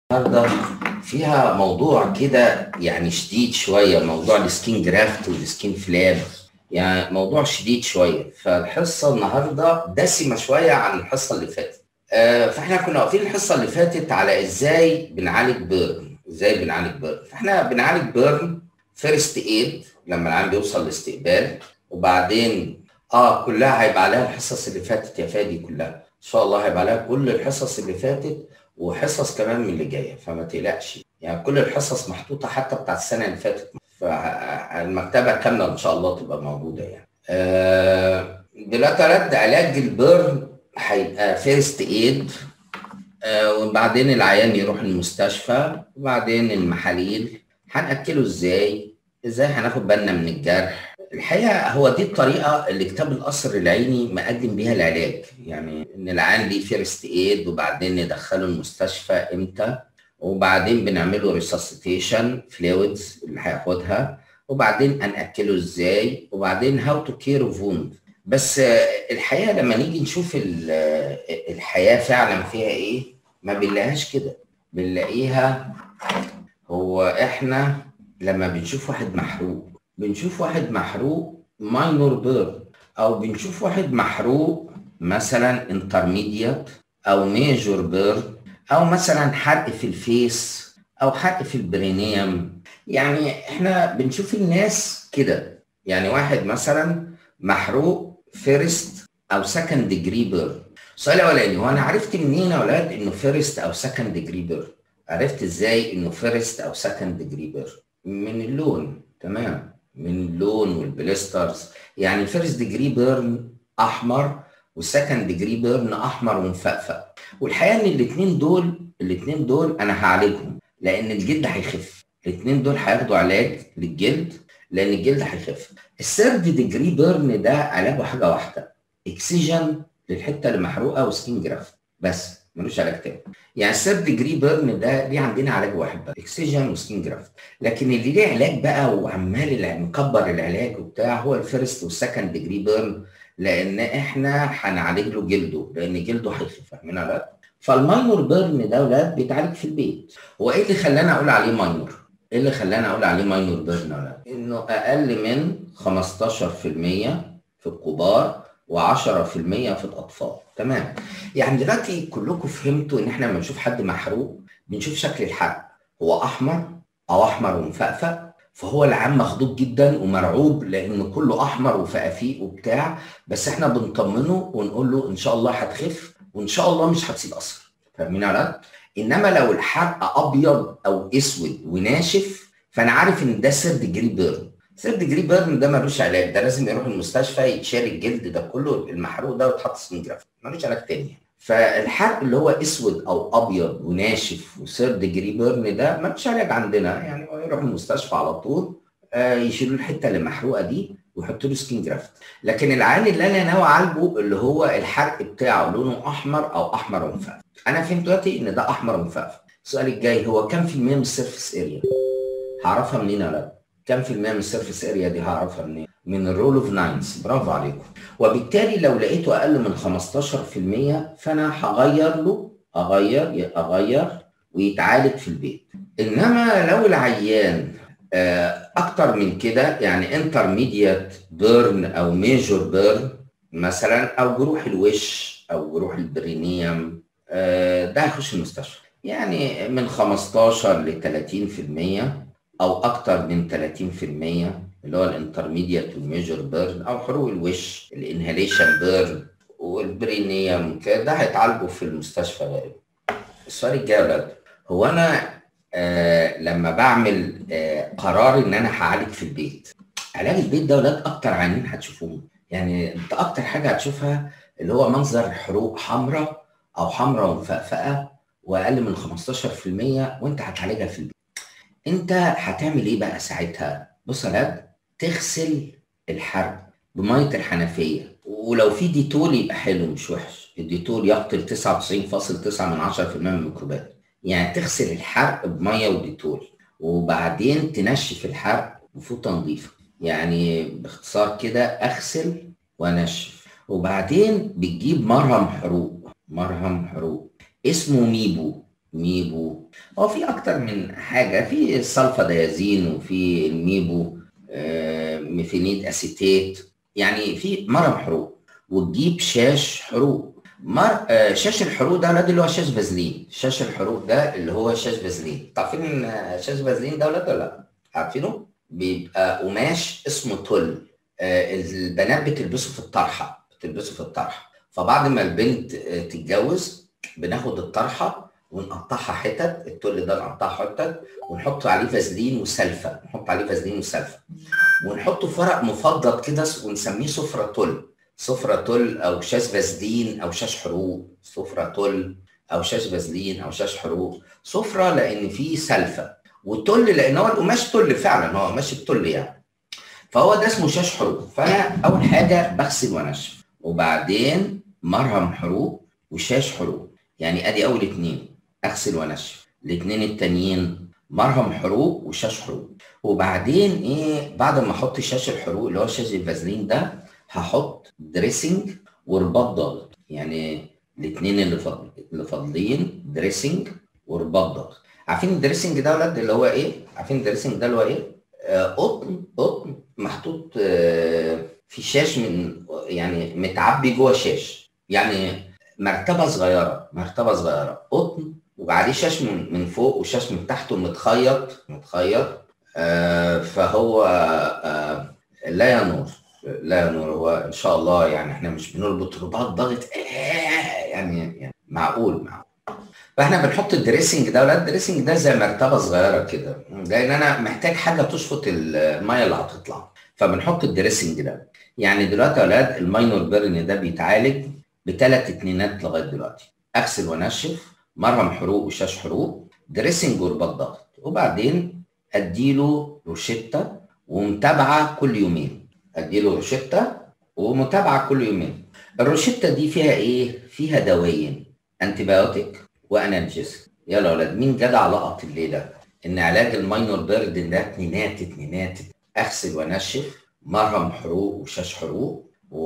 النهارده فيها موضوع كده يعني شديد شويه موضوع السكين جرافت والسكين فلاب يعني موضوع شديد شويه فالحصه النهارده دسمه شويه عن الحصه اللي فاتت آه، فاحنا كنا واقفين الحصه اللي فاتت على ازاي بنعالج بيرن ازاي بنعالج بيرن فاحنا بنعالج بيرن فيرست ايد لما العيان بيوصل لاستقبال وبعدين اه كلها هيبقى عليها الحصص اللي فاتت يا فادي كلها ان شاء الله هيبقى عليها كل الحصص اللي فاتت وحصص كمان من اللي جايه فما تقلقش يعني كل الحصص محطوطه حتى بتاعت السنه اللي فاتت فالمكتبه كامله ان شاء الله تبقى موجوده يعني آه دلوقتي رد علاج البرن هيبقى فيرست ايد آه وبعدين العيان يروح المستشفى وبعدين المحاليل هنأكله ازاي ازاي هناخد بالنا من الجرح الحقيقه هو دي الطريقه اللي كتاب القصر العيني مقدم بيها العلاج يعني ان العيان ليه فيرست ايد وبعدين ندخله المستشفى امتى وبعدين بنعمله ريسسيتيشن فلويدز اللي هياخدها وبعدين هنأكله ازاي وبعدين هاو تو كير اوف ووند بس الحقيقه لما نيجي نشوف الحياه فعلا فيها ايه ما بنلاقيهاش كده بنلاقيها هو احنا لما بنشوف واحد محروق بنشوف واحد محروق ماينور بيرن او بنشوف واحد محروق مثلا انترميديت او ميجور بيرن او مثلا حرق في الفيس او حرق في البرينيوم يعني احنا بنشوف الناس كده يعني واحد مثلا محروق فيرست او سكند ديجري بيرن السؤال الاولاني هو انا عرفت منين يا اولاد انه فيرست او سكند ديجري بيرن عرفت ازاي انه فيرست او سكند ديجري بيرن من اللون تمام من اللون والبليسترز يعني الفيرست ديجري بيرن احمر والسكند ديجري بيرن احمر ومفقفق والحقيقه ان الاثنين دول الاثنين دول انا هعالجهم لان الجلد هيخف الاثنين دول هياخدوا علاج للجلد لان الجلد هيخف الثيرد ديجري بيرن ده علاجه حاجه واحده اكسجين للحته اللي محروقه وسكين جرافت بس ملوش علاج تاني يعني الثيرد ديجري بيرن ده ليه عندنا علاج واحد بقى اكسجين وسكين جرافت لكن اللي ليه علاج بقى وعمال مكبر العلاج وبتاع هو الفيرست والسكند ديجري بيرن لان احنا هنعالج له جلده لان جلده هيخف فاهمين ولا فالماينور بيرن ده ولاد بيتعالج في البيت هو ايه اللي خلاني اقول عليه ماينور ايه اللي خلاني اقول عليه ماينور بيرن ولا انه اقل من 15% في الكبار و10% في الاطفال تمام يعني دلوقتي كلكم فهمتوا ان احنا لما نشوف حد محروق بنشوف شكل الحرق هو احمر او احمر ومفقفق فهو العام مخضوض جدا ومرعوب لان كله احمر وفقافيق وبتاع بس احنا بنطمنه ونقول له ان شاء الله هتخف وان شاء الله مش هتسيب اثر فاهمين على انما لو الحرق ابيض او اسود وناشف فانا عارف ان ده سير ديجري بيرن سير ديجري بيرن ده ملوش علاج ده لازم يروح المستشفى يتشال الجلد ده كله المحروق ده ويتحط سكين جرافت ملوش علاج تاني فالحرق اللي هو اسود او ابيض وناشف وسير ديجري بيرن ده ملوش علاج عندنا يعني هو يروح المستشفى على طول آه يشيلوا الحته اللي محروقه دي ويحطوا له سكين جرافت لكن العين اللي انا ناوي اعالجه اللي هو الحرق بتاعه لونه احمر او احمر ومفقفق انا فهمت دلوقتي ان ده احمر ومفقفق السؤال الجاي هو كام في المية من السيرفيس اريا هعرفها منين يا ولاد كام في المية من السيرفيس اريا دي هعرفها منين من الرول اوف ناينز برافو عليكم وبالتالي لو لقيته اقل من 15% فانا هغير له اغير اغير ويتعالج في البيت انما لو العيان اكتر من كده يعني انترميديت بيرن او ميجور بيرن مثلا او جروح الوش او جروح البرينيوم ده هيخش المستشفى يعني من 15 ل 30% او اكتر من 30% اللي هو الانترميديت والميجور بيرن او حروق الوش الانهاليشن بيرن والبرينيوم كده ده هيتعالجوا في المستشفى غالبا السؤال الجاي يا ولاد هو انا آه لما بعمل آه قرار ان انا هعالج في البيت علاج البيت ده ولاد اكتر عيانين هتشوفوه يعني انت اكتر حاجه هتشوفها اللي هو منظر حروق حمراء او حمراء ومفقفقه واقل من 15% وانت هتعالجها في البيت انت هتعمل ايه بقى ساعتها بص يا ولاد تغسل الحرق بميه الحنفيه ولو في ديتول يبقى حلو مش وحش الديتول يقتل 99.9 من 10% من الميكروبات يعني تغسل الحرق بميه وديتول وبعدين تنشف الحرق بفوطه نظيفه يعني باختصار كده اغسل وانشف وبعدين بتجيب مرهم حروق مرهم حروق اسمه ميبو ميبو هو في اكتر من حاجه في السلفا ديازين وفي الميبو آه، ميثينيد اسيتيت يعني في مرهم حروق وتجيب شاش حروق مر... آه، شاش الحروق ده ولاد اللي هو شاش فازلين شاش الحروق ده اللي هو شاش فازلين عارفين ان شاش فازلين ده ولاد ولا لا عارفينه بيبقى قماش اسمه تل آه، البنات بتلبسه في الطرحه بتلبسه في الطرحه فبعد ما البنت آه، تتجوز بناخد الطرحه ونقطعها حتت التل ده نقطعها حتت ونحط عليه فازلين وسلفه نحط عليه فازلين وسلفه ونحطه في ورق مفضل كده ونسميه سفره تل سفره تل او شاش فازلين او شاش حروق سفره تل او شاش فازلين او شاش حروق سفره لان فيه سلفه وتل لان هو القماش تل فعلا هو قماش التل يعني فهو ده اسمه شاش حروق فانا اول حاجه بغسل وانشف وبعدين مرهم حروق وشاش حروق يعني ادي اول اتنين اغسل وانشف الاتنين التانيين مرهم حروق وشاش حروق وبعدين ايه بعد ما احط شاش الحروق اللي هو شاش الفازلين ده هحط دريسنج ورباط ضغط يعني الاثنين اللي فاضل اللي فاضلين دريسنج ورباط ضغط عارفين الدريسنج ده ولاد اللي هو ايه عارفين الدريسنج ده اللي هو ايه آه، قطن قطن محطوط آه، في شاش من يعني متعبي جوه شاش يعني مرتبه صغيره مرتبه صغيره قطن وبعديه شاش من من فوق وشاش من تحته متخيط متخيط آه فهو آه لا ينور لا ينور هو ان شاء الله يعني احنا مش بنربط رباط ضغط آه يعني, يعني معقول معقول فاحنا بنحط الدريسنج ده ولا الدريسنج ده زي مرتبه صغيره كده لان انا محتاج حاجه تشفط الميه اللي هتطلع فبنحط الدريسنج ده يعني دلوقتي يا اولاد الماينور بيرن ده بيتعالج بثلاث اتنينات لغايه دلوقتي اغسل وانشف مرهم حروق وشاش حروق دريسنج ورباط ضغط وبعدين اديله روشته ومتابعه كل يومين اديله روشته ومتابعه كل يومين الروشته دي فيها ايه فيها دوايين انتيبيوتيك وانالجيسك يلا يا ولاد مين جدع لقط الليله ان علاج الماينور بيرد ده اتنينات اتنينات اغسل وانشف مرهم حروق وشاش حروق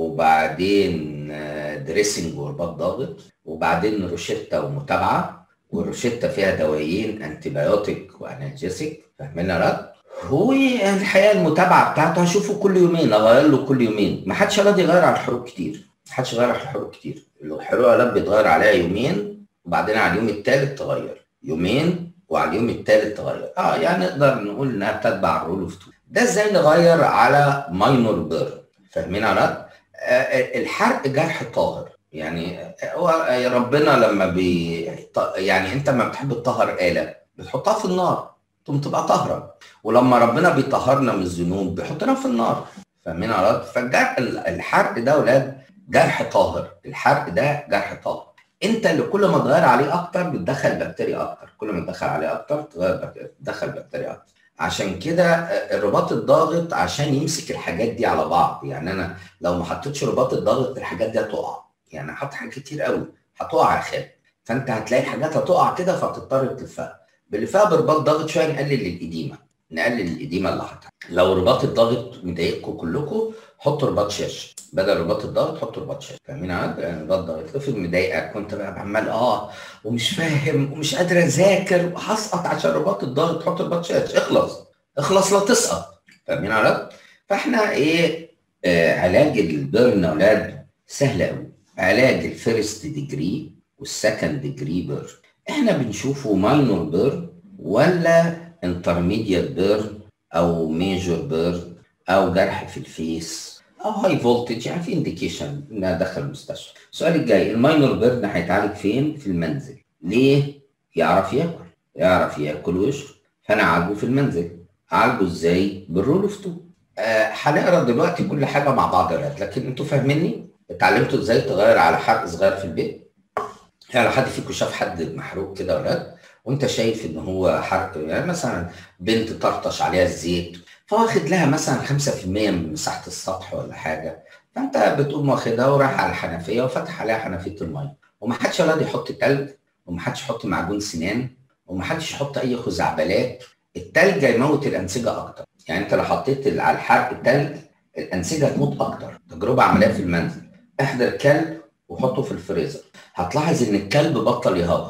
وبعدين دريسنج ورباط ضاغط وبعدين روشته ومتابعه والروشته فيها دوايين انتيبيوتيك وانالجيسك فاهمين يا رد؟ هو الحقيقه المتابعه بتاعته هشوفه كل يومين اغير له كل يومين ما حدش راضي يغير على الحروق كتير ما حدش يغير على الحروق كتير الحروق يا بيتغير عليها يومين وبعدين على اليوم الثالث تغير يومين وعلى اليوم الثالث تغير اه يعني نقدر نقول انها بتتبع الرول اوف تو ده ازاي نغير على ماينور بيرن فاهمين يا رد؟ آه الحرق جرح طاهر يعني هو ربنا لما بي يعني انت لما بتحب تطهر آلة بتحطها في النار ثم تبقى طاهرة ولما ربنا بيطهرنا من الذنوب بيحطنا في النار فاهمين يا رد؟ فالجرح الحرق ده ولاد جرح طاهر الحرق ده جرح طاهر انت اللي كل ما تغير عليه اكتر بتدخل بكتيريا اكتر كل ما تدخل عليه اكتر تغير تدخل بكتيريا اكتر عشان كده الرباط الضاغط عشان يمسك الحاجات دي على بعض يعني انا لو ما حطيتش رباط الضاغط الحاجات دي هتقع يعني حط حاجات كتير قوي هتقع يا خالد فانت هتلاقي الحاجات هتقع كده فتضطر تلفها بنلفها برباط ضاغط شويه نقلل الاديمه نقلل الاديمه اللي حطها لو رباط الضغط مضايقكم كلكم حطوا رباط شاش بدل رباط الضغط حطوا رباط شاش فاهمين يعني رباط ضغط افرض مضايقك كنت بقى عمال اه ومش فاهم ومش قادر اذاكر وهسقط عشان رباط الضغط حط رباط شاش اخلص اخلص لا تسقط فاهمين على فاحنا ايه آه علاج البيرن يا اولاد سهل قوي علاج الفيرست ديجري والسكند ديجري بيرن احنا بنشوفه ماينور بيرن ولا انترميديت بيرن او ميجور بيرن او جرح في الفيس او هاي فولتج يعني في انديكيشن انها دخل المستشفى السؤال الجاي الماينور بيرن هيتعالج فين في المنزل ليه يعرف ياكل يعرف ياكل ويشرب فانا اعالجه في المنزل اعالجه ازاي بالرول اوف تو آه هنقرا دلوقتي كل حاجه مع بعض لكن انتوا فاهميني اتعلمتوا ازاي تغير على حرق صغير في البيت يعني لو حد فيكم شاف حد محروق كده ولاد وانت شايف ان هو حرق يعني مثلا بنت طرطش عليها الزيت فواخد لها مثلا 5% من مساحه السطح ولا حاجه فانت بتقوم واخدها ورايح على الحنفيه وفتح عليها حنفيه الميه ومحدش ولاد يحط تلج ومحدش يحط معجون سنان ومحدش يحط اي خزعبلات التلج هيموت الانسجه اكتر يعني انت لو حطيت على الحرق التلج الانسجه هتموت اكتر تجربه عمليه في المنزل احضر كلب وحطه في الفريزر هتلاحظ ان الكلب بطل يهوهو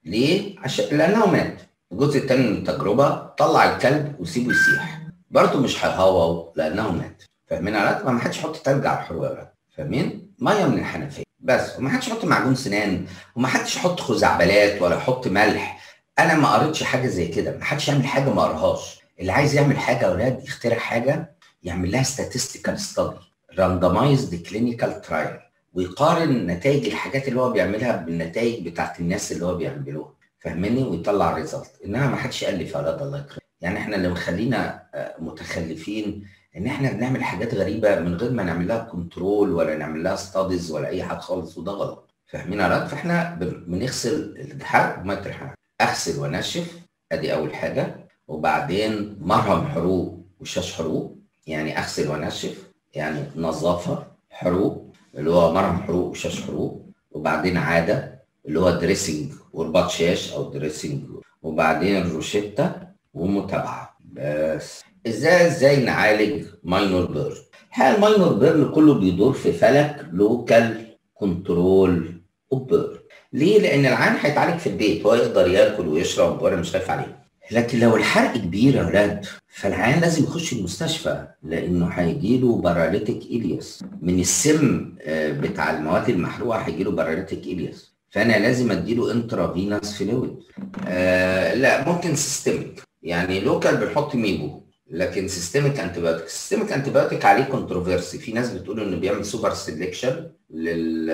ليه؟ عشان لانه مات الجزء الثاني من التجربه طلع الكلب وسيبه يسيح برضه مش هيهوهو لانه مات فاهمين على ما حدش يحط تلج على الحروق فاهمين؟ ميه من الحنفيه بس وما حدش يحط معجون سنان وما حدش يحط خزعبلات ولا يحط ملح انا ما قريتش حاجه زي كده ما حدش يعمل حاجه ما قراهاش اللي عايز يعمل حاجه يا اولاد يخترع حاجه يعمل لها statistical study randomized clinical trial ويقارن نتائج الحاجات اللي هو بيعملها بالنتائج بتاعت الناس اللي هو بيعملوها فاهمني ويطلع ريزلت انما ما حدش الف يا اولاد الله يكرمك يعني احنا اللي مخلينا متخلفين ان احنا بنعمل حاجات غريبه من غير ما نعمل لها كنترول ولا نعمل لها ستاديز ولا اي حاجه خالص وده غلط فاهمين على فاحنا بنغسل الحرق بميه الحرق اغسل وانشف ادي اول حاجه وبعدين مرهم حروق وشاش حروق يعني اغسل وانشف يعني نظافه حروق اللي هو مرهم حروق وشاش حروق وبعدين عاده اللي هو دريسنج ورباط شاش او دريسنج وبعدين روشيتا ومتابعه بس ازاي ازاي نعالج ماينور بيرن الحقيقه الماينور بيرن كله بيدور في فلك لوكال كنترول اوبر ليه؟ لان العيان هيتعالج في البيت هو يقدر ياكل ويشرب وانا مش خايف عليه لكن لو الحرق كبير يا ولاد فالعيان لازم يخش المستشفى لانه هيجي له باراليتيك الياس من السم بتاع المواد المحروقه هيجي له باراليتيك الياس فانا لازم اديله انترافينوس فلويد آه لا ممكن سيستميك يعني لوكال بنحط ميبو لكن سيستميك انتبيوتيك سيستميك انتبيوتيك عليه كونتروفيرسي في ناس بتقول انه بيعمل سوبر سيلكشن لل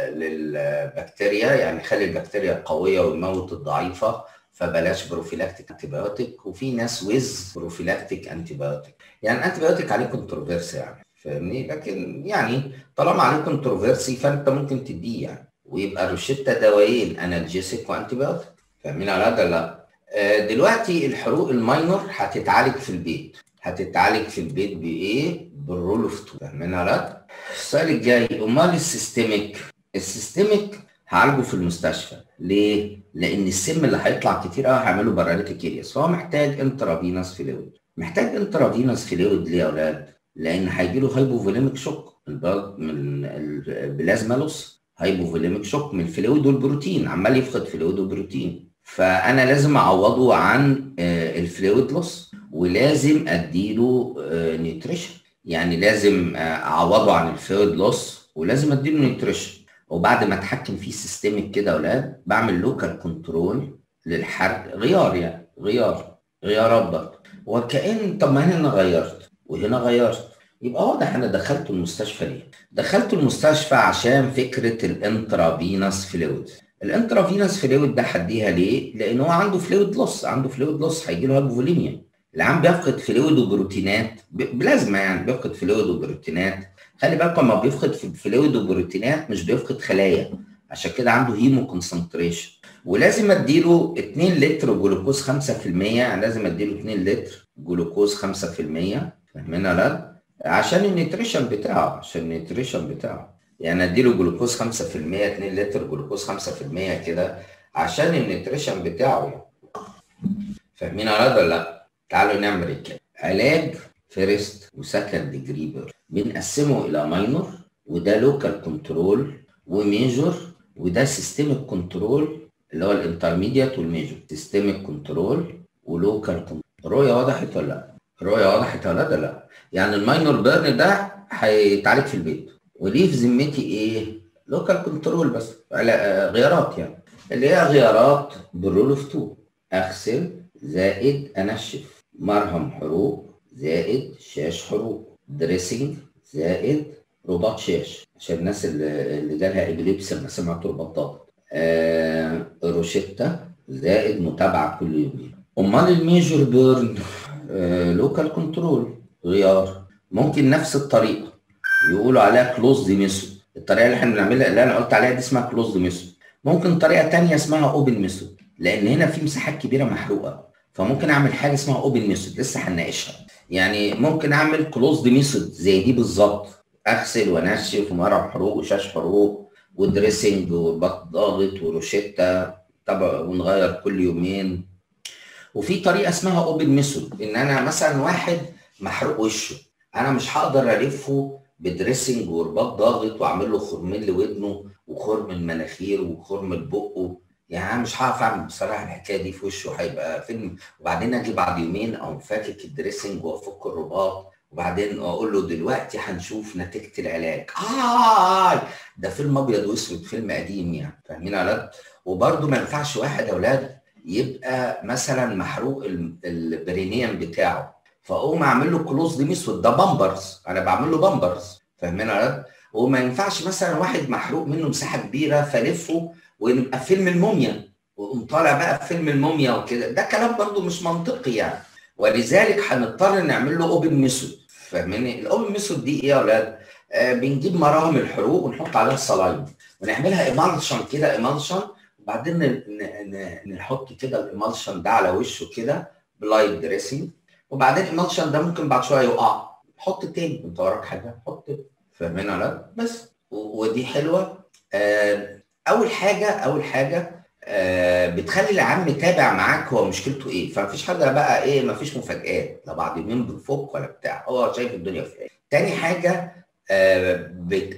للبكتيريا يعني يخلي البكتيريا قويه ويموت الضعيفه فبلاش بروفيلاكتيك انتبيوتيك وفي ناس ويز بروفيلاكتيك انتبيوتيك يعني انتبيوتيك عليه كونتروفيرسي يعني فاهمني لكن يعني طالما عليه كونتروفيرسي فانت ممكن تديه يعني ويبقى روشيتا دوايين انالجيسيك وانتبيوتيك فاهمين على هذا لا دلوقتي الحروق الماينور هتتعالج في البيت هتتعالج في البيت بايه بالرول اوف تو فاهمين على السؤال الجاي امال السيستميك السيستميك هعالجه في المستشفى ليه لان السم اللي هيطلع كتير قوي هيعمله باراليتيك ارياس فهو محتاج انترافينوس فلويد محتاج انترافينوس فلويد ليه يا اولاد لان هيجي له هايبوفوليميك شوك من البلازما لوس هايبوفوليميك شوك من الفلويد والبروتين عمال يفقد فلويد وبروتين فانا لازم اعوضه عن الفلويد لوس ولازم اديله نيوتريشن يعني لازم اعوضه عن الفلويد لوس ولازم اديله نيوتريشن وبعد ما اتحكم فيه سيستمك كده يا اولاد بعمل لوكال كنترول للحرق غيار يعني غيار غيارات برضه وكأن طب ما هنا انا غيرت وهنا غيرت يبقى واضح انا دخلت المستشفى ليه؟ دخلت المستشفى عشان فكره الانترافينوس فلويد الانترافينوس فلويد ده هديها ليه؟ لان هو عنده فلويد لوس عنده فلويد لوس هيجي له هايبوفوليميا العام بيفقد فلويد وبروتينات بلازما يعني بيفقد فلويد وبروتينات خلي بالكم لما بيفقد فلويد وبروتينات مش بيفقد خلايا عشان كده عنده هيمو كونسنتريشن ولازم اديله 2 لتر جلوكوز 5% يعني لازم اديله 2 لتر جلوكوز 5% فاهمين ولا عشان النيوتريشن بتاعه عشان النيوتريشن بتاعه يعني اديله جلوكوز 5% 2 لتر جلوكوز 5% كده عشان النيوتريشن بتاعه يعني. فاهمين ولا لا؟ تعالوا نعمل كده علاج فيرست وسكند ديجري بيرن بنقسمه الى ماينور وده لوكال كنترول وميجور وده سيستميك كنترول اللي هو الانترميديات والميجور سيستميك كنترول ولوكال كنترول الرؤيه وضحت ولا لا؟ الرؤيه وضحت ولا لا؟ يعني الماينور بيرن ده هيتعالج في البيت وليه في ذمتي ايه؟ لوكال كنترول بس على غيارات يعني اللي هي غيارات بالرول اوف 2 اغسل زائد انشف مرهم حروق زائد شاش حروق دريسنج زائد رباط شاش عشان الناس اللي, اللي جالها ابليبس لما سمعت رباطات آه روشيتا زائد متابعه كل يومين امال الميجور بيرن آه لوكال كنترول غيار ممكن نفس الطريقه يقولوا عليها كلوزد ميثود الطريقه اللي احنا بنعملها اللي انا قلت عليها دي اسمها كلوزد ميثود ممكن طريقه ثانيه اسمها اوبن ميثود لان هنا في مساحات كبيره محروقه فممكن اعمل حاجه اسمها اوبن ميثود لسه هنناقشها يعني ممكن اعمل كلوزد ميثود زي دي بالظبط اغسل وانشف ومرهم حروق وشاش حروق ودريسنج وبط ضاغط وروشيتا طبعا ونغير كل يومين وفي طريقه اسمها اوبن ميثود ان انا مثلا واحد محروق وشه انا مش هقدر الفه بدريسنج ورباط ضاغط واعمل له خرمين لودنه وخرم المناخير وخرم بقه يعني انا مش هعرف اعمل بصراحه الحكايه دي في وشه هيبقى فيلم وبعدين اجي بعد يومين او فاكك الدريسنج وافك الرباط وبعدين اقول له دلوقتي هنشوف نتيجه العلاج آه ده فيلم ابيض واسود فيلم قديم يعني فاهمين يا اولاد وبرده ما ينفعش واحد يا اولاد يبقى مثلا محروق البرينيم بتاعه فاقوم اعمل له كلوز دي مسود ده بامبرز انا بعمل له بامبرز فاهمين يا اولاد وما ينفعش مثلا واحد محروق منه مساحه كبيره فلفه ونبقى فيلم الموميا وقوم طالع بقى فيلم الموميا وكده ده كلام برضه مش منطقي يعني ولذلك هنضطر نعمل له اوبن ميثود فاهميني الاوبن ميثود دي ايه يا اولاد آه بنجيب مراهم الحروق ونحط عليها الصلايم ونعملها ايمالشن كده ايمالشن وبعدين نحط كده الايمالشن ده على وشه كده بلايت دريسنج وبعدين الايمالشن ده ممكن بعد شويه يقع حط تاني انت وراك حاجه حط فاهمين ولا بس ودي حلوه آه اول حاجه اول حاجه آه بتخلي العم يتابع معاك هو مشكلته ايه فمفيش حاجه بقى ايه مفيش مفاجآت لا بعد يومين بنفك ولا بتاع هو شايف الدنيا في ايه تاني حاجه آه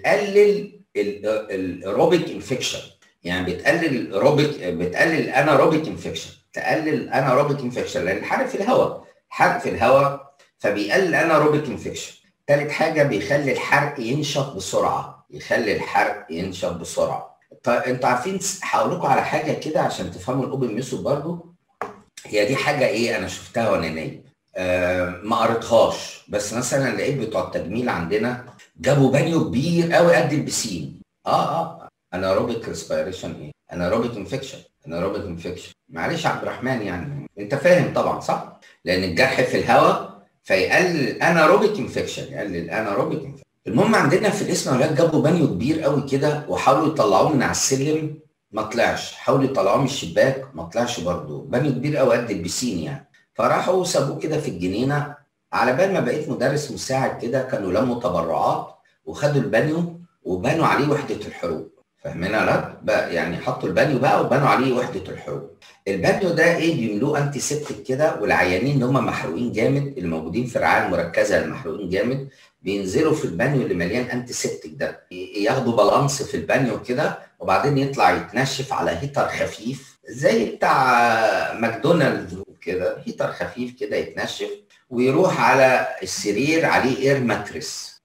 بتقلل الايروبيك انفكشن يعني بتقلل الايروبيك بتقلل الاناروبيك انفكشن تقلل الاناروبيك انفكشن لان الحرق في الهواء حرق في الهواء فبيقلل الاناروبيك انفكشن ثالث حاجه بيخلي الحرق ينشط بسرعه يخلي الحرق ينشط بسرعه طيب انتوا عارفين هقول لكم على حاجه كده عشان تفهموا الاوبن ميثود برضو هي دي حاجه ايه انا شفتها وانا نايم آه ما قريتهاش بس مثلا لقيت بتوع التجميل عندنا جابوا بانيو كبير قوي قد البسين اه اه اناروبيك ريسبيريشن ايه اناروبيك انفكشن اناروبيك انفكشن معلش عبد الرحمن يعني انت فاهم طبعا صح لان الجرح في الهواء فيقلل الاناروبيك انفكشن يقلل الاناروبيك انفكشن المهم عندنا في الاسم اولاد جابوا بانيو كبير قوي كده وحاولوا يطلعوه من على السلم ما طلعش حاولوا يطلعوه من الشباك ما طلعش برضه بانيو كبير قوي قد البسين يعني فراحوا سابوه كده في الجنينه على بال ما بقيت مدرس مساعد كده كانوا لموا تبرعات وخدوا البانيو وبنوا عليه وحده الحروق فاهمين لا بقى يعني حطوا البانيو بقى وبنوا عليه وحده الحروق البانيو ده ايه بيملوه انتي سيبتك كده والعيانين اللي هم محروقين جامد اللي موجودين في الرعايه المركزه المحروقين جامد بينزلوا في البانيو اللي مليان انتي سيبتك ده ياخدوا بالانس في البانيو كده وبعدين يطلع يتنشف على هيتر خفيف زي بتاع ماكدونالدز كده هيتر خفيف كده يتنشف ويروح على السرير عليه اير ماتريس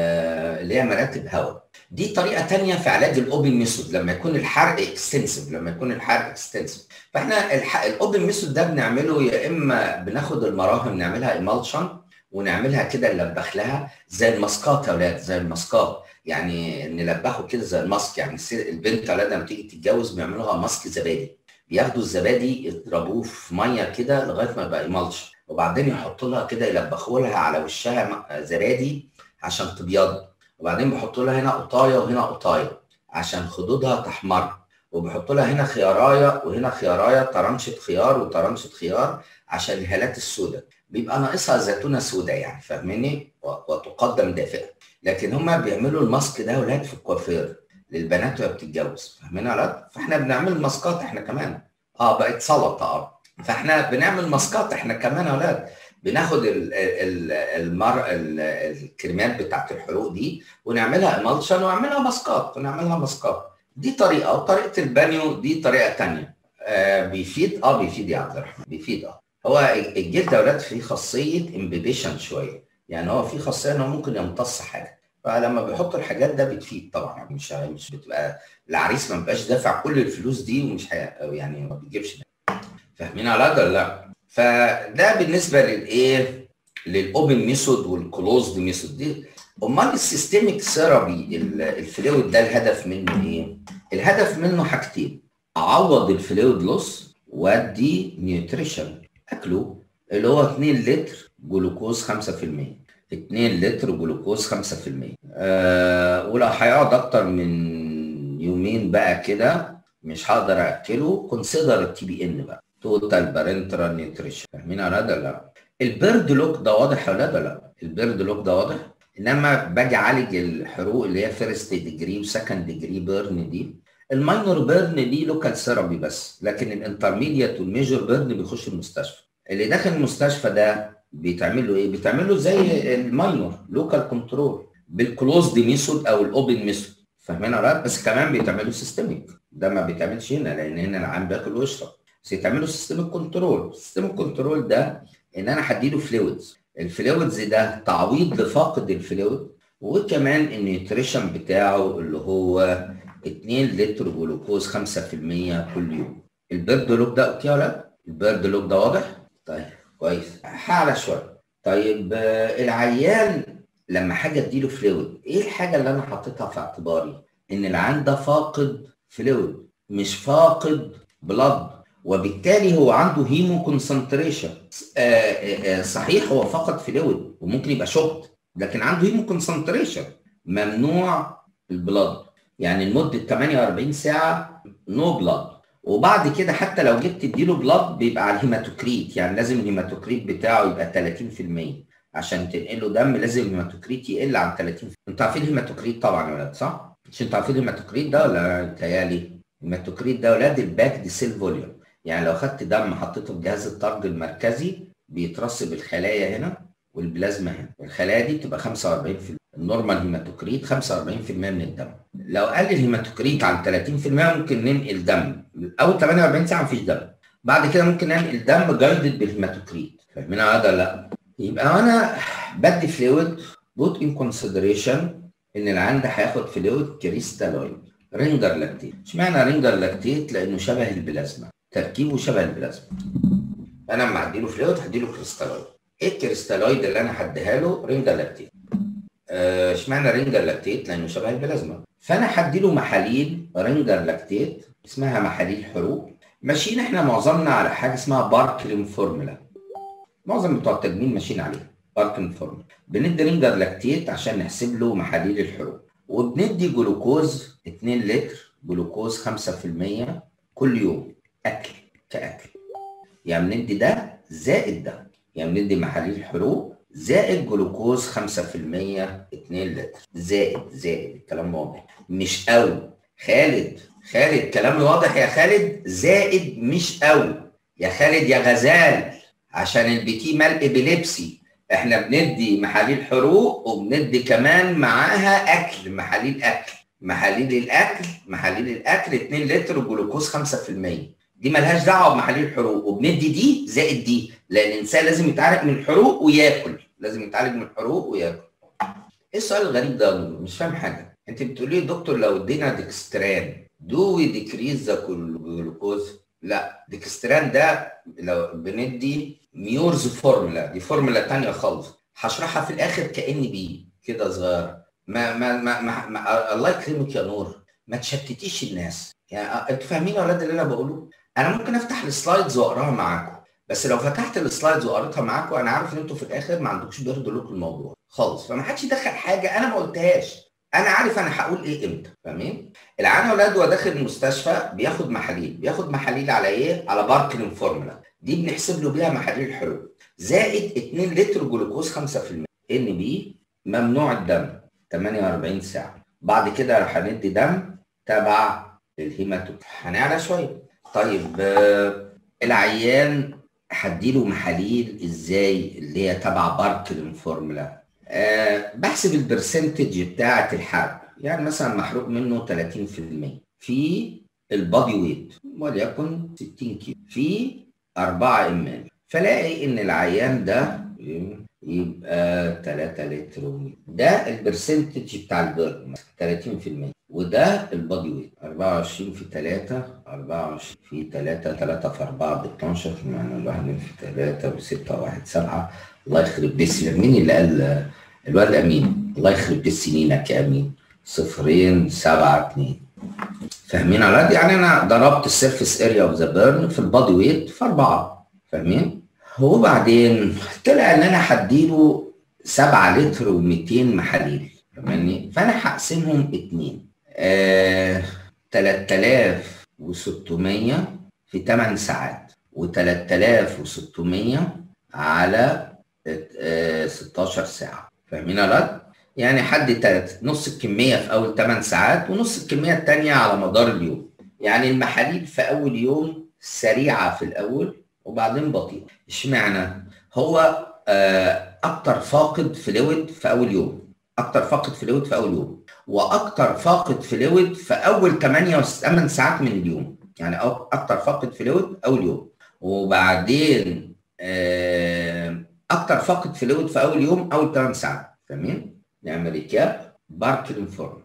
آه اللي هي مراتب هواء دي طريقه تانية في علاج الاوبن ميثود لما يكون الحرق اكستنسيف لما يكون الحرق اكستنسيف فاحنا الاوبن ميثود ده بنعمله يا اما بناخد المراهم نعملها ايمالشن ونعملها كده نلبخ لها زي الماسكات يا اولاد زي الماسكات يعني نلبخه كده زي الماسك يعني البنت اولاد لما تيجي تتجوز بيعملوها ماسك زبادي بياخدوا الزبادي يضربوه في ميه كده لغايه ما يبقى يملش وبعدين يحطوا لها كده يلبخوا لها على وشها زبادي عشان تبيض وبعدين بيحطوا لها هنا قطايه وهنا قطايه عشان خدودها تحمر وبيحطوا لها هنا خيارايه وهنا خيارايه طرنشه خيار وطرنشه خيار عشان الهالات السوداء بيبقى ناقصها زيتونه سوداء يعني فاهميني وتقدم دافئه لكن هما بيعملوا الماسك ده ولاد في الكوافير للبنات وهي بتتجوز فاهمين يا فاحنا بنعمل ماسكات احنا كمان اه بقت سلطه اه فاحنا بنعمل ماسكات احنا كمان يا اولاد بناخد ال ال المر ال الكريمات بتاعت الحروق دي ونعملها ايمالشن ونعملها ماسكات ونعملها ماسكات دي طريقه وطريقه البانيو دي طريقه ثانيه آه بيفيد اه بيفيد يا عبد الرحمن بيفيد اه هو الجلد يا اولاد فيه خاصيه امبيبيشن شويه يعني هو فيه خاصيه انه ممكن يمتص حاجه فلما بيحط الحاجات ده بتفيد طبعا يعني مش مش بتبقى العريس ما بيبقاش دافع كل الفلوس دي ومش يعني ما بيجيبش فاهمين على ده لا فده بالنسبه للايه للاوبن ميثود والكلوزد ميثود دي امال السيستميك ثيرابي الفلويد ده الهدف منه ايه الهدف منه حاجتين اعوض الفلويد لوس وادي نيوتريشن اكله اللي هو 2 لتر جلوكوز 5% 2 لتر جلوكوز 5% آه ولو هيقعد اكتر من يومين بقى كده مش هقدر اكله كونسيدر التي بي ان بقى توتال بارنترال نيوتريشن فاهمين يا ولاد لا البيرد لوك ده واضح يا ولاد لا البيرد لوك ده واضح انما باجي اعالج الحروق اللي هي فيرست ديجري وسكند ديجري بيرن دي الماينور بيرن دي لوكال ثيرابي بس لكن الانترميديت والميجور بيرن بيخش المستشفى اللي داخل المستشفى ده بيتعمل له ايه؟ بيتعمل له زي الماينور لوكال كنترول بالكلوزد ميثود او الاوبن ميثود فاهمين يا ولاد بس كمان بيتعملوا سيستميك ده ما بيتعملش هنا لان هنا العام بياكل ويشرب بس يتعملوا سيستميك كنترول سيستميك كنترول ده ان انا هديله فلويدز الفلويدز ده تعويض لفاقد الفلويد وكمان النيوتريشن بتاعه اللي هو 2 لتر جلوكوز 5% كل يوم البيرد لوك ده اوكي ولا لا؟ البيرد لوك ده واضح؟ طيب كويس هعلى شويه طيب العيان لما حاجه اديله فلويد ايه الحاجه اللي انا حاططها في اعتباري؟ ان العيان ده فاقد فلويد مش فاقد بلد وبالتالي هو عنده هيمو كونسنتريشن صحيح هو فقد فلويد وممكن يبقى شوكت لكن عنده هيمو كونسنتريشن ممنوع البلد يعني لمده 48 ساعه نو بلاد وبعد كده حتى لو جيت تديله بلاد بيبقى على الهيماتوكريت يعني لازم الهيماتوكريت بتاعه يبقى 30% عشان تنقله دم لازم الهيماتوكريت يقل عن 30% انتوا عارفين الهيماتوكريت طبعا يا ولاد صح؟ مش انتوا عارفين الهيماتوكريت ده ولا بيتهيألي؟ الهيماتوكريت ده ولاد الباك دي سيل فوليوم يعني لو خدت دم حطيته في جهاز الطرد المركزي بيترسب الخلايا هنا والبلازما هنا الخلايا دي بتبقى 45% النورمال هيماتوكريت 45% من الدم لو قل الهيماتوكريت عن 30% ممكن ننقل دم اول 48 ساعه مفيش دم بعد كده ممكن ننقل دم جايدد بالهيماتوكريت فاهمين هذا لا يبقى انا بدي فلويد بوت ان كونسيدريشن ان العيان ده هياخد فلويد كريستالويد رينجر لاكتيت اشمعنى رينجر لاكتيت لانه شبه البلازما تركيبه شبه البلازما انا لما هديله فلويد هديله كريستالويد ايه الكريستالويد اللي انا هديها له رينجر لاكتيت اشمعنى آه رينجر لاكتيت لانه شبه البلازما فانا هديله محاليل رينجر لاكتيت اسمها محاليل حروق ماشيين احنا معظمنا على حاجه اسمها باركلين فورمولا معظم بتوع التجميل ماشيين عليها باركلين فورمولا بندي رينجر لاكتيت عشان نحسب له محاليل الحروق وبندي جلوكوز 2 لتر جلوكوز 5% كل يوم اكل كاكل يعني بندي ده زائد ده يعني بندي محاليل حروق زائد جلوكوز 5% 2 لتر زائد زائد الكلام واضح مش قوي خالد خالد كلامي واضح يا خالد زائد مش قوي يا خالد يا غزال عشان البيتي مال ابيليبسي احنا بندي محاليل حروق وبندي كمان معاها اكل محاليل اكل محاليل الاكل محاليل الاكل 2 لتر وجلوكوز 5% دي ملهاش دعوه بمحاليل الحروق وبندي دي زائد دي لان الانسان لازم يتعالج من الحروق وياكل لازم يتعالج من الحروق وياكل ايه السؤال الغريب ده مش فاهم حاجه انت بتقولي لي دكتور لو ادينا ديكستران دو وي ديكريز ذا جلوكوز لا ديكستران ده لو بندي ميورز فورمولا دي فورمولا ثانيه خالص هشرحها في الاخر كان بي كده صغير ما ما ما, ما, ما الله يكرمك يا نور ما تشتتيش الناس يعني انتوا فاهمين يا اولاد اللي انا بقوله انا ممكن افتح السلايدز واقراها معاكم بس لو فتحت السلايدز وقريتها معاكم انا عارف ان انتوا في الاخر ما عندكوش بيرضوا لكم الموضوع خالص فما حدش يدخل حاجه انا ما قلتهاش انا عارف انا هقول ايه امتى فاهمين العيان اولاد وهو داخل المستشفى بياخد محاليل بياخد محاليل على ايه على باركلين فورمولا دي بنحسب له بيها محاليل الحروق زائد 2 لتر جلوكوز 5% ان بي ممنوع الدم 48 ساعه بعد كده راح هندي دم تبع الهيماتوم هنعلى شويه طيب آه العيان هديله محاليل ازاي اللي هي تبع باركلين فورمولا أه بحسب البرسنتج بتاعه الحرق يعني مثلا محروق منه 30% في البادي ويت وليكن 60 كيلو في 4 ام ال فلاقي ان العيان ده يبقى 3 لتر ده البرسنتج بتاع البرن 30% وده البادي ويت 24 في 3 24 في 3 3 في 4 ب 12 معنى الواحد في 3 و6 1 7 الله يخرب بيت مين اللي قال الواد امين الله يخرب بيت سنينك يا امين صفرين سبعة اتنين فاهمين على يعني انا ضربت السيرفيس اريا اوف ذا بيرن في البادي ويت في اربعة فاهمين وبعدين طلع ان انا هديله 7 لتر و200 محاليل فاهمني فانا هقسمهم اتنين آه 3600 في 8 ساعات و3600 على آه 16 ساعة فاهمين يا يعني حد تلت نص الكمية في أول 8 ساعات ونص الكمية التانية على مدار اليوم يعني المحاليل في أول يوم سريعة في الأول وبعدين بطيئة اشمعنى هو آه أكتر فاقد فلويد في أول يوم أكتر فاقد فلويد في أول يوم واكتر فاقد فلويد في اول 8 8 ساعات من اليوم يعني اكتر فاقد فلويد اول يوم وبعدين اكتر فاقد فلويد في اول يوم اول 8 ساعات فاهمين؟ نعمل ريكاب باركر انفورم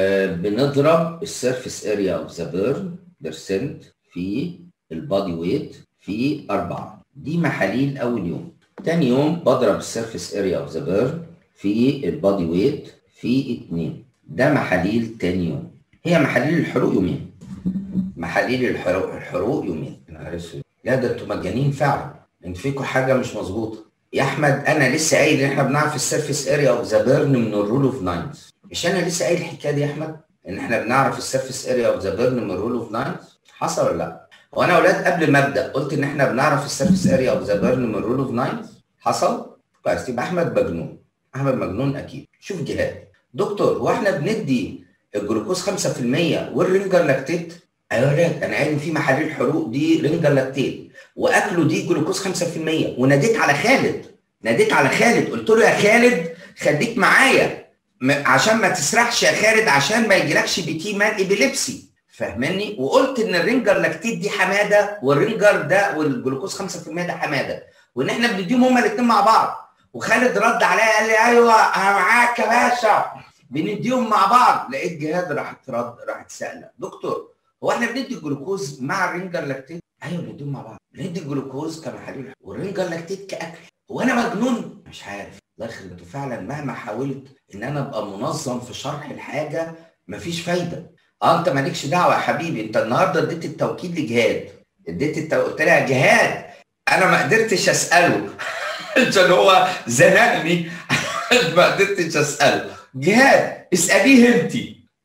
بنضرب السيرفيس اريا اوف ذا بيرن بيرسنت في البادي ويت في أربعة دي محاليل أول يوم تاني يوم بضرب السيرفيس اريا اوف ذا بيرن في البادي ويت في اتنين ده محاليل تاني يوم هي محاليل الحروق يومين محاليل الحروق الحروق يومين لا ده انتوا مجانين فعلا انتوا فيكم حاجه مش مظبوطه يا احمد انا لسه قايل ان احنا بنعرف السيرفيس اريا اوف ذا بيرن من الرول اوف ناينز مش انا لسه قايل الحكايه دي يا احمد ان احنا بنعرف السيرفيس اريا اوف ذا بيرن من الرول اوف ناينز حصل ولا لا؟ هو انا اولاد قبل ما ابدا قلت ان احنا بنعرف السيرفيس اريا اوف ذا بيرن من الرول اوف ناينز حصل؟ كويس يبقى احمد مجنون احمد مجنون اكيد شوف جهاد دكتور هو احنا بندي الجلوكوز 5% والرينجر لاكتيت ايوه ولاد انا قايل في محاليل حروق دي رينجر لاكتيت واكله دي جلوكوز 5% وناديت على خالد ناديت على خالد قلت له يا خالد خليك معايا عشان ما تسرحش يا خالد عشان ما يجيلكش بي تي مان ابيليبسي فاهمني وقلت ان الرينجر لاكتيت دي حماده والرينجر ده والجلوكوز 5% ده حماده وان احنا بنديهم هما الاثنين مع بعض وخالد رد عليا قال لي ايوه انا معاك يا باشا بنديهم مع بعض لقيت جهاد راحت رد راحت سائله دكتور هو احنا بندي الجلوكوز مع الرينجر لاكتيت ايوه بنديهم مع بعض بندي الجلوكوز كمحاليل والرينجر لاكتيت كاكل هو انا مجنون مش عارف الله يخرب فعلا مهما حاولت ان انا ابقى منظم في شرح الحاجه مفيش فايده اه انت مالكش دعوه يا حبيبي انت النهارده اديت التوكيد لجهاد اديت التو... قلت لها جهاد انا ما قدرتش اساله عشان هو زنقني ما قدرتش اساله جهاد اساليه انت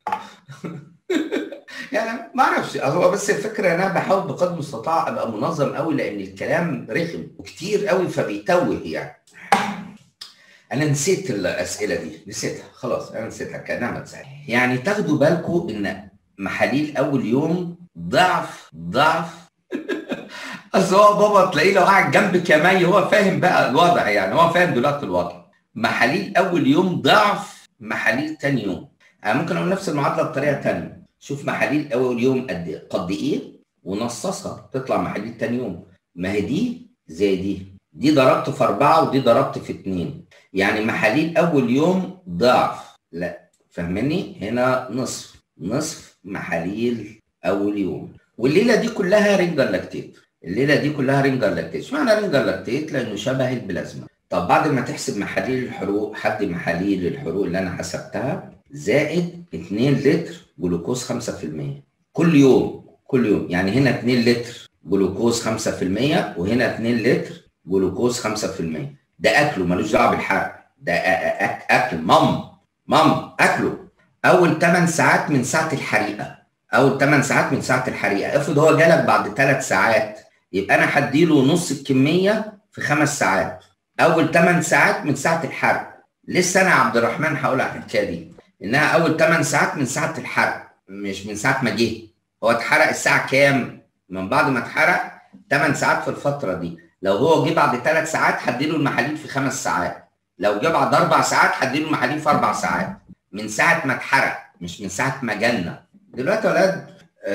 يعني ما اعرفش هو بس الفكره انا بحاول بقدر المستطاع ابقى منظم قوي لان الكلام رخم وكتير قوي فبيتوه يعني انا نسيت الاسئله دي نسيتها خلاص انا نسيتها كانها ما يعني تاخدوا بالكم ان محاليل اول يوم ضعف ضعف اصل هو بابا تلاقيه لو قاعد جنبك يا مي هو فاهم بقى الوضع يعني هو فاهم دلوقتي الوضع محاليل اول يوم ضعف محاليل تاني يوم انا ممكن اقول نفس المعادله بطريقه تانية شوف محاليل اول يوم قد قد ايه ونصصها تطلع محاليل تاني يوم ما هي دي زي دي دي ضربت في أربعة ودي ضربت في اتنين يعني محاليل أول يوم ضعف لا فاهمني هنا نصف نصف محاليل أول يوم والليلة دي كلها رينجر لاكتيت الليلة دي كلها رينجر لاكتيت اشمعنى رينجر لاكتيت لأنه شبه البلازما طب بعد ما تحسب محاليل الحروق حد محاليل الحروق اللي أنا حسبتها زائد 2 لتر جلوكوز 5% كل يوم كل يوم يعني هنا 2 لتر جلوكوز 5% وهنا 2 لتر جلوكوز 5% ده اكله ملوش دعوه بالحرق ده اكل مام مام اكله اول 8 ساعات من ساعه الحريقه اول 8 ساعات من ساعه الحريقه افرض هو جالك بعد 3 ساعات يبقى انا هديله نص الكميه في خمس ساعات اول 8 ساعات من ساعه الحرق لسه انا عبد الرحمن هقول على الحكايه دي انها اول 8 ساعات من ساعه الحرق مش من ساعه ما جه هو اتحرق الساعه كام من بعد ما اتحرق 8 ساعات في الفتره دي لو هو جه بعد ثلاث ساعات هديله المحاليل في خمس ساعات لو جه بعد اربع ساعات هديله المحاليل في اربع ساعات من ساعه ما اتحرق مش من ساعه ما جالنا دلوقتي يا ولاد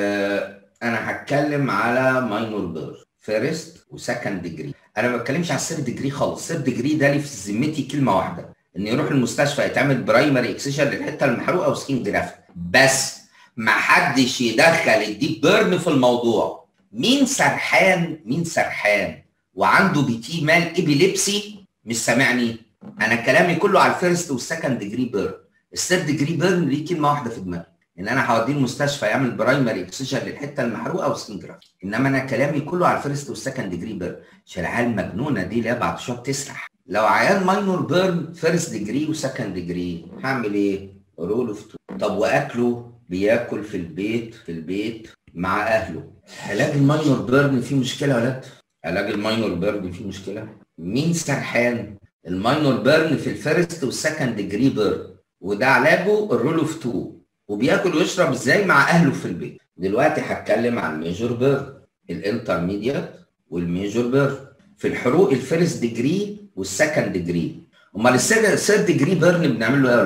آه انا هتكلم على ماينور بير فيرست وسكند ديجري انا ما بتكلمش على الثيرد ديجري خالص الثيرد ديجري ده لي في ذمتي كلمه واحده ان يروح المستشفى يتعمل برايمري اكسشن للحته المحروقه وسكين جرافت بس ما حدش يدخل الديب بيرن في الموضوع مين سرحان مين سرحان وعنده بي تي مال ابيليبسي مش سامعني انا كلامي كله على الفيرست والسكند ديجري بيرن الثيرد ديجري بيرن ليه كلمه واحده في دماغي ان انا هوديه المستشفى يعمل برايمري اكسجن للحته المحروقه وسكين جرافت انما انا كلامي كله على الفيرست والسكند ديجري بيرن عشان العيال المجنونه دي اللي بعد شويه تسرح لو عيان ماينور بيرن فيرست ديجري وسكند ديجري هعمل ايه؟ رول اوف طب واكله بياكل في البيت في البيت مع اهله علاج الماينور بيرن فيه مشكله ولا لا؟ علاج الماينور بيرن فيه مشكله مين سرحان الماينور بيرن في الفيرست والسكند ديجري بيرن وده علاجه الرول اوف 2 وبياكل ويشرب ازاي مع اهله في البيت دلوقتي هتكلم عن الميجور بيرن الانترميديات والميجور بيرن في الحروق الفيرست ديجري والسكند ديجري امال الثيرد ديجري بيرن بنعمل له ايه يا ولاد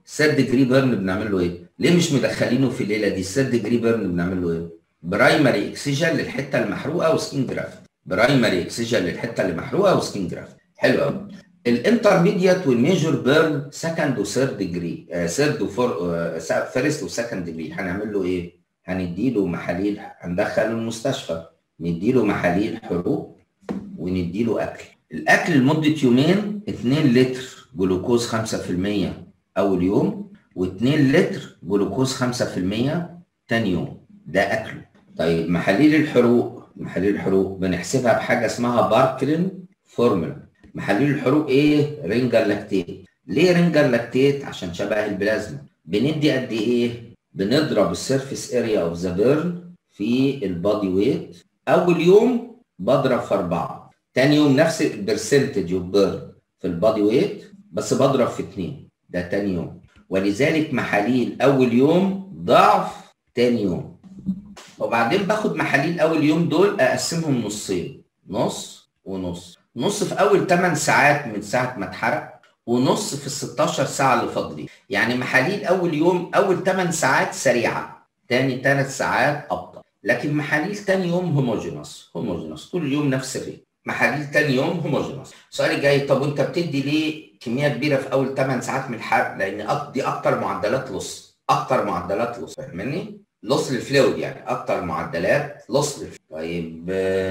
الثيرد ديجري بيرن بنعمل له ايه؟ ليه مش مدخلينه في الليله دي؟ الثيرد ديجري بيرن بنعمل له ايه؟ برايمري اكسجن للحته المحروقه وسكين جرافت برايمري اكسجن للحته اللي محروقه وسكين جرافت حلو قوي الانترميديت والميجور بيرن سكند وثيرد ديجري ثيرد وفور فيرست وسكند ديجري هنعمل له ايه؟ هنديله محاليل هندخله المستشفى نديله محاليل حروق ونديله اكل الاكل لمده يومين 2 لتر جلوكوز 5% اول يوم و2 لتر جلوكوز 5% تاني يوم ده اكله طيب محاليل الحروق محاليل الحروق بنحسبها بحاجه اسمها باركلين فورمولا محاليل الحروق ايه رينجر لاكتيت ليه رينجر لاكتيت عشان شبه البلازما بندي قد ايه بنضرب السيرفيس اريا اوف ذا بيرن في البادي ويت اول يوم بضرب في اربعه تاني يوم نفس البرسنتج اوف بيرن في البادي ويت بس بضرب في اثنين ده تاني يوم ولذلك محاليل اول يوم ضعف تاني يوم وبعدين باخد محاليل اول يوم دول اقسمهم نصين نص ونص نص في اول 8 ساعات من ساعه ما اتحرق ونص في ال 16 ساعه اللي فاضلين يعني محاليل اول يوم اول 8 ساعات سريعه تاني 3 ساعات ابطا لكن محاليل تاني يوم هوموجينوس هوموجينوس طول اليوم نفس الريت محاليل تاني يوم هوموجينوس السؤال الجاي طب وانت بتدي ليه كميه كبيره في اول 8 ساعات من الحرق لان دي اكتر معدلات لص اكتر معدلات لص فاهمني لص للفلويد يعني اكتر معدلات لص للفلويد طيب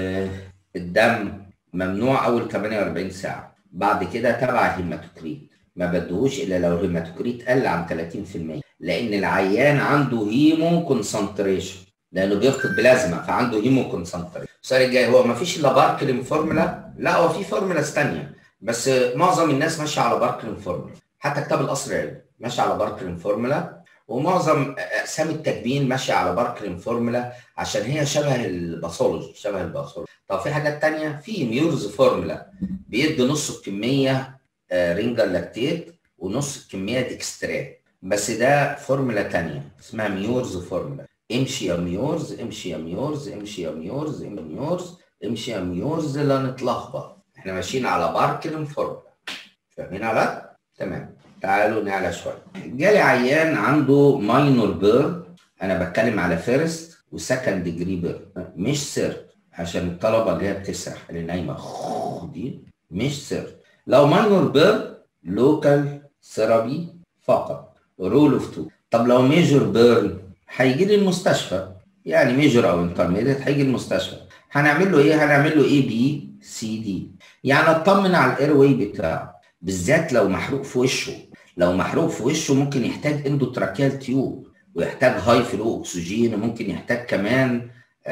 الدم ممنوع اول 48 ساعه بعد كده تبع الهيماتوكريت ما بدهوش الا لو الهيماتوكريت قل عن 30% لان العيان عنده هيمو كونسنتريشن لانه بيفقد بلازما فعنده هيمو كونسنتريشن السؤال الجاي هو ما فيش الا باركلين فورمولا لا هو في فورمولاز ثانيه بس معظم الناس ماشيه على باركلين فورمولا حتى كتاب القصر العلمي ماشي على باركلين فورمولا ومعظم اقسام التكوين ماشيه على باركلين فورمولا عشان هي شبه الباثولوجي شبه الباثولوجي طب في حاجات تانية في ميورز فورمولا بيدي نص الكميه رينجر لاكتيت ونص الكميه ديكسترات بس ده فورمولا تانية اسمها ميورز فورمولا امشي يا ميورز امشي يا ميورز امشي يا ميورز امشي يا ميورز امشي يا ميورز لا نتلخبط احنا ماشيين على باركلين فورمولا فاهمين على تمام تعالوا نعلى شويه جالي عيان عنده ماينور بيرن انا بتكلم على فيرست وسكند ديجري بيرن مش سيرت عشان الطلبه اللي هي بتسرح اللي نايمه دي مش سيرت لو ماينور بيرن لوكال ثيرابي فقط رول اوف تو طب لو ميجور بيرن هيجي لي المستشفى يعني ميجور او انترميديت هيجي المستشفى هنعمل له ايه هنعمل له اي بي سي دي يعني اطمن على الاير واي بتاعه بالذات لو محروق في وشه لو محروق في وشه ممكن يحتاج اندوتراكيال تيوب ويحتاج هاي فلو اكسجين وممكن يحتاج كمان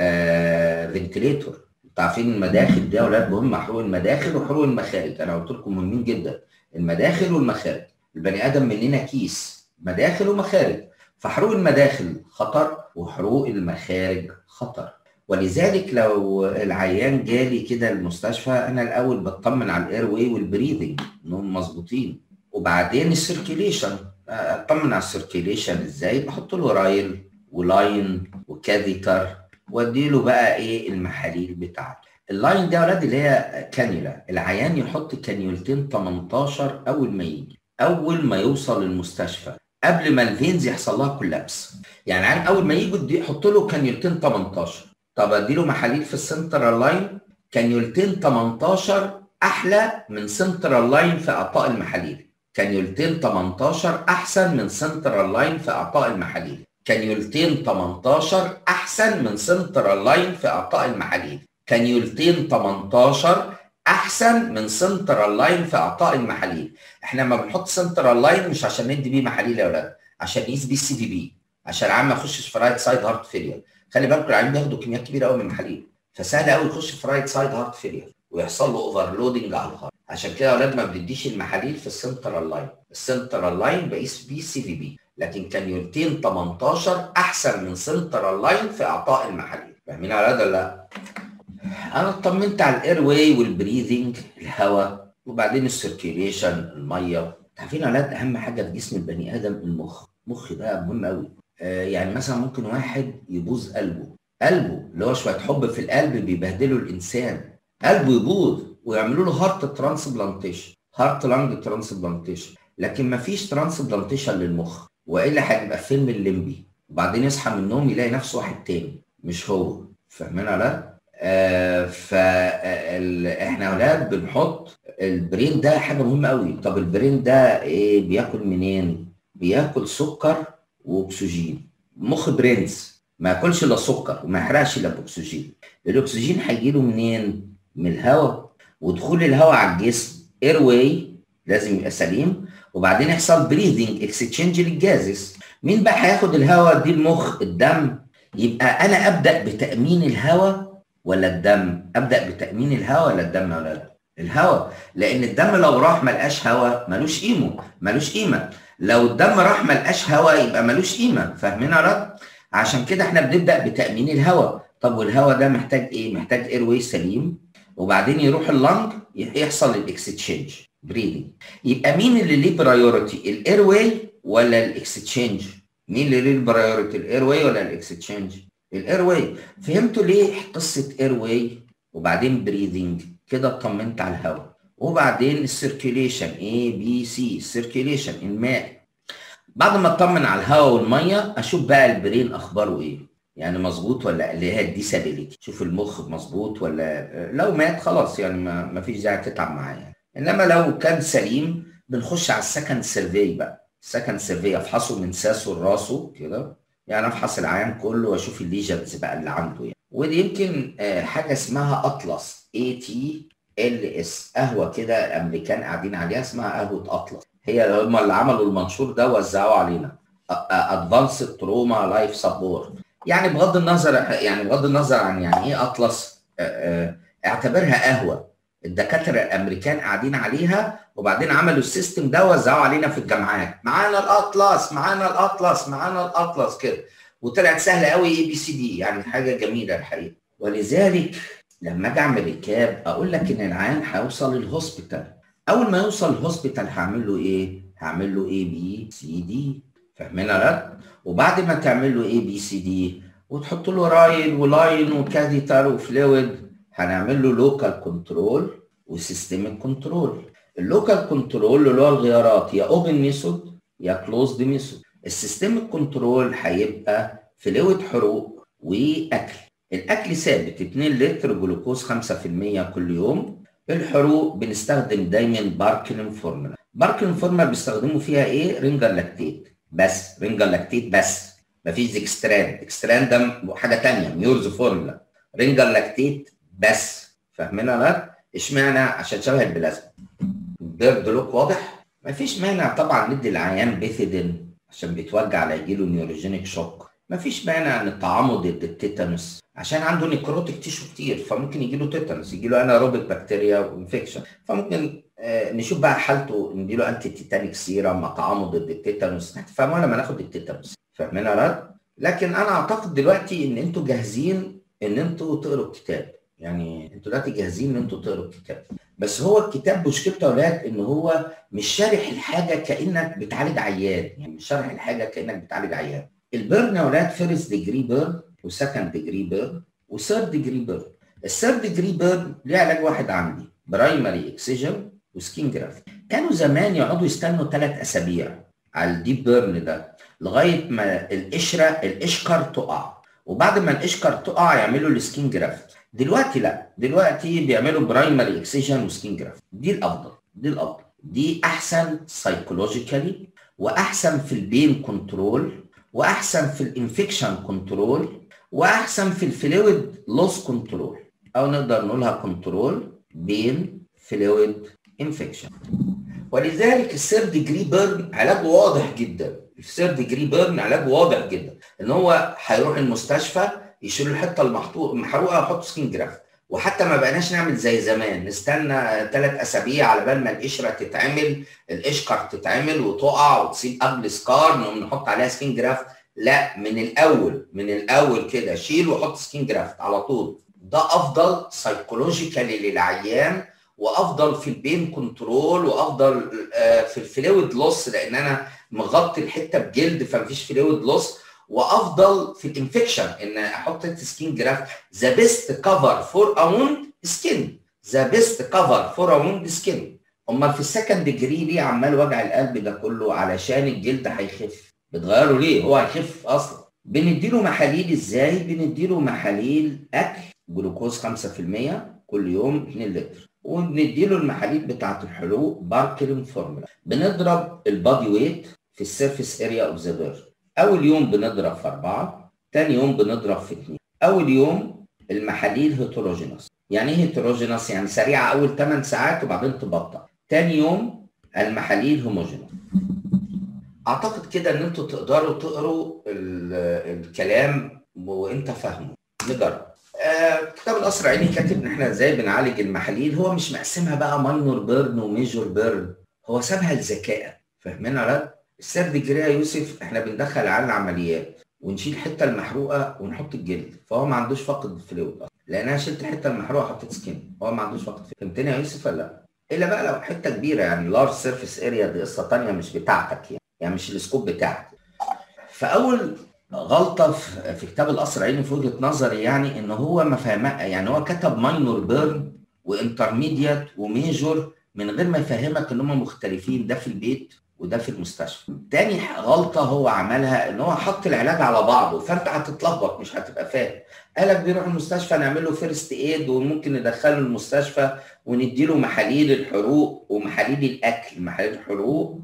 آه فنتليتور انتوا عارفين المداخل دي يا اولاد مهم حروق المداخل وحروق المخارج انا قلت لكم مهمين جدا المداخل والمخارج البني ادم مننا كيس مداخل ومخارج فحروق المداخل خطر وحروق المخارج خطر ولذلك لو العيان جالي كده المستشفى انا الاول بطمن على الاير واي والبريذنج انهم مظبوطين وبعدين السيركيليشن اطمن على السيركيليشن ازاي بحط له رايل ولاين وكاثيتر وادي له بقى ايه المحاليل بتاعته اللاين دي يا اولاد اللي هي كانيولا العيان يحط كانيولتين 18 اول ما يجي اول ما يوصل المستشفى قبل ما الفينز يحصل لها كولابس يعني عارف اول ما يجوا يحط له كانيولتين 18 طب ادي له محاليل في السنترال لاين كانيولتين 18 احلى من سنترال لاين في اعطاء المحاليل كانيولتين 18 احسن من سنترال لاين في اعطاء المحاليل كانيولتين 18 احسن من سنترال لاين في اعطاء المحاليل كانيولتين 18 احسن من سنترال لاين في اعطاء المحاليل احنا لما بنحط سنترال لاين مش عشان ندي بيه محاليل يا اولاد عشان نقيس بيه السي في بي عشان العيان ما يخشش في رايت سايد هارت فيلير خلي بالكم العيان بياخدوا كميات كبيره قوي من المحاليل فسهل قوي يخش في رايت سايد هارت فيلير ويحصل له اوفرلودنج على الهارت عشان كده يا اولاد ما بنديش المحاليل في السنترال لاين السنترال لاين بقيس بيه سي في بي لكن كانيولتين 18 احسن من سنترال لاين في اعطاء المحاليل فاهمين على هذا ولا لا؟ انا اطمنت على الاير واي والبريذنج الهواء وبعدين السيركيليشن الميه عارفين يا اولاد اهم حاجه في جسم البني ادم المخ المخ ده مهم قوي آه يعني مثلا ممكن واحد يبوظ قلبه قلبه اللي هو شويه حب في القلب بيبهدلوا الانسان قلبه يبوظ ويعملوا له هارت ترانسبلانتيشن هارت لانج ترانسبلانتيشن لكن مفيش ترانسبلانتيشن للمخ والا هيبقى فيلم الليمبي وبعدين يصحى من النوم يلاقي نفسه واحد تاني مش هو فاهمين ولا آه فاحنا اولاد بنحط البرين ده حاجه مهمه قوي طب البرين ده ايه بياكل منين بياكل سكر واكسجين مخ برنس ما ياكلش الا سكر وما يحرقش الا باكسجين الاكسجين هيجي له منين من الهواء ودخول الهواء على الجسم اير واي لازم يبقى سليم وبعدين يحصل بريذنج اكستشينج للجازز مين بقى هياخد الهواء دي المخ الدم يبقى انا ابدا بتامين الهواء ولا الدم ابدا بتامين الهواء ولا الدم ولا لا الهواء لان الدم لو راح ما لقاش هواء ملوش قيمه ملوش قيمه لو الدم راح ما لقاش هواء يبقى ملوش قيمه فاهمين يا رد عشان كده احنا بنبدا بتامين الهواء طب والهواء ده محتاج ايه محتاج اير واي سليم وبعدين يروح اللنج يحصل الاكستشينج بريدنج يبقى مين اللي ليه برايورتي الاير واي ولا الاكستشينج مين اللي ليه البرايورتي الاير واي ولا الاكستشينج الاير واي فهمتوا ليه قصه اير واي وبعدين بريدنج كده اطمنت على الهواء وبعدين السيركيليشن اي بي سي السيركيليشن الماء بعد ما اطمن على الهواء والميه اشوف بقى البرين اخباره ايه يعني مظبوط ولا اللي هي الديسابيليتي شوف المخ مظبوط ولا لو مات خلاص يعني ما, ما فيش داعي تتعب معاه يعني. انما لو كان سليم بنخش على السكند سيرفي بقى السكند سيرفي افحصه من ساسه لراسه كده يعني افحص العيان كله واشوف الليجنز بقى اللي عنده يعني ودي يمكن حاجه اسمها اطلس اي تي ال اس قهوه كده الامريكان قاعدين عليها اسمها قهوه اطلس هي هم اللي عملوا المنشور ده وزعوه علينا ادفانسد تروما لايف سبورت يعني بغض النظر يعني بغض النظر عن يعني ايه اطلس اعتبرها قهوه الدكاتره الامريكان قاعدين عليها وبعدين عملوا السيستم ده وزعوه علينا في الجامعات معانا الاطلس معانا الاطلس معانا الاطلس كده وطلعت سهله قوي اي بي سي دي يعني حاجه جميله الحقيقه ولذلك لما اجي اعمل الكاب اقول لك ان العيان هيوصل الهوسبيتال اول ما يوصل الهوسبيتال هعمل له ايه؟ هعمل له اي بي سي دي فاهمين لا؟ وبعد ما تعمل له اي بي سي دي وتحط له رايل ولاين وكاثيتر وفلويد هنعمل له لوكال كنترول وسيستميك كنترول اللوكال كنترول اللي هو الغيارات يا اوبن ميثود يا كلوزد ميثود السيستميك كنترول هيبقى فلويد حروق واكل الاكل ثابت 2 لتر جلوكوز 5% كل يوم الحروق بنستخدم دايما باركلين فورمولا باركلين فورمولا بيستخدموا فيها ايه رينجر لاكتيت بس رينجر لاكتيت بس مفيش اكستران اكستران ده حاجه ثانيه ميورز فورمولا رينجر لاكتيت بس فاهمين ولا اشمعنى عشان شبه البلازما بيرد لوك واضح مفيش مانع طبعا ندي العيان بيثيدين عشان بيتوجع لا يجيله نيوروجينيك شوك مفيش مانع ان الطعام ضد التيتانوس عشان عنده نيكروتيك تيشو كتير فممكن يجي له تيتانوس يجي له اناروبيك بكتيريا وانفكشن فممكن آه نشوف بقى حالته نديله انتي تيتانيك سيرم مع طعامه ضد التيتانوس هتفهموا لما ناخد التيتانوس فاهمين يا لكن انا اعتقد دلوقتي ان انتوا جاهزين ان انتوا تقروا الكتاب يعني انتوا دلوقتي جاهزين ان انتوا تقروا الكتاب بس هو الكتاب مشكلته يا اولاد ان هو مش شارح الحاجه كانك بتعالج عيان يعني مش شارح الحاجه كانك بتعالج عيان البيرن يا اولاد فيرست ديجري بيرن وسكند ديجري بيرن وثيرد ديجري بيرن الثيرد ديجري بيرن ليه علاج واحد عندي برايمري اكسجن وسكين جرافت كانوا زمان يقعدوا يستنوا ثلاث اسابيع على الديب بيرن ده لغايه ما القشره القشكر تقع وبعد ما القشكر تقع يعملوا السكين جرافت دلوقتي لا دلوقتي بيعملوا برايمري اكسجن وسكين جرافت دي الافضل دي الافضل دي احسن سايكولوجيكالي واحسن في البين كنترول واحسن في الانفكشن كنترول واحسن في الفلويد لوس كنترول او نقدر نقولها كنترول بين فلويد انفكشن ولذلك الثيرد ديجري بيرن علاجه واضح جدا الثيرد ديجري بيرن علاجه واضح جدا ان هو هيروح المستشفى يشيل الحته المحروقه ويحط سكين جرافت وحتى ما بقناش نعمل زي زمان نستنى ثلاث اسابيع على بال ما القشره تتعمل القشكر تتعمل وتقع وتسيب قبل سكار نقوم نحط عليها سكين جرافت لا من الاول من الاول كده شيل وحط سكين جرافت على طول ده افضل سايكولوجيكالي للعيان وافضل في البين كنترول وافضل في الفلويد لوس لان انا مغطي الحته بجلد فمفيش فلويد لوس وافضل في الانفكشن ان احط سكين جرافت ذا بيست كفر فور ا ووند سكين ذا بيست كفر فور ا ووند سكين امال في السكند ديجري ليه عمال وجع القلب ده كله علشان الجلد هيخف بتغيره ليه هو هيخف اصلا بنديله محاليل ازاي بنديله محاليل اكل جلوكوز 5% كل يوم 2 لتر وبنديله المحاليل بتاعه الحلوق باركلين فورمولا بنضرب البادي ويت في السيرفيس اريا اوف ذا بيرد اول يوم بنضرب في اربعه ثاني يوم بنضرب في اثنين اول يوم المحاليل هيتروجينوس يعني ايه هيتروجينوس يعني سريعه اول 8 ساعات وبعدين تبطأ ثاني يوم المحاليل هوموجينوس اعتقد كده ان انتوا تقدروا تقروا الكلام وانت فاهمه نجرب آه كتاب القصر عيني كاتب ان احنا ازاي بنعالج المحاليل هو مش مقسمها بقى ماينور بيرن وميجور بيرن هو سابها لذكاء فاهمين ولا السير ديجري يا يوسف احنا بندخل على العمليات ونشيل الحته المحروقه ونحط الجلد فهو ما عندوش فقد فلويد لان انا شلت الحته المحروقه حطيت سكين هو ما عندوش فقد فهمتني يا يوسف ولا لا؟ الا بقى لو حته كبيره يعني لارج سيرفيس اريا دي قصه ثانيه مش بتاعتك يعني يعني مش السكوب بتاعك فاول غلطه في كتاب القصر عيني في وجهه نظري يعني ان هو ما فهم يعني هو كتب ماينور بيرن وانترميديت وميجور من غير ما يفهمك ان هم مختلفين ده في البيت وده في المستشفى. تاني غلطه هو عملها ان هو حط العلاج على بعضه فانت هتتلخبط مش هتبقى فاهم. قالك بيروح المستشفى نعمل له فيرست ايد وممكن ندخله المستشفى ونديله محاليل الحروق ومحاليل الاكل، محاليل الحروق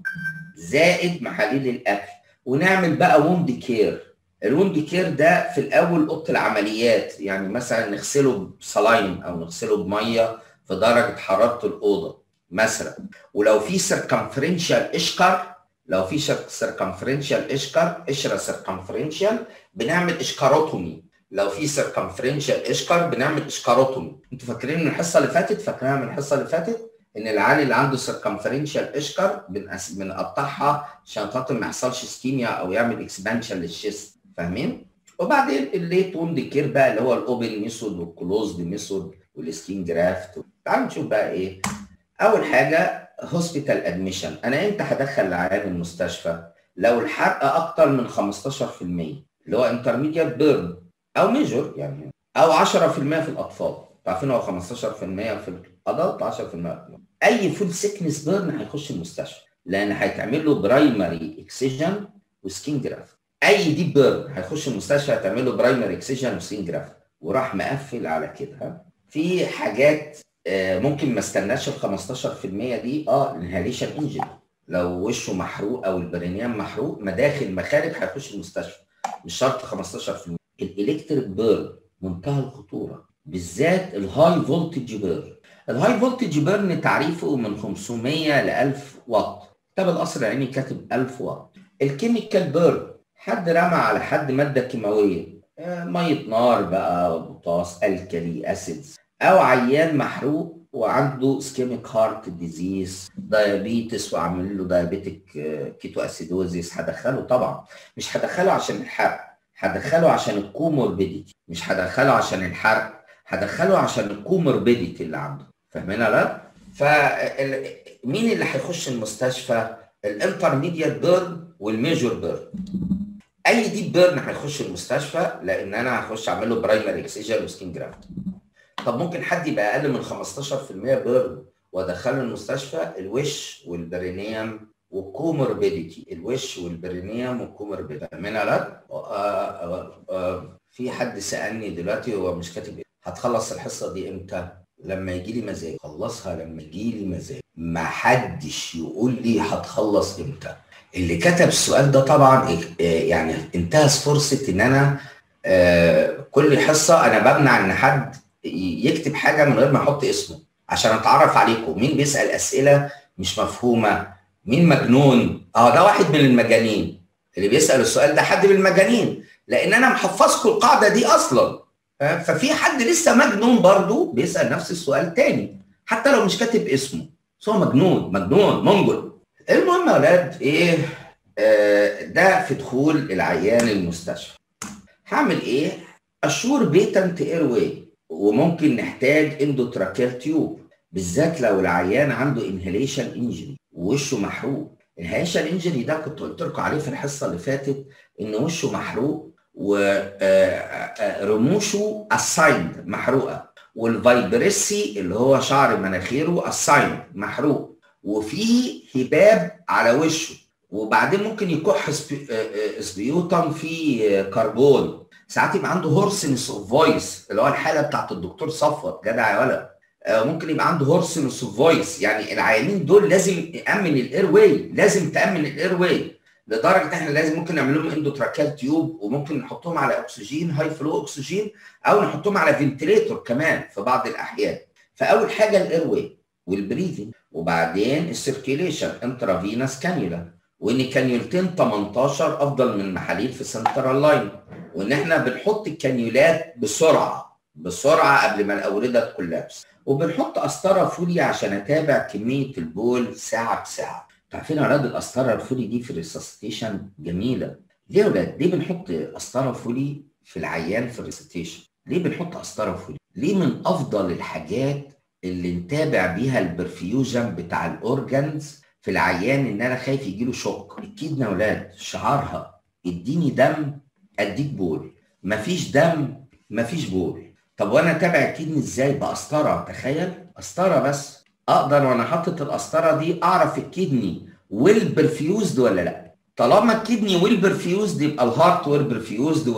زائد محاليل الاكل ونعمل بقى ووند كير. الوند كير ده في الاول اوضه العمليات يعني مثلا نغسله بصلاين او نغسله بميه في درجه حراره الاوضه مثلا ولو في سيركمفرنشال اشكر لو في سيركمفرنشال اشكر قشره سيركمفرنشال بنعمل اشكاروتومي لو في سيركمفرنشال اشكر بنعمل اشكاروتومي انتوا فاكرين من الحصه اللي فاتت فاكرينها من الحصه اللي فاتت ان العيال اللي عنده سيركمفرنشال اشكر بنقطعها عشان خاطر ما يحصلش سكيميا او يعمل اكسبانشن للشيست فاهمين وبعدين الليت ووند كير بقى اللي هو الاوبن ميثود والكلوزد ميثود والسكين جرافت تعالوا نشوف بقى ايه اول حاجه هوسبيتال ادميشن انا امتى هدخل العيان المستشفى لو الحرق اكتر من 15% اللي هو انترميديت بيرن او ميجور يعني او 10% في الاطفال عارفين هو 15% في الادلت 10% في اي فول سيكنس بيرن هيخش المستشفى لان هيتعمل له برايمري اكسجن وسكين جرافت اي ديب بيرن هيخش المستشفى هتعمل له برايمري اكسجن وسكين جرافت وراح مقفل على كده في حاجات ممكن ما استناش ال 15% دي اه انهاليشن انجن لو وشه محروق او البرينيان محروق مداخل مخارج هيخش المستشفى مش شرط 15% الالكتريك بيرن منتهى الخطوره بالذات الهاي فولتج بيرن الهاي فولتج بيرن تعريفه من 500 ل 1000 واط كتاب القصر العيني كاتب 1000 واط الكيميكال بيرن حد رمى على حد ماده كيماويه ميه نار بقى بوتاس الكلي اسيدز او عيان محروق وعنده سكيميك هارت ديزيز دايابيتس وعامل له دايابيتك كيتو اسيدوزيس هدخله طبعا مش هدخله عشان الحرق هدخله عشان الكوموربيديتي مش هدخله عشان الحرق هدخله عشان الكوموربيديتي اللي عنده فاهمين لا؟ فمين اللي هيخش المستشفى؟ الانترميديت بيرن والميجور بيرن اي ديب بيرن هيخش المستشفى لان انا هخش اعمل له برايمري اكسجن وسكين جرافت طب ممكن حد يبقى اقل من 15% بيرن وادخله المستشفى الوش والبرينيوم والكوموربيديتي الوش والبرينيوم والكوموربيديتي فاهمين لا؟ في حد سالني دلوقتي هو مش كاتب هتخلص الحصه دي امتى؟ لما يجي لي مزاج خلصها لما يجي لي مزاج ما حدش يقول لي هتخلص امتى اللي كتب السؤال ده طبعا يعني انتهز فرصه ان انا كل حصه انا بمنع ان حد يكتب حاجه من غير ما احط اسمه عشان اتعرف عليكم مين بيسال اسئله مش مفهومه مين مجنون اه ده واحد من المجانين اللي بيسال السؤال ده حد من المجانين لان انا محفظكم القاعده دي اصلا ففي حد لسه مجنون برضه بيسال نفس السؤال تاني حتى لو مش كاتب اسمه بس هو مجنون مجنون منجل المهم يا ولاد ايه آه ده في دخول العيان المستشفى هعمل ايه اشور بيتنت اير واي وممكن نحتاج اندوتراكيال تيوب بالذات لو العيان عنده انهيليشن انجري ووشه محروق الانهيليشن انجري ده كنت قلت لكم عليه في الحصه اللي فاتت ان وشه محروق ورموشه اسايند محروقه والفايبريسي اللي هو شعر مناخيره اسايند محروق وفي هباب على وشه وبعدين ممكن يكح سبيوتم في كربون ساعات يبقى عنده هورسنس اوف فويس اللي هو الحاله بتاعت الدكتور صفوت جدع يا ولد ممكن يبقى عنده هورسنس اوف فويس يعني العيانين دول لازم يامن الاير واي لازم تامن الاير واي لدرجه احنا لازم ممكن نعمل لهم اندوتراكال تيوب وممكن نحطهم على اكسجين هاي فلو اكسجين او نحطهم على فنتليتور كمان في بعض الاحيان فاول حاجه الاير واي والبريذنج وبعدين السيركيليشن انترافينس كانيولا وان كانيولتين 18 افضل من محاليل في سنترال لاين وان احنا بنحط الكانيولات بسرعه بسرعه قبل ما الاورده تكولابس وبنحط قسطره فولي عشان اتابع كميه البول ساعه بساعه عارفين يا اولاد القسطره الفولي دي في الريسستيشن جميله ليه يا اولاد ليه بنحط قسطره فولي في العيان في الريسستيشن ليه بنحط قسطره فولي ليه من افضل الحاجات اللي نتابع بيها البرفيوجن بتاع الاورجنز في العيان ان انا خايف يجيله شوك الكدنه يا اولاد شعارها اديني دم اديك بول مفيش دم مفيش بول طب وانا اتابع الكدني ازاي بقسطره تخيل قسطره بس اقدر وانا حاطط القسطره دي اعرف الكدني ويل برفيوزد ولا لا طالما الكدني ويل برفيوزد يبقى الهارت ويل برفيوزد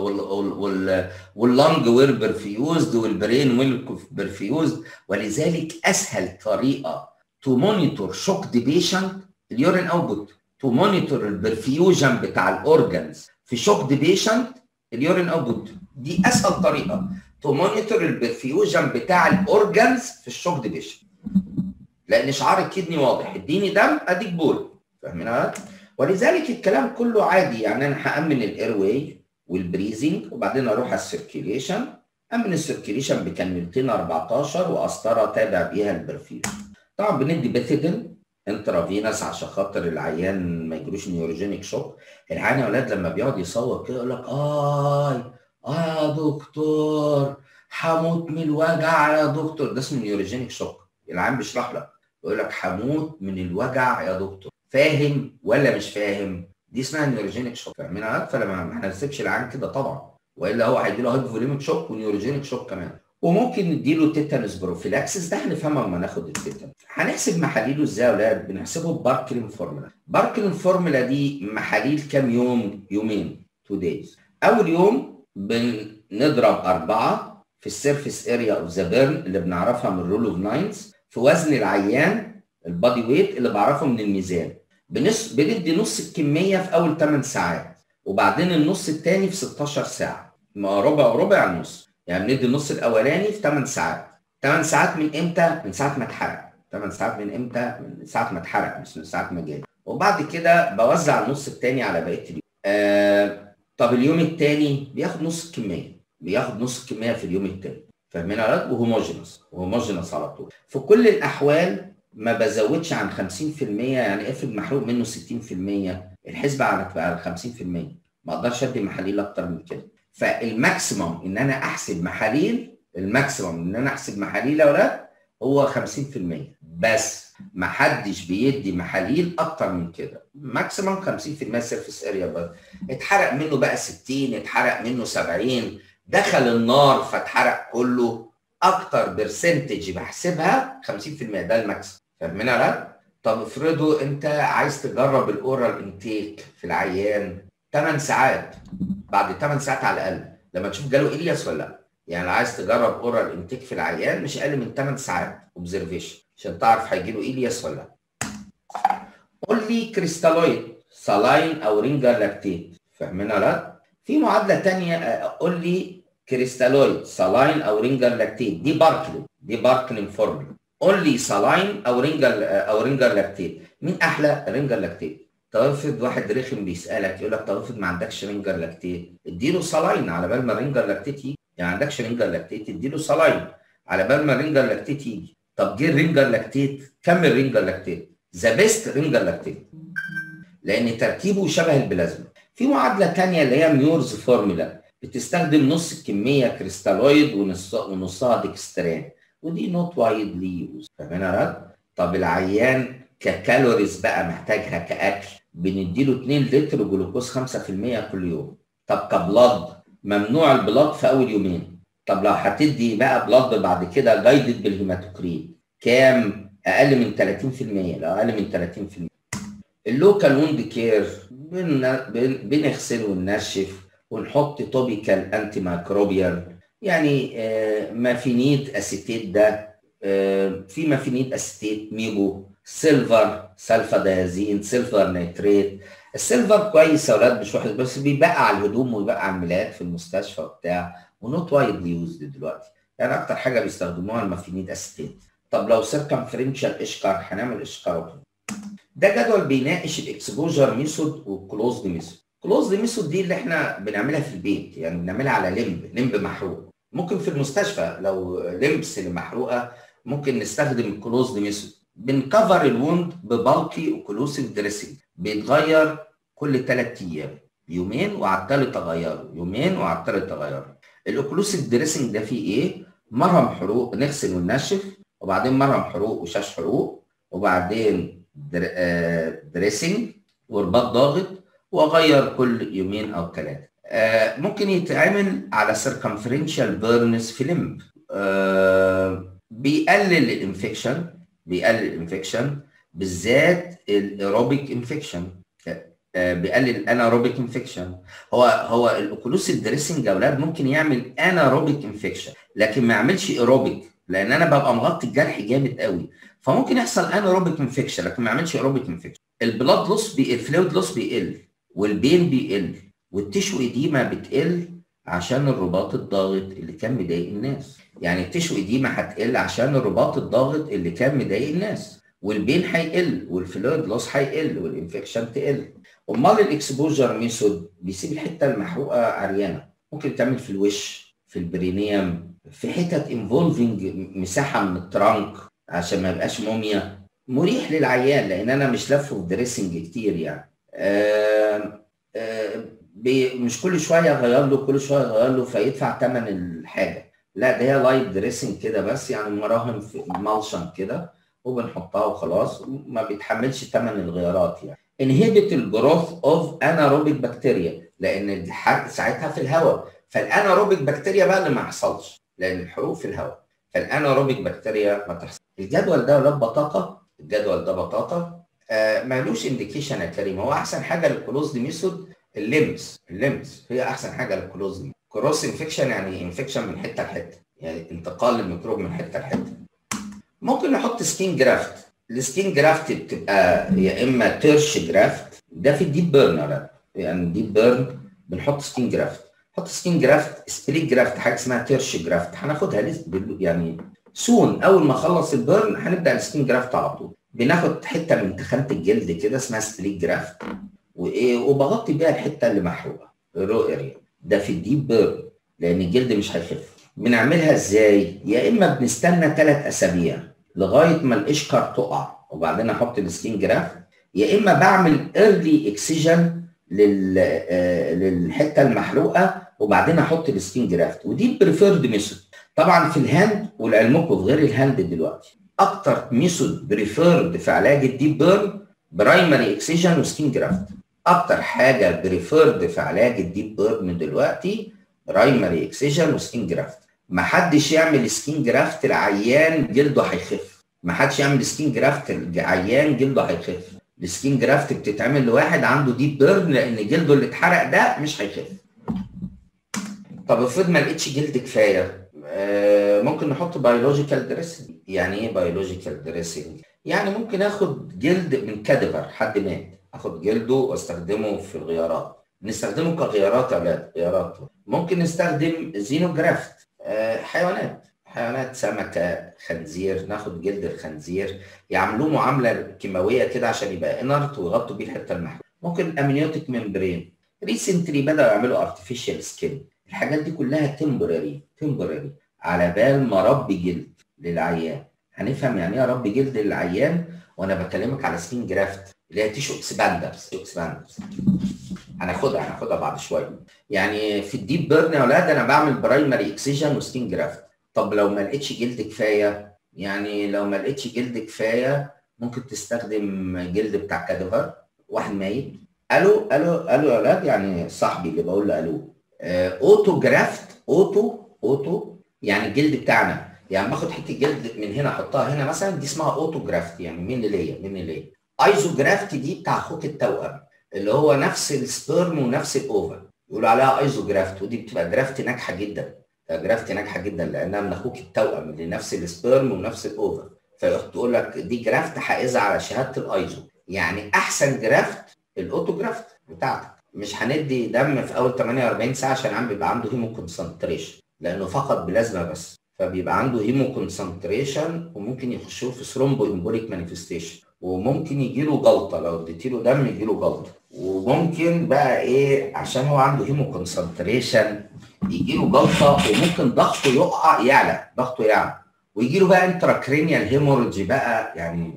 واللنج ويل برفيوزد والبرين ويل برفيوزد ولذلك اسهل طريقه تو مونيتور شوك دي بيشنت اليورين اوتبوت تو مونيتور البرفيوجن بتاع الاورجنز في شوك دي بيشنت اليورين اوتبوت دي اسهل طريقه تو مونيتور البرفيوجن بتاع الاورجنز في الشوك دي بيشنت لان شعار الكدني واضح اديني دم اديك بول فاهمين ولذلك الكلام كله عادي يعني انا هامن الاير واي والبريزنج وبعدين اروح على السيركيليشن امن السيركيليشن بكانيولتين 14 وقسطره تابع بيها البرفيوجن طبعا بندي بيثيدين انترافينس عشان خاطر العيان ما يجروش نيوروجينيك شوك العيان يا اولاد لما بيقعد يصوت كده يقول لك اي اه يا دكتور هموت من الوجع يا دكتور ده اسمه نيوروجينيك شوك العيان بيشرح لك يقول لك هموت من الوجع يا دكتور فاهم ولا مش فاهم دي اسمها نيوروجينيك شوك فاهمين فلما ما هنسيبش العيان كده طبعا والا هو هيجي له هايبو فوليميك شوك ونيوروجينيك شوك كمان وممكن نديله تيتانوس بروفيلاكسس ده هنفهمها لما ناخد التيتانوس هنحسب محاليله ازاي يا اولاد بنحسبه بباركلين فورمولا باركلين فورمولا دي محاليل كام يوم يومين 2 دايز اول يوم بنضرب أربعة في السيرفيس اريا اوف ذا بيرن اللي بنعرفها من رول اوف ناينز في وزن العيان البادي ويت اللي بعرفه من الميزان بنص بندي نص الكميه في اول 8 ساعات وبعدين النص الثاني في 16 ساعه ما ربع وربع النص يعني بندي النص الاولاني في 8 ساعات 8 ساعات من امتى؟ من ساعه ما اتحرق 8 ساعات من امتى؟ من ساعه ما اتحرق مش من ساعه ما جه وبعد كده بوزع النص الثاني على بقيه اليوم آه طب اليوم الثاني بياخد نص الكميه بياخد نص الكميه في اليوم الثاني فاهمين يا ولاد وهوموجينس وهوموجينس على طول في كل الاحوال ما بزودش عن 50% يعني افرض محروق منه 60% الحسبه على على 50% ما اقدرش ادي محاليل اكتر من كده فالماكسيموم ان انا احسب محاليل الماكسيموم ان انا احسب محاليل يا ولاد هو 50% بس ما حدش بيدي محاليل اكتر من كده ماكسيموم 50% سيرفيس اريا بس اتحرق منه بقى 60 اتحرق منه 70 دخل النار فاتحرق كله اكتر برسنتج بحسبها 50% ده الماكسيموم فاهمين يا ولاد؟ طب افرضوا انت عايز تجرب الاورال انتيك في العيان 8 ساعات بعد 8 ساعات على الاقل لما تشوف جاله الياس ولا لا يعني عايز تجرب اورال انتيك في العيان مش اقل من 8 ساعات اوبزرفيشن عشان تعرف هيجي له الياس ولا لا قول لي كريستالويد سلاين او رينجر لاكتيت فاهمين يا ولاد؟ في معادله ثانيه قول لي كريستالويد سلاين او رينجر لاكتيت دي باركلين دي باركلين فورمولا قول لي سلاين او رينجر او رينجر لاكتيت مين احلى رينجر لاكتيت طب افرض واحد رخم بيسالك يقول لك طب افرض ما عندكش رينجر لاكتيت اديله سلاين على بال ما رينجر لاكتيت يجي يعني ما عندكش رينجر لاكتيت اديله سلاين على بال ما رينجر لاكتيت يجي طب جه رينجر لاكتيت كمل رينجر لاكتيت ذا بيست رينجر لاكتيت لان تركيبه شبه البلازما في معادله ثانيه اللي هي ميورز فورمولا بتستخدم نص الكميه كريستالويد ونصها ديكستران ودي نوت وايدلي يوز فاهمين يا طب العيان ككالوريز بقى محتاجها كاكل بنديله 2 لتر جلوكوز 5% كل يوم طب كبلاد ممنوع البلاد في اول يومين طب لو هتدي بقى بلاد بعد كده جايدد بالهيماتوكريت كام اقل من 30% لو اقل من 30% اللوكال ووند كير بنغسل وننشف ونحط توبيكال انتي مايكروبيال يعني آه، مافينيد اسيتيت ده آه، في مافينيد اسيتيت ميجو سيلفر سلفا دايازين سيلفر نيتريت السيلفر كويس يا اولاد مش وحش بس بيبقى على الهدوم ويبقى على الملايات في المستشفى وبتاع ونوت وايدلي يوزد دلوقتي يعني اكتر حاجه بيستخدموها المافينيد اسيتيت طب لو سيركمفرنشال اشكار هنعمل اشكار ده جدول بيناقش الاكسبوجر ميثود والكلوزد ميثود كلوزد ميثود دي اللي احنا بنعملها في البيت يعني بنعملها على لمب لمب محروق ممكن في المستشفى لو لمبس اللي محروقه ممكن نستخدم الكلوزد ميثود بنكفر الوند ببالكي اوكلوسيف دريسنج بيتغير كل ثلاث ايام يومين وعلى الثالث اغيره يومين وعلى الثالث اغيره الاوكلوسيف دريسنج ده فيه ايه؟ مرهم حروق نغسل وننشف وبعدين مرهم حروق وشاش حروق وبعدين دريسنج ورباط ضاغط واغير كل يومين او ثلاثه آه ممكن يتعمل على سيركمفرنشال بيرنس في لمب آه بيقلل الانفكشن بيقلل الانفكشن بالذات الايروبيك انفكشن آه بيقلل الاناروبيك انفكشن هو هو الاوكلوسيف دريسنج يا اولاد ممكن يعمل اناروبيك انفكشن لكن ما يعملش ايروبيك لان انا ببقى مغطي الجرح جامد قوي فممكن يحصل اناروبيك انفكشن لكن ما يعملش ايروبيك انفكشن البلاد لوس بي الفلويد لوس بيقل والبين بيقل والتشو ايديما بتقل عشان الرباط الضاغط اللي كان مضايق الناس يعني التشو ايديما هتقل عشان الرباط الضاغط اللي كان مضايق الناس والبين هيقل والفلويد لوس هيقل والانفكشن تقل امال الاكسبوجر ميثود بيسيب الحته المحروقه عريانه ممكن تعمل في الوش في البرينيوم في حتت انفولفنج مساحه من الترانك عشان ما يبقاش موميا مريح للعيان لان انا مش لفه في دريسنج كتير يعني آآ آآ مش كل شويه اغير له كل شويه اغير له فيدفع ثمن الحاجه لا ده هي لايت دريسنج كده بس يعني مراهم في مالشن كده وبنحطها وخلاص ما بيتحملش ثمن الغيارات يعني انهبت الجروث اوف اناروبيك بكتيريا لان الحرق ساعتها في الهواء فالاناروبيك بكتيريا بقى اللي ما يحصلش لان الحروق في الهواء فالاناروبيك بكتيريا ما تحصل الجدول ده ولاد بطاطا الجدول ده بطاطا آه مالوش انديكيشن يا كريم هو احسن حاجه للكلوزد ميثود الليمس الليمس هي احسن حاجه للكلوزد كروس انفكشن يعني انفكشن من حته لحته يعني انتقال الميكروب من حته لحته ممكن نحط سكين جرافت السكين جرافت بتبقى يا اما تيرش جرافت ده في الديب بيرن يعني ديب بيرن بنحط سكين جرافت نحط سكين جرافت سبليت جرافت حاجه اسمها تيرش جرافت هناخدها يعني سون اول ما اخلص البيرن هنبدا السكين جرافت على طول بناخد حته من تخانه الجلد كده اسمها سبليت جرافت وايه وبغطي بيها الحته اللي محروقه الرو اريا ده في الديب بيرن لان الجلد مش هيخف بنعملها ازاي يا اما بنستنى ثلاث اسابيع لغايه ما الاشكر تقع وبعدين احط السكين جرافت يا اما بعمل ايرلي اكسجن لل آه للحته المحروقه وبعدين احط السكين جرافت ودي البريفيرد ميثود طبعا في الهاند ولعلمكم في غير الهاند دلوقتي اكتر ميثود بريفيرد في علاج الديب بيرن برايمري اكسجن وسكين جرافت اكتر حاجه بريفيرد في علاج الديب بيرن دلوقتي برايمري اكسجن وسكين جرافت ما حدش يعمل سكين جرافت العيان جلده هيخف ما حدش يعمل سكين جرافت العيان جلده هيخف السكين جرافت بتتعمل لواحد عنده ديب بيرن لان جلده اللي اتحرق ده مش هيخف طب افرض ما لقيتش جلد كفايه آه ممكن نحط بيولوجيكال دريسنج يعني ايه بيولوجيكال دريسنج يعني ممكن اخد جلد من كادفر حد مات اخد جلده واستخدمه في الغيارات نستخدمه كغيارات يا اولاد غيارات ممكن نستخدم زينوجرافت آه حيوانات حيوانات سمكه خنزير ناخد جلد الخنزير يعملوه معامله كيماويه كده عشان يبقى انرت ويغطوا بيه الحته المحروقه ممكن امنيوتيك ممبرين ريسنتلي بداوا يعملوا ارتفيشال سكين الحاجات دي كلها تمبراري تمبراري على بال ما ربي جلد للعيان هنفهم يعني ايه ربي جلد للعيان وانا بكلمك على سكين جرافت اللي هي تيشو اكسباندرز اكسباندرز هناخدها هناخدها بعد شويه يعني في الديب بيرن يا اولاد انا بعمل برايمري اكسجن وسكين جرافت طب لو ما لقيتش جلد كفايه يعني لو ما لقيتش جلد كفايه ممكن تستخدم جلد بتاع كادفر واحد ميت الو الو الو يا اولاد يعني صاحبي اللي بقول له الو آه اوتو جرافت اوتو اوتو يعني الجلد بتاعنا يعني باخد حته جلد من هنا احطها هنا مثلا دي اسمها اوتوجرافت يعني من ليا من ليا ايزوجرافت دي بتاع اخوك التوأم اللي هو نفس السبرم ونفس الاوفا يقولوا عليها ايزوجرافت ودي بتبقى جرافت ناجحه جدا جرافت ناجحه جدا لانها من اخوك التوأم اللي نفس السبرم ونفس الاوفا فتقول لك دي جرافت حائزه على شهاده الايزو يعني احسن جرافت الاوتوجرافت بتاعتك مش هندي دم في اول 48 ساعه عشان عم بيبقى عنده هيمو كونسنتريشن لانه فقط بلازما بس فبيبقى عنده هيمو كونسنتريشن وممكن يخشوا في ثرومبو امبوليك مانيفستيشن وممكن يجي له جلطه لو اديتي له دم يجي له جلطه وممكن بقى ايه عشان هو عنده هيمو كونسنتريشن يجي له جلطه وممكن ضغطه يقع يعلى ضغطه يعلى ويجي له بقى انتراكرينيال هيموريدج بقى يعني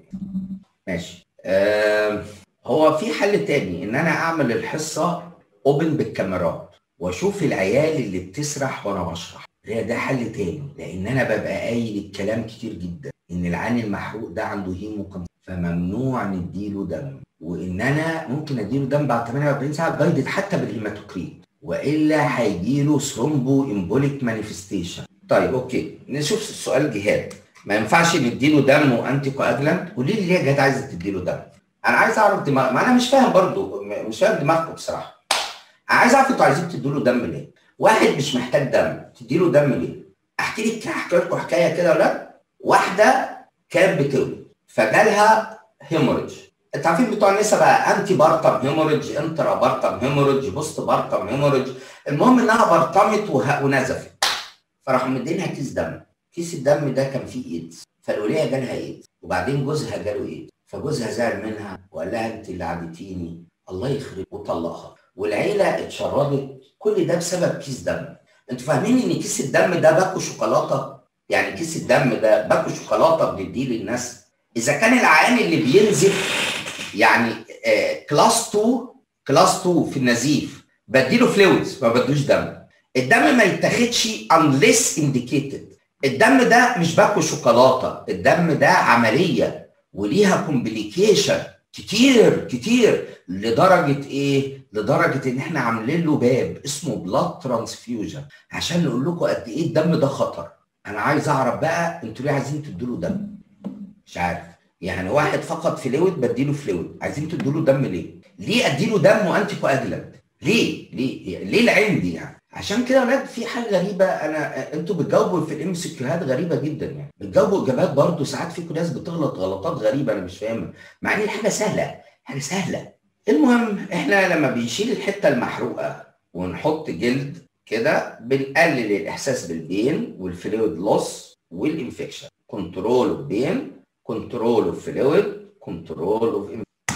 ماشي آه هو في حل تاني ان انا اعمل الحصه اوبن بالكاميرات واشوف العيال اللي بتسرح وانا بشرح ده ده حل تاني لان انا ببقى قايل الكلام كتير جدا ان العين المحروق ده عنده هيمو فممنوع نديله دم وان انا ممكن اديله دم بعد 48 ساعه جايدد حتى بالهيماتوكريت والا هيجي له ثرومبو امبوليك مانيفستيشن طيب اوكي نشوف السؤال جهاد ما ينفعش نديله دم وانتي كواجلانت قولي لي ليه يا جهاد عايزه تديله دم انا عايز اعرف دماغ ما انا مش فاهم برضو مش فاهم دماغكم بصراحه انا عايز اعرف انتوا عايزين تدوا له دم ليه واحد مش محتاج دم تدي له دم ليه احكي لك احكي لكم حكايه كده ولا واحده كانت بتولد فجالها هيموريدج انت عارفين بتوع النساء بقى انتي بارتم هيموريدج انترا بارتم هيموريدج بوست بارتم هيموريدج المهم انها برطمت ونزفت فراحوا مدينها كيس دم كيس الدم ده كان فيه ايدز فالوليه جالها ايدز وبعدين جوزها جاله ايدز فجوزها زعل منها وقال لها انت اللي عديتيني الله يخرب وطلقها والعيله اتشردت كل ده بسبب كيس دم انتوا فاهمين ان كيس الدم ده باكو شوكولاته يعني كيس الدم ده باكو شوكولاته بنديه للناس اذا كان العيان اللي بينزف يعني آه كلاس 2 كلاس 2 في النزيف بديله فلويدز ما بدوش دم الدم ما يتاخدش unless indicated الدم ده مش باكو شوكولاته الدم ده عمليه وليها كومبليكيشن كتير كتير لدرجه ايه؟ لدرجه ان احنا عاملين له باب اسمه بلاد ترانسفيوجن عشان نقول لكم قد ايه الدم ده خطر. انا عايز اعرف بقى انتوا ليه عايزين تدوا له دم؟ مش عارف يعني واحد فقط فلويد بديله فلويد عايزين تدوا له دم ليه؟ ليه اديله دم وانتي كواجلانت؟ ليه؟ ليه؟ ليه العين دي يعني؟ عشان كده ولاد في حاجه غريبه انا انتوا بتجاوبوا في الام سي كيوهات غريبه جدا يعني بتجاوبوا اجابات برضه ساعات فيكم ناس بتغلط غلطات غريبه انا مش فاهمها مع ان الحاجه سهله حاجه سهله المهم احنا لما بنشيل الحته المحروقه ونحط جلد كده بنقلل الاحساس بالبين والفلويد لوس والانفكشن كنترول اوف بين كنترول اوف فلويد كنترول اوف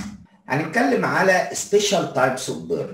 هنتكلم على سبيشال تايبس اوف بيرن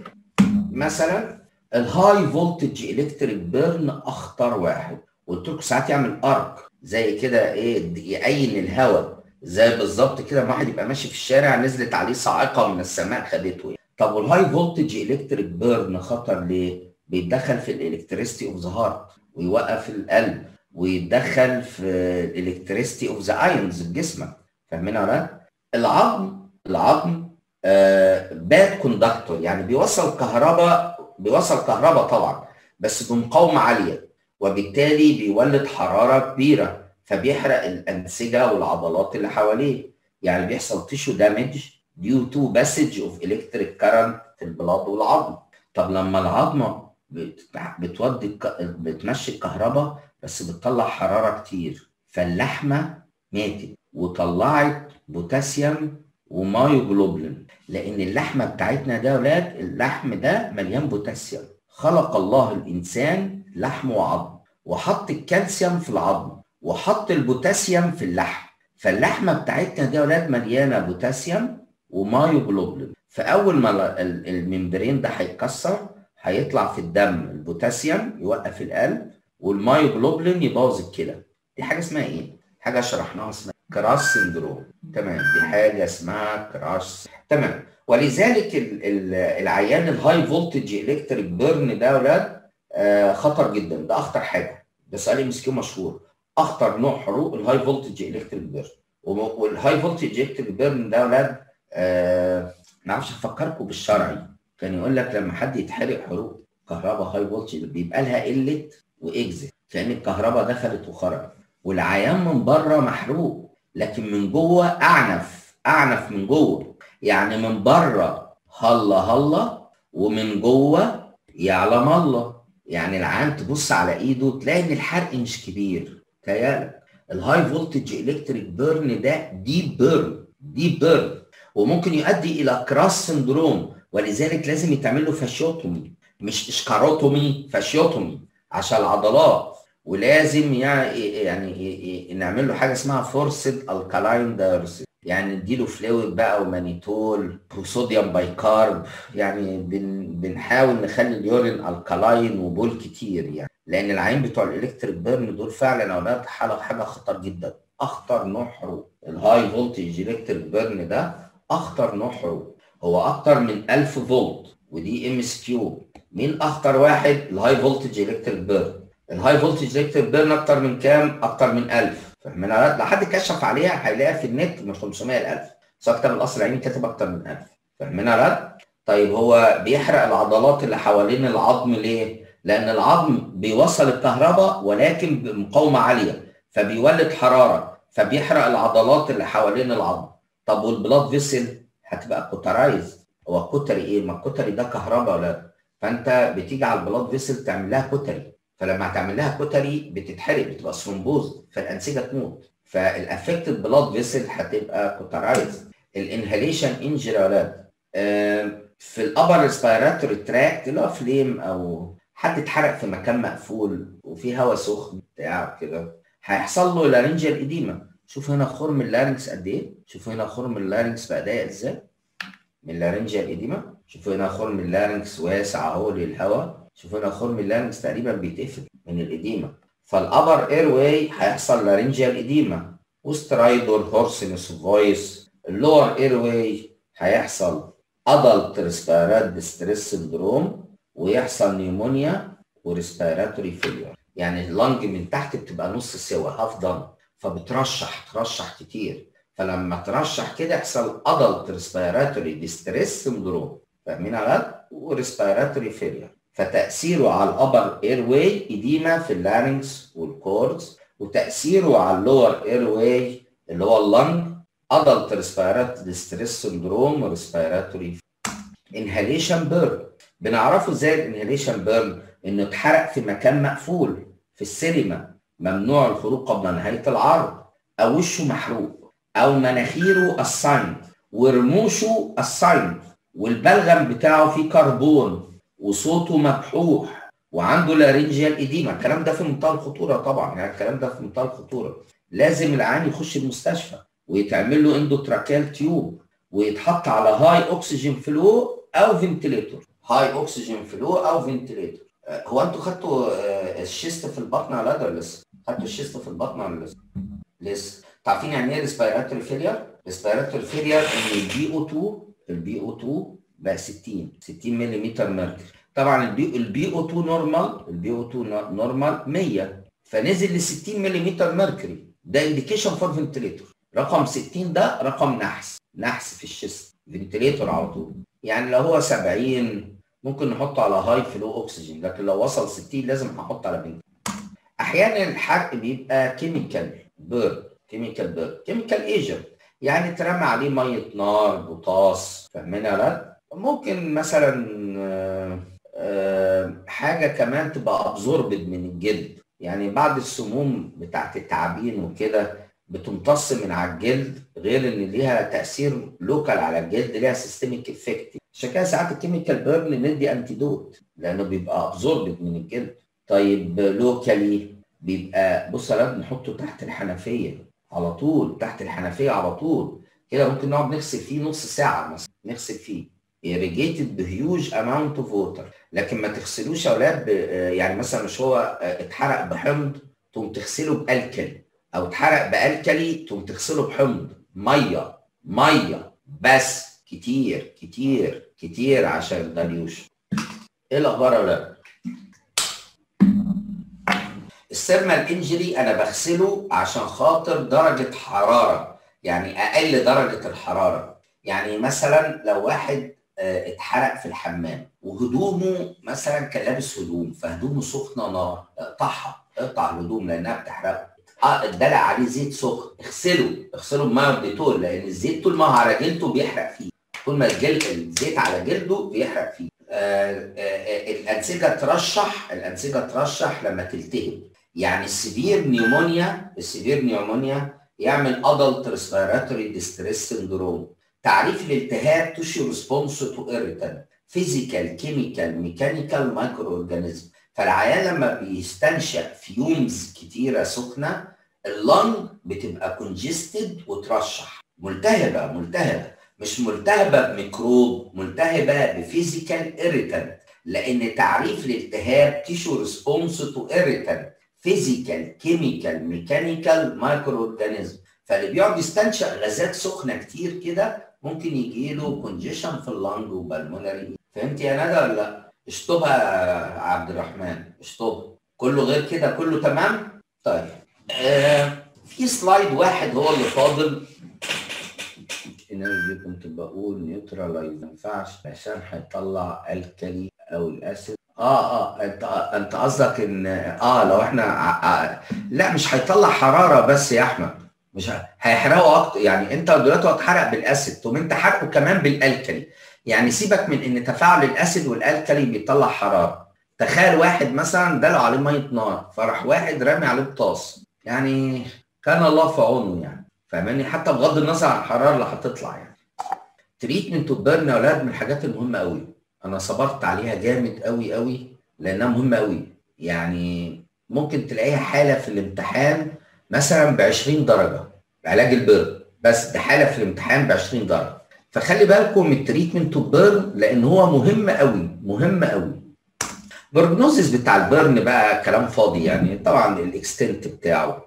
مثلا الهاي فولتج الكتريك بيرن اخطر واحد قلت لكم ساعات يعمل ارك زي كده ايه يعين الهواء زي بالظبط كده ما واحد يبقى ماشي في الشارع نزلت عليه صاعقه من السماء خدته طب والهاي فولتج الكتريك بيرن خطر ليه؟ بيتدخل في الالكتريستي اوف ذا هارت ويوقف القلب ويتدخل في الالكتريستي اوف ذا ايونز في جسمك فاهمين ولا العظم العظم آه باد كوندكتور يعني بيوصل كهرباء بيوصل كهرباء طبعا بس بمقاومه عاليه وبالتالي بيولد حراره كبيره فبيحرق الانسجه والعضلات اللي حواليه يعني بيحصل تيشو دامج ديو تو باسج اوف الكتريك كارنت في البلاد والعظم طب لما العظمه بتودي بتمشي الكهرباء بس بتطلع حراره كتير فاللحمه ماتت وطلعت بوتاسيوم ومايوجلوبلين لان اللحمه بتاعتنا ده يا ولاد اللحم ده مليان بوتاسيوم خلق الله الانسان لحم وعظم وحط الكالسيوم في العظم وحط البوتاسيوم في اللحم فاللحمه بتاعتنا دي يا ولاد مليانه بوتاسيوم ومايوجلوبلين فاول ما الممبرين ده هيتكسر هيطلع في الدم البوتاسيوم يوقف القلب والمايوجلوبلين يبوظ الكلى دي حاجه اسمها ايه حاجه شرحناها اسمها كراش سندروم تمام دي حاجه اسمها كراش تمام ولذلك ال ال العيان الهاي فولتج الكتريك بيرن ده يا ولاد آه خطر جدا ده اخطر حاجه ده سؤال ام اس مشهور اخطر نوع حروق الهاي فولتج الكتريك بيرن والهاي فولتج الكتريك بيرن ده يا ولاد آه ما اعرفش افكركم بالشرعي كان يقول لك لما حد يتحرق حروق كهرباء هاي فولتج بيبقى لها قله واكزت كان الكهرباء دخلت وخرجت والعيان من بره محروق لكن من جوه اعنف اعنف من جوه يعني من بره هلا هلا ومن جوه يعلم الله يعني العيان تبص على ايده تلاقي ان الحرق مش كبير تخيل الهاي فولتج الكتريك بيرن ده ديب بيرن ديب بيرن وممكن يؤدي الى كراس سندروم ولذلك لازم يتعمل له فاشيوتومي مش اشكاروتومي فاشيوتومي عشان العضلات ولازم يعني يعني نعمل له حاجه اسمها فورسد الكالاين دايرسيس يعني نديله فلويد بقى ومانيتول وصوديوم بايكارب يعني بن بنحاول نخلي اليورين الكالاين وبول كتير يعني لان العين بتوع الالكتريك بيرن دول فعلا اولاد حاله حاجه خطر جدا اخطر نوع حروق الهاي فولتج الكتريك بيرن ده اخطر نوع حروق هو اكتر من 1000 فولت ودي ام اس كيو مين اخطر واحد الهاي فولتج الكتريك بيرن الهاي فولتج الكتريك بيرن اكتر من كام اكتر من 1000 فاهمين لو حد كشف عليها هيلاقيها في النت من 500 ل 1000 بس اكتر من القصر العيني كاتب اكتر من 1000 فاهمين يا طيب هو بيحرق العضلات اللي حوالين العظم ليه؟ لان العظم بيوصل الكهرباء ولكن بمقاومه عاليه فبيولد حراره فبيحرق العضلات اللي حوالين العظم طب والبلاد فيسل هتبقى كوترايز هو كوتري ايه؟ ما الكوتري ده كهرباء ولا فانت بتيجي على البلاد فيسل تعمل لها كوتري فلما هتعمل لها كوتري بتتحرق بتبقى ثرومبوز فالانسجه تموت فالافكتد بلاد فيسل هتبقى كوترايز الانهاليشن انجري يا ولاد في الابر ريسبيراتوري تراكت اللي هو فليم او حد اتحرق في مكان مقفول وفي هواء سخن بتاع كده هيحصل له لارنجيال اديما شوف هنا خرم اللارنكس قد ايه شوف هنا خرم اللارنكس بقى ضيق ازاي من لارنجيال اديما شوف هنا خرم اللارنكس واسع اهو للهواء شوف هنا خرم اللارنكس تقريبا بيتقفل من الاديما فالابر اير واي هيحصل لارنجيال اديما وسترايدور هورسنس فويس اللور اير واي هيحصل ادلت ريسبيرات ديستريس سندروم ويحصل نيمونيا وريسبيراتوري فيلير يعني اللنج من تحت بتبقى نص سوا هاف دان فبترشح ترشح كتير فلما ترشح كده يحصل ادلت ريسبيراتوري ديستريس سندروم فاهمين على وريسبيراتوري فيلير فتاثيره على الابر اير واي اديما في اللارنكس والكوردز وتاثيره على اللور اير واي اللي هو اللنج ادلت ريسبيرات ديستريس سندروم وريسبيراتوري انهاليشن بيرن بنعرفه ازاي الانهاليشن بيرن انه اتحرق في مكان مقفول في السينما ممنوع الخروج قبل نهايه العرض او وشه محروق او مناخيره السايند ورموشه السايند والبلغم بتاعه فيه كربون وصوته مبحوح وعنده لارنجيال اديما الكلام ده في منتهى الخطوره طبعا يعني الكلام ده في منتهى الخطوره لازم العيان يخش المستشفى ويتعمل له اندوتراكيال تيوب ويتحط على هاي اوكسجين فلو او فنتليتور هاي اوكسجين فلو او فنتليتور هو انتوا خدتوا الشيست في البطن ولا ولا لسه؟ خدتوا الشيست في البطن ولا لسه؟ لسه عارفين يعني ايه ريسبيراتوري فيلير؟ ريسبيراتوري فيلير ان البي او 2 البي او 2 بقى 60 60 ملم مركري طبعا البي البي او 2 نورمال البي او 2 نورمال 100 فنزل ل 60 ملم مركري ده انديكيشن فور فنتليتور رقم 60 ده رقم نحس نحس في الشيست فنتليتور على طول يعني لو هو 70 ممكن نحطه على هاي فلو اكسجين لكن لو وصل 60 لازم هحط على بنت احيانا الحرق بيبقى كيميكال بيرن كيميكال بيرن كيميكال ايجنت يعني اترمى عليه ميه نار بوتاس فاهمين يا ممكن مثلا آآ آآ حاجه كمان تبقى ابزوربد من الجلد يعني بعض السموم بتاعت التعابين وكده بتمتص من على الجلد غير ان ليها تاثير لوكال على الجلد ليها سيستميك افكت عشان كده ساعات الكيميكال بيرن ندي انتيدوت لانه بيبقى ابزوربد من الجلد طيب لوكالي بيبقى بص يا نحطه تحت الحنفيه على طول تحت الحنفيه على طول كده ممكن نقعد نغسل فيه نص ساعه مثلا نغسل فيه irrigated بهيوج اماونت اوف ووتر لكن ما تغسلوش يا اولاد يعني مثلا مش هو اتحرق بحمض تقوم تغسله بالكلي او اتحرق بالكلي تقوم تغسله بحمض ميه ميه بس كتير كتير كتير عشان الدليوش ايه الاخبار يا اولاد السيرمال انجري انا بغسله عشان خاطر درجه حراره يعني اقل درجه الحراره يعني مثلا لو واحد اتحرق في الحمام وهدومه مثلا كان لابس هدوم فهدومه سخنه نار اقطعها اقطع الهدوم لانها بتحرقه اه اتدلق عليه زيت سخن اغسله اغسله بميه وديتول لان الزيت طول ما هو على جلده بيحرق فيه طول ما الجلد الزيت على جلده بيحرق فيه آه آه الانسجه ترشح الانسجه ترشح لما تلتهب يعني السيفير نيومونيا السيفير نيومونيا يعمل ادلت ريسبيراتوري ديستريس سندروم تعريف الالتهاب تشي ريسبونس تو ايريتان فيزيكال كيميكال ميكانيكال مايكرو اورجانيزم فالعيان لما بيستنشق فيومز كتيره سخنه اللنج بتبقى كونجستد وترشح ملتهبه ملتهبه مش ملتهبه بميكروب ملتهبه بفيزيكال ايريتانت لان تعريف الالتهاب تيشو ريسبونس تو ايريتانت فيزيكال كيميكال ميكانيكال مايكرو اورجانيزم فاللي بيقعد يستنشق غازات سخنه كتير كده ممكن يجي له كونجيشن في اللنج وبالمونري فهمت يا ندى ولا لا؟ اشطبها يا عبد الرحمن اشطبها كله غير كده كله تمام؟ طيب آه في سلايد واحد هو اللي فاضل الناس دي كنت بقول نيوتراليز ما ينفعش عشان هيطلع الكلي او الاسيد اه اه انت انت قصدك ان اه لو احنا آه لا مش هيطلع حراره بس يا احمد مش هيحرقوا اكتر يعني انت دلوقتي هتحرق بالاسيد ثم انت حرقه كمان بالالكلي يعني سيبك من ان تفاعل الاسيد والالكلي بيطلع حراره تخيل واحد مثلا دلوا عليه ميه نار فراح واحد رامي عليه بطاس يعني كان الله في عونه يعني فاهماني حتى بغض النظر عن الحراره اللي هتطلع يعني تريتمنت البرن يا اولاد من الحاجات المهمه قوي انا صبرت عليها جامد قوي قوي لانها مهمه قوي يعني ممكن تلاقيها حاله في الامتحان مثلا ب 20 درجه علاج البرن بس ده حاله في الامتحان ب 20 درجه فخلي بالكم من التريتمنت البرن لان هو مهم قوي مهم قوي بروجنوزيس بتاع البرن بقى كلام فاضي يعني طبعا الاكستنت بتاعه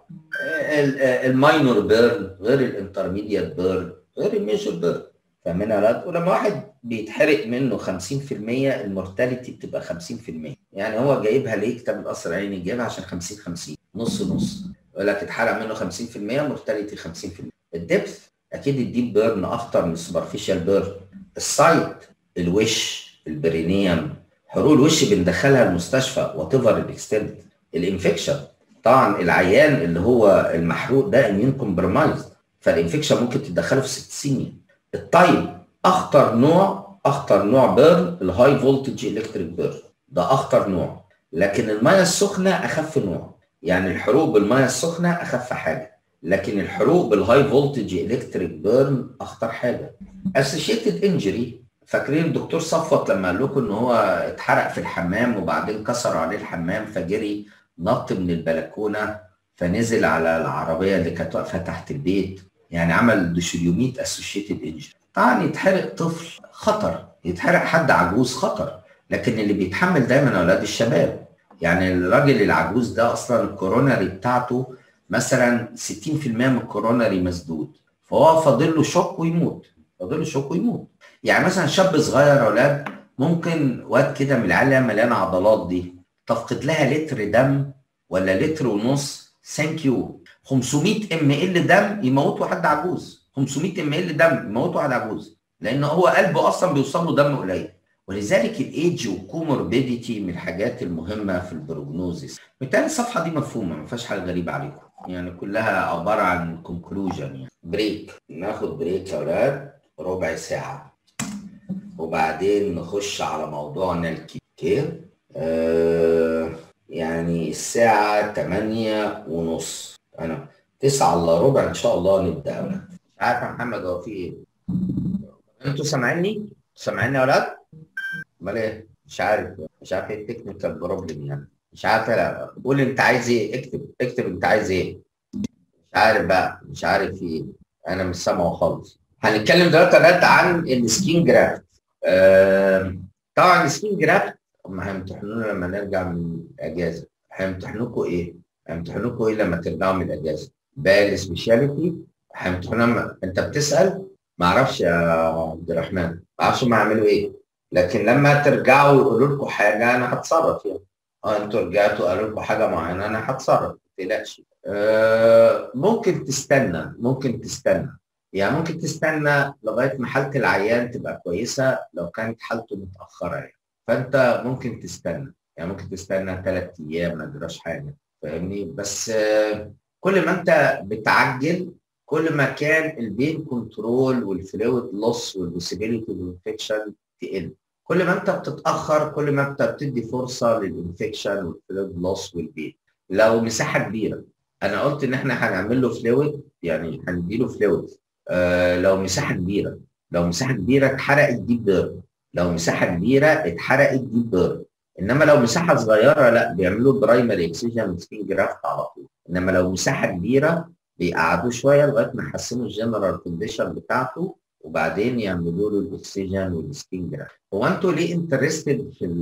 الماينور بيرن غير الانترميديت بيرن غير الميجر بيرن فاهمين يا ولما واحد بيتحرق منه 50% المورتاليتي بتبقى 50% يعني هو جايبها ليه كتاب القصر العيني جايبها عشان 50 50 نص نص يقول لك اتحرق منه 50% مورتاليتي 50% الدبث اكيد الديب بيرن اخطر من السوبرفيشال بيرن السايت الوش البرينيوم حروق الوش بندخلها المستشفى وات ايفر الاكستنت الانفكشن طبعا العيان اللي هو المحروق ده اميون كومبرمايز فالانفكشن ممكن تدخله في سيبتسيميا الطيب اخطر نوع اخطر نوع بيرن الهاي فولتج الكتريك بيرن ده اخطر نوع لكن الميه السخنه اخف نوع يعني الحروق بالميه السخنه اخف حاجه لكن الحروق بالهاي فولتج الكتريك بيرن اخطر حاجه اسوشيتد انجري فاكرين الدكتور صفوت لما قال لكم ان هو اتحرق في الحمام وبعدين كسروا عليه الحمام فجري نط من البلكونه فنزل على العربيه اللي كانت واقفه تحت البيت يعني عمل ديشيليوميت اسوشيتد انجري طبعا يتحرق طفل خطر يتحرق حد عجوز خطر لكن اللي بيتحمل دايما اولاد الشباب يعني الراجل العجوز ده اصلا الكوروناري بتاعته مثلا 60% من الكوروناري مسدود فهو فاضل له شوك ويموت فاضل له شوك ويموت يعني مثلا شاب صغير يا اولاد ممكن واد كده من العيال مليانه عضلات دي تفقد لها لتر دم ولا لتر ونص ثانك يو 500 ام ال دم يموت واحد عجوز 500 ام ال دم يموت واحد عجوز لان هو قلبه اصلا بيوصل له دم قليل ولذلك الايدج والكوموربيديتي من الحاجات المهمه في البروجنوزيس بالتالي الصفحه دي مفهومه ما فيهاش حاجه غريبه عليكم يعني كلها عباره عن كونكلوجن يعني بريك ناخد بريك يا اولاد ربع ساعه وبعدين نخش على موضوعنا الكبير آه يعني الساعة 8 ونص أنا 9 إلا ربع إن شاء الله نبدأ يا ولاد مش عارف يا محمد هو في إيه؟ أنتوا سامعيني؟ سامعيني يا ولاد؟ أمال إيه؟ مش عارف مش عارف إيه التكنيكال بروبلم يعني مش عارف لا قول أنت عايز إيه؟ اكتب اكتب أنت عايز إيه؟ مش عارف بقى مش عارف إيه أنا مش سامعه خالص هنتكلم دلوقتي يا ولاد عن السكين جرافت آه طبعا السكين جرافت هم هيمتحنونا لما نرجع من الاجازه هيمتحنوكوا ايه؟ هيمتحنوكوا ايه لما ترجعوا من الاجازه؟ باقي السبيشاليتي هيمتحنونا انت بتسال ما اعرفش يا عبد الرحمن ما اعرفش هم هيعملوا ايه لكن لما ترجعوا يقولوا لكم حاجه انا هتصرف يعني اه انتوا رجعتوا قالوا لكم حاجه معينه انا هتصرف ما تقلقش آه ممكن تستنى ممكن تستنى يعني ممكن تستنى لغايه ما حاله العيان تبقى كويسه لو كانت حالته متاخره يعني فانت ممكن تستنى يعني ممكن تستنى ثلاث ايام ما جراش حاجه فاهمني بس كل ما انت بتعجل كل ما كان البين كنترول والفلويد لوس والبوسيبيليتي والانفكشن تقل كل ما انت بتتاخر كل ما انت بتدي فرصه للانفكشن والفلويد لوس والبين لو مساحه كبيره انا قلت ان احنا هنعمل له فلويد يعني هنديله فلويد آه لو مساحه كبيره لو مساحه كبيره اتحرقت ديب بيرن لو مساحه كبيره اتحرقت ديب بيرن انما لو مساحه صغيره لا بيعملوا برايمري اكسجين سكين جرافت على طول انما لو مساحه كبيره بيقعدوه شويه لغايه ما يحسنوا الجنرال كونديشن بتاعته وبعدين يعملوا له الاكسجين والسكين جرافت هو انتوا ليه انترستد في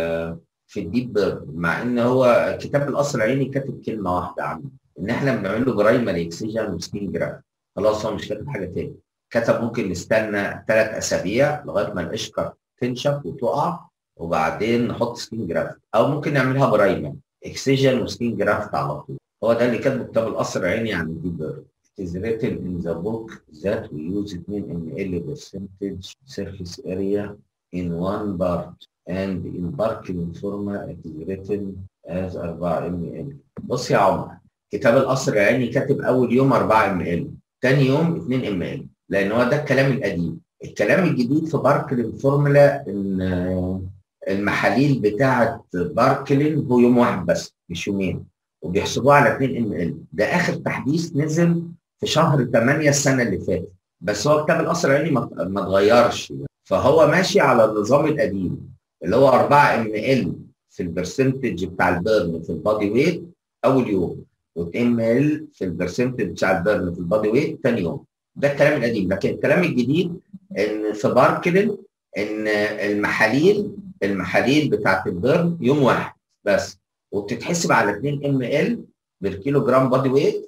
في الديب بيرن مع ان هو كتاب القصر العيني كاتب كلمه واحده عنه ان احنا بنعمل له برايمري اكسجين وسكين جرافت خلاص هو مش كاتب حاجه تاني كتب ممكن نستنى ثلاث اسابيع لغايه ما القشره تنشف وتقع وبعدين نحط سكين جرافت او ممكن نعملها برايمر اكسجين وسكين جرافت على طول هو ده اللي كاتبه كتاب القصر العيني عن الديب بيرن It is written in the book that we use 2 ml percentage surface area in one part and in Barkley forma it is written as 4 ml. بص يا عمر كتاب القصر العيني كاتب اول يوم 4 ml ثاني يوم 2 ml لان هو ده الكلام القديم الكلام الجديد في باركلين فورمولا ان المحاليل بتاعه باركلين هو يوم واحد بس مش يومين وبيحسبوها على 2 ام ال ده اخر تحديث نزل في شهر 8 السنه اللي فاتت بس هو كتاب القصر العيني ما اتغيرش فهو ماشي على النظام القديم اللي هو 4 ام ال في البرسنتج بتاع البيرن في البادي ويت اول يوم و2 ام ال في البرسنتج بتاع البيرن في البادي ويت ثاني يوم ده الكلام القديم لكن الكلام الجديد ان في باركلين ان المحاليل المحاليل بتاعت البيرن يوم واحد بس وبتتحسب على 2 ام ال بالكيلو جرام بادي ويت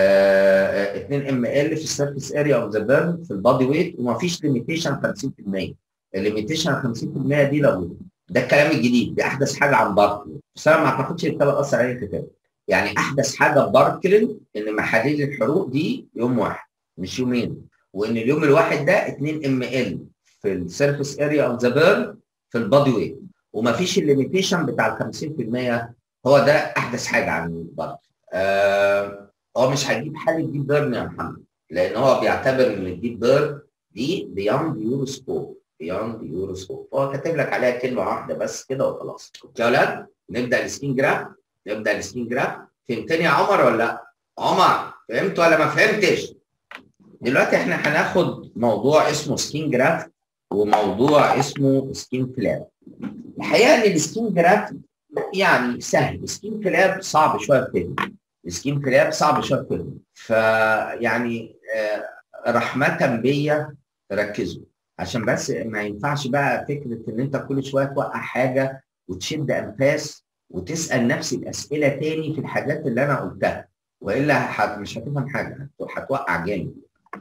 2 ام ال في السيرفيس اريا اوف ذا بيرن في البادي ويت ومفيش ليميتيشن 50% الليميتيشن 50% دي لو ده الكلام الجديد دي احدث حاجه عن باركلين بس انا ما اعتقدش الكتاب اثر عليه الكتاب يعني احدث حاجه في باركلين ان محاليل الحروق دي يوم واحد مش يومين وان اليوم الواحد ده 2 ام ال في السيرفيس اريا اوف ذا بيرن في البادي ويت ومفيش الليميتيشن بتاع ال 50% هو ده احدث حاجه عن الباركلين آه هو مش هيجيب حاله ديب بيرن يا محمد لان هو بيعتبر ان الديب بيرن دي بياند يوروسكوب بياند يوروسكوب هو كاتب لك عليها كلمه واحده بس كده وخلاص اوكي يا ولاد نبدا السكين جراف نبدا السكين جراف فهمتني يا عمر ولا لا؟ عمر فهمت ولا ما فهمتش؟ دلوقتي احنا هناخد موضوع اسمه سكين جراف وموضوع اسمه سكين فلاب الحقيقه ان السكين جراف يعني سهل السكين فلاب صعب شويه في فهمه السكين فلاب صعب شويه في فهمه فيعني آه رحمه بيا ركزوا عشان بس ما ينفعش بقى فكره ان انت كل شويه توقع حاجه وتشد انفاس وتسال نفس الاسئله تاني في الحاجات اللي انا قلتها والا حت مش هتفهم حاجه هتوقع جامد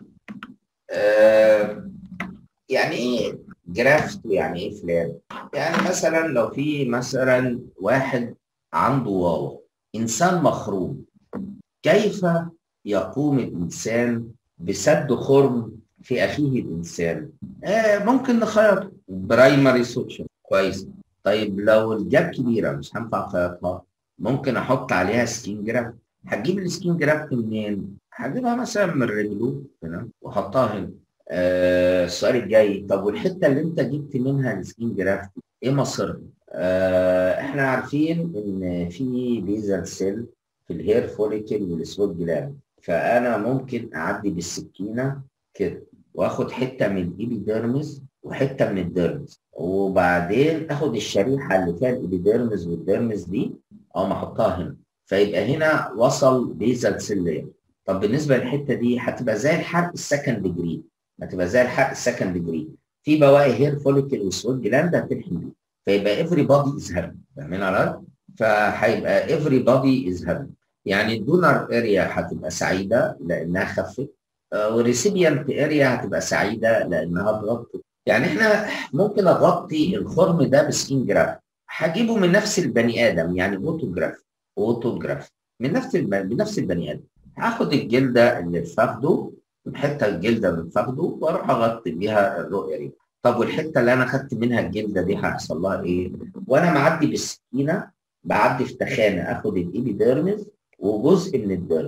آه يعني ايه جرافت ويعني ايه فلاب يعني مثلا لو في مثلا واحد عنده واو انسان مخروم كيف يقوم الانسان بسد خرم في اخيه الانسان آه ممكن نخيط برايمري سوتشر كويس طيب لو الجاب كبيره مش هينفع اخيطها ممكن احط عليها سكين جرافت هتجيب السكين جرافت منين؟ هجيبها مثلا من رجله هنا واحطها هنا آه السؤال الجاي طب والحته اللي انت جبت منها السكين جرافت ايه مصيرها؟ آه احنا عارفين ان في بيزل سيل في الهير فوليكل والسويت جلاند فانا ممكن اعدي بالسكينه كده واخد حته من الايبيديرمس وحته من الديرمس وبعدين اخد الشريحه اللي فيها الابيديرمس والديرمس دي او احطها هنا فيبقى هنا وصل بيزل سيل طب بالنسبه للحته دي هتبقى زي الحرق السكند ديجري هتبقى زي الحرق السكند ديجري في بواقي هير فوليكل وسويت جلاند هتلحم بيه فيبقى every body is happy فاهمين على فهيبقى every body is happy يعني الدونر اريا هتبقى سعيده لانها خفت والريسيبيانت اريا هتبقى سعيده لانها اتغطت يعني احنا ممكن اغطي الخرم ده بسكين جراف هجيبه من نفس البني ادم يعني اوتوجراف اوتوجراف من نفس الب... بنفس البني ادم هاخد الجلده اللي في فخده حته الجلده من فخده واروح اغطي بيها الرؤيه دي طب والحته اللي انا خدت منها الجلده دي هيحصل لها ايه؟ وانا معدي بالسكينه بعدي في تخانه اخد الايبيديرمس وجزء من الديرمس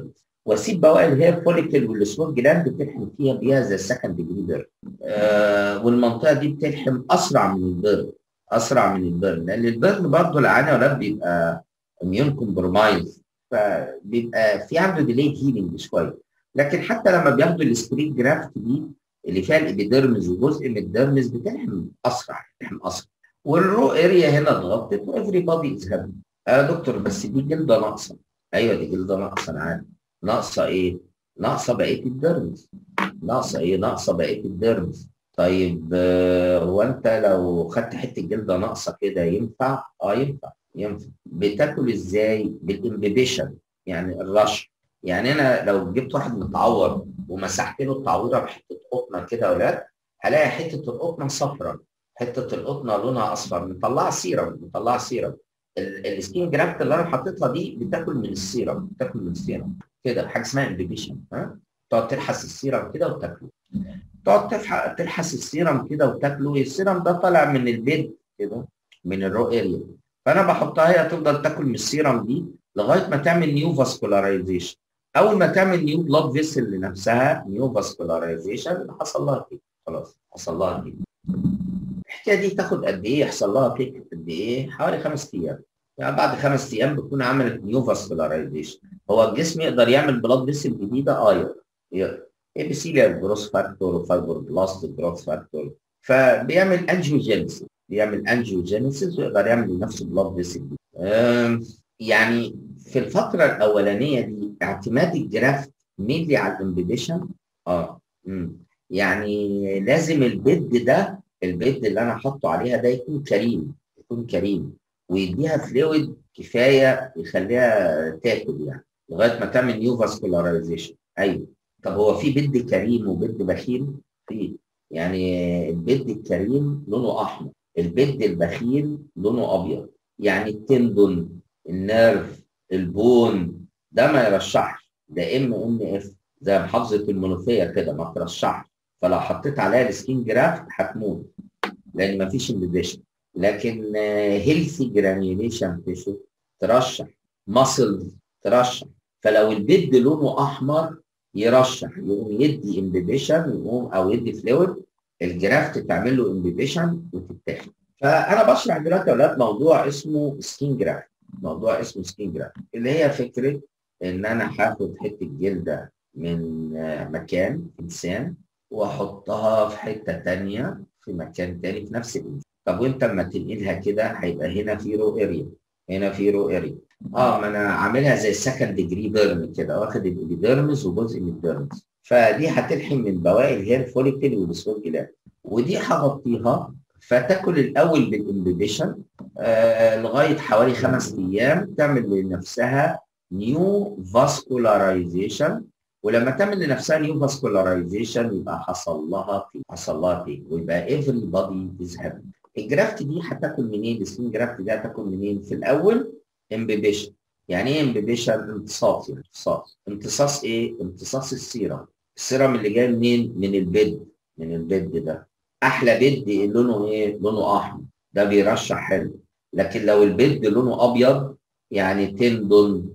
واسيب بواقي الهير فوليكل والسمول جلاند بتلحم فيها بيها زي السكند ديجري بيرن آه والمنطقه دي بتلحم اسرع من البيرن اسرع من البيرن لان البيرن برضه العانه ولا بيبقى اميون كومبرومايز فبيبقى في عنده ديلي هيلينج شويه لكن حتى لما بياخدوا السكرين جرافت دي اللي فيها الابيديرمز وجزء من الديرمز بتلحم اسرع بتلحم اسرع والرو اريا هنا اتغطت وافري بادي از هابي اه دكتور بس دي جلده ناقصه ايوه دي جلده ناقصه انا عارف ناقصه ايه؟ ناقصه بقيه الديرمز ناقصه ايه؟ ناقصه بقيه الديرمز طيب آه، هو انت لو خدت حته جلده ناقصه كده ينفع؟ اه ينفع ينفع بتاكل ازاي؟ بالامبيبيشن يعني الرش يعني انا لو جبت واحد متعور ومسحت له التعويره بحته قطنه كده يا ولاد هلاقي حته القطنه صفراء حته القطنه لونها اصفر مطلعه سيرم مطلعه سيرم ال- السكين جرافت اللي انا حطيتها دي بتاكل من السيرم بتاكل من السيرم كده حاجه اسمها امبيبيشن ها تقعد تلحس السيرم كده وتاكله تقعد تفح- تلحس السيرم كده وتاكله السيرم ده طالع من البيد كده من الرو اريا فانا بحطها هي تفضل تاكل من السيرم دي لغايه ما تعمل نيو فاسكولارايزيشن اول ما تعمل نيو بلاد فيسل لنفسها نيو فاسكولارايزيشن حصل لها كده خلاص حصل لها كده الحكايه دي تاخد قد ايه يحصل لها بيك قد ايه حوالي خمس ايام يعني بعد خمس ايام بتكون عملت نيو فاسكولارايزيشن هو الجسم يقدر يعمل بلاد فيسل جديده اه يقدر اي بي سي جروس فاكتور وفايبر بلاست جروث فاكتور فبيعمل انجيوجينيسيس بيعمل انجيوجينيسيس ويقدر يعمل لنفسه بلاد فيسل يعني في الفتره الاولانيه دي اعتماد الجرافت مينلي على الامبيبيشن اه مم. يعني لازم البيد ده البيد اللي انا حاطه عليها ده يكون كريم يكون كريم ويديها فلويد كفايه يخليها تاكل يعني لغايه ما تعمل نيو فاسكولارايزيشن ايوه طب هو في بيد كريم وبيد بخيل؟ في يعني البيد الكريم لونه احمر البيد البخيل لونه ابيض يعني التندون النيرف البون ده ما يرشحش ده ام ام اف زي محافظه المنوفيه كده ما ترشحش فلو حطيت عليها السكين جرافت هتموت لان ما فيش امبيبيشن لكن هيلثي جرانيوليشن تيشو ترشح ماسلز ترشح فلو البيد لونه احمر يرشح يقوم يدي امبيبيشن يقوم او يدي فلويد الجرافت تعمل له امبيبيشن وتتاخد فانا بشرح دلوقتي يا اولاد موضوع اسمه سكين جرافت موضوع اسمه سكين جرافت اللي هي فكره ان انا هاخد حته جلده من مكان انسان واحطها في حته ثانيه في مكان ثاني في نفس الانسان طب وانت اما تنقلها كده هيبقى هنا في رو اريا هنا في رو اريا اه ما انا عاملها زي سكند ديجري بيرن كده واخد الابيديرمز وجزء من الديرمز فدي هتلحم من بواقي الهير فوليكل والسول جلاند ودي هغطيها فتاكل الاول بالامبيبيشن آه لغايه حوالي خمس ايام تعمل لنفسها نيو فاسكولارايزيشن ولما تعمل لنفسها نيو فاسكولارايزيشن يبقى حصل لها في حصل لها في ويبقى ايفري بادي از هابي الجرافت دي هتاكل منين؟ السكين جرافت دي هتاكل منين؟ في الاول امبيبيشن يعني ايه امبيبيشن؟ امتصاص يعني امتصاص امتصاص ايه؟ امتصاص السيرم السيرم اللي جاي منين؟ من البيد من البيد ده احلى بيد لونه ايه؟ لونه احمر ده بيرشح حلو لكن لو البيد لونه ابيض يعني تندون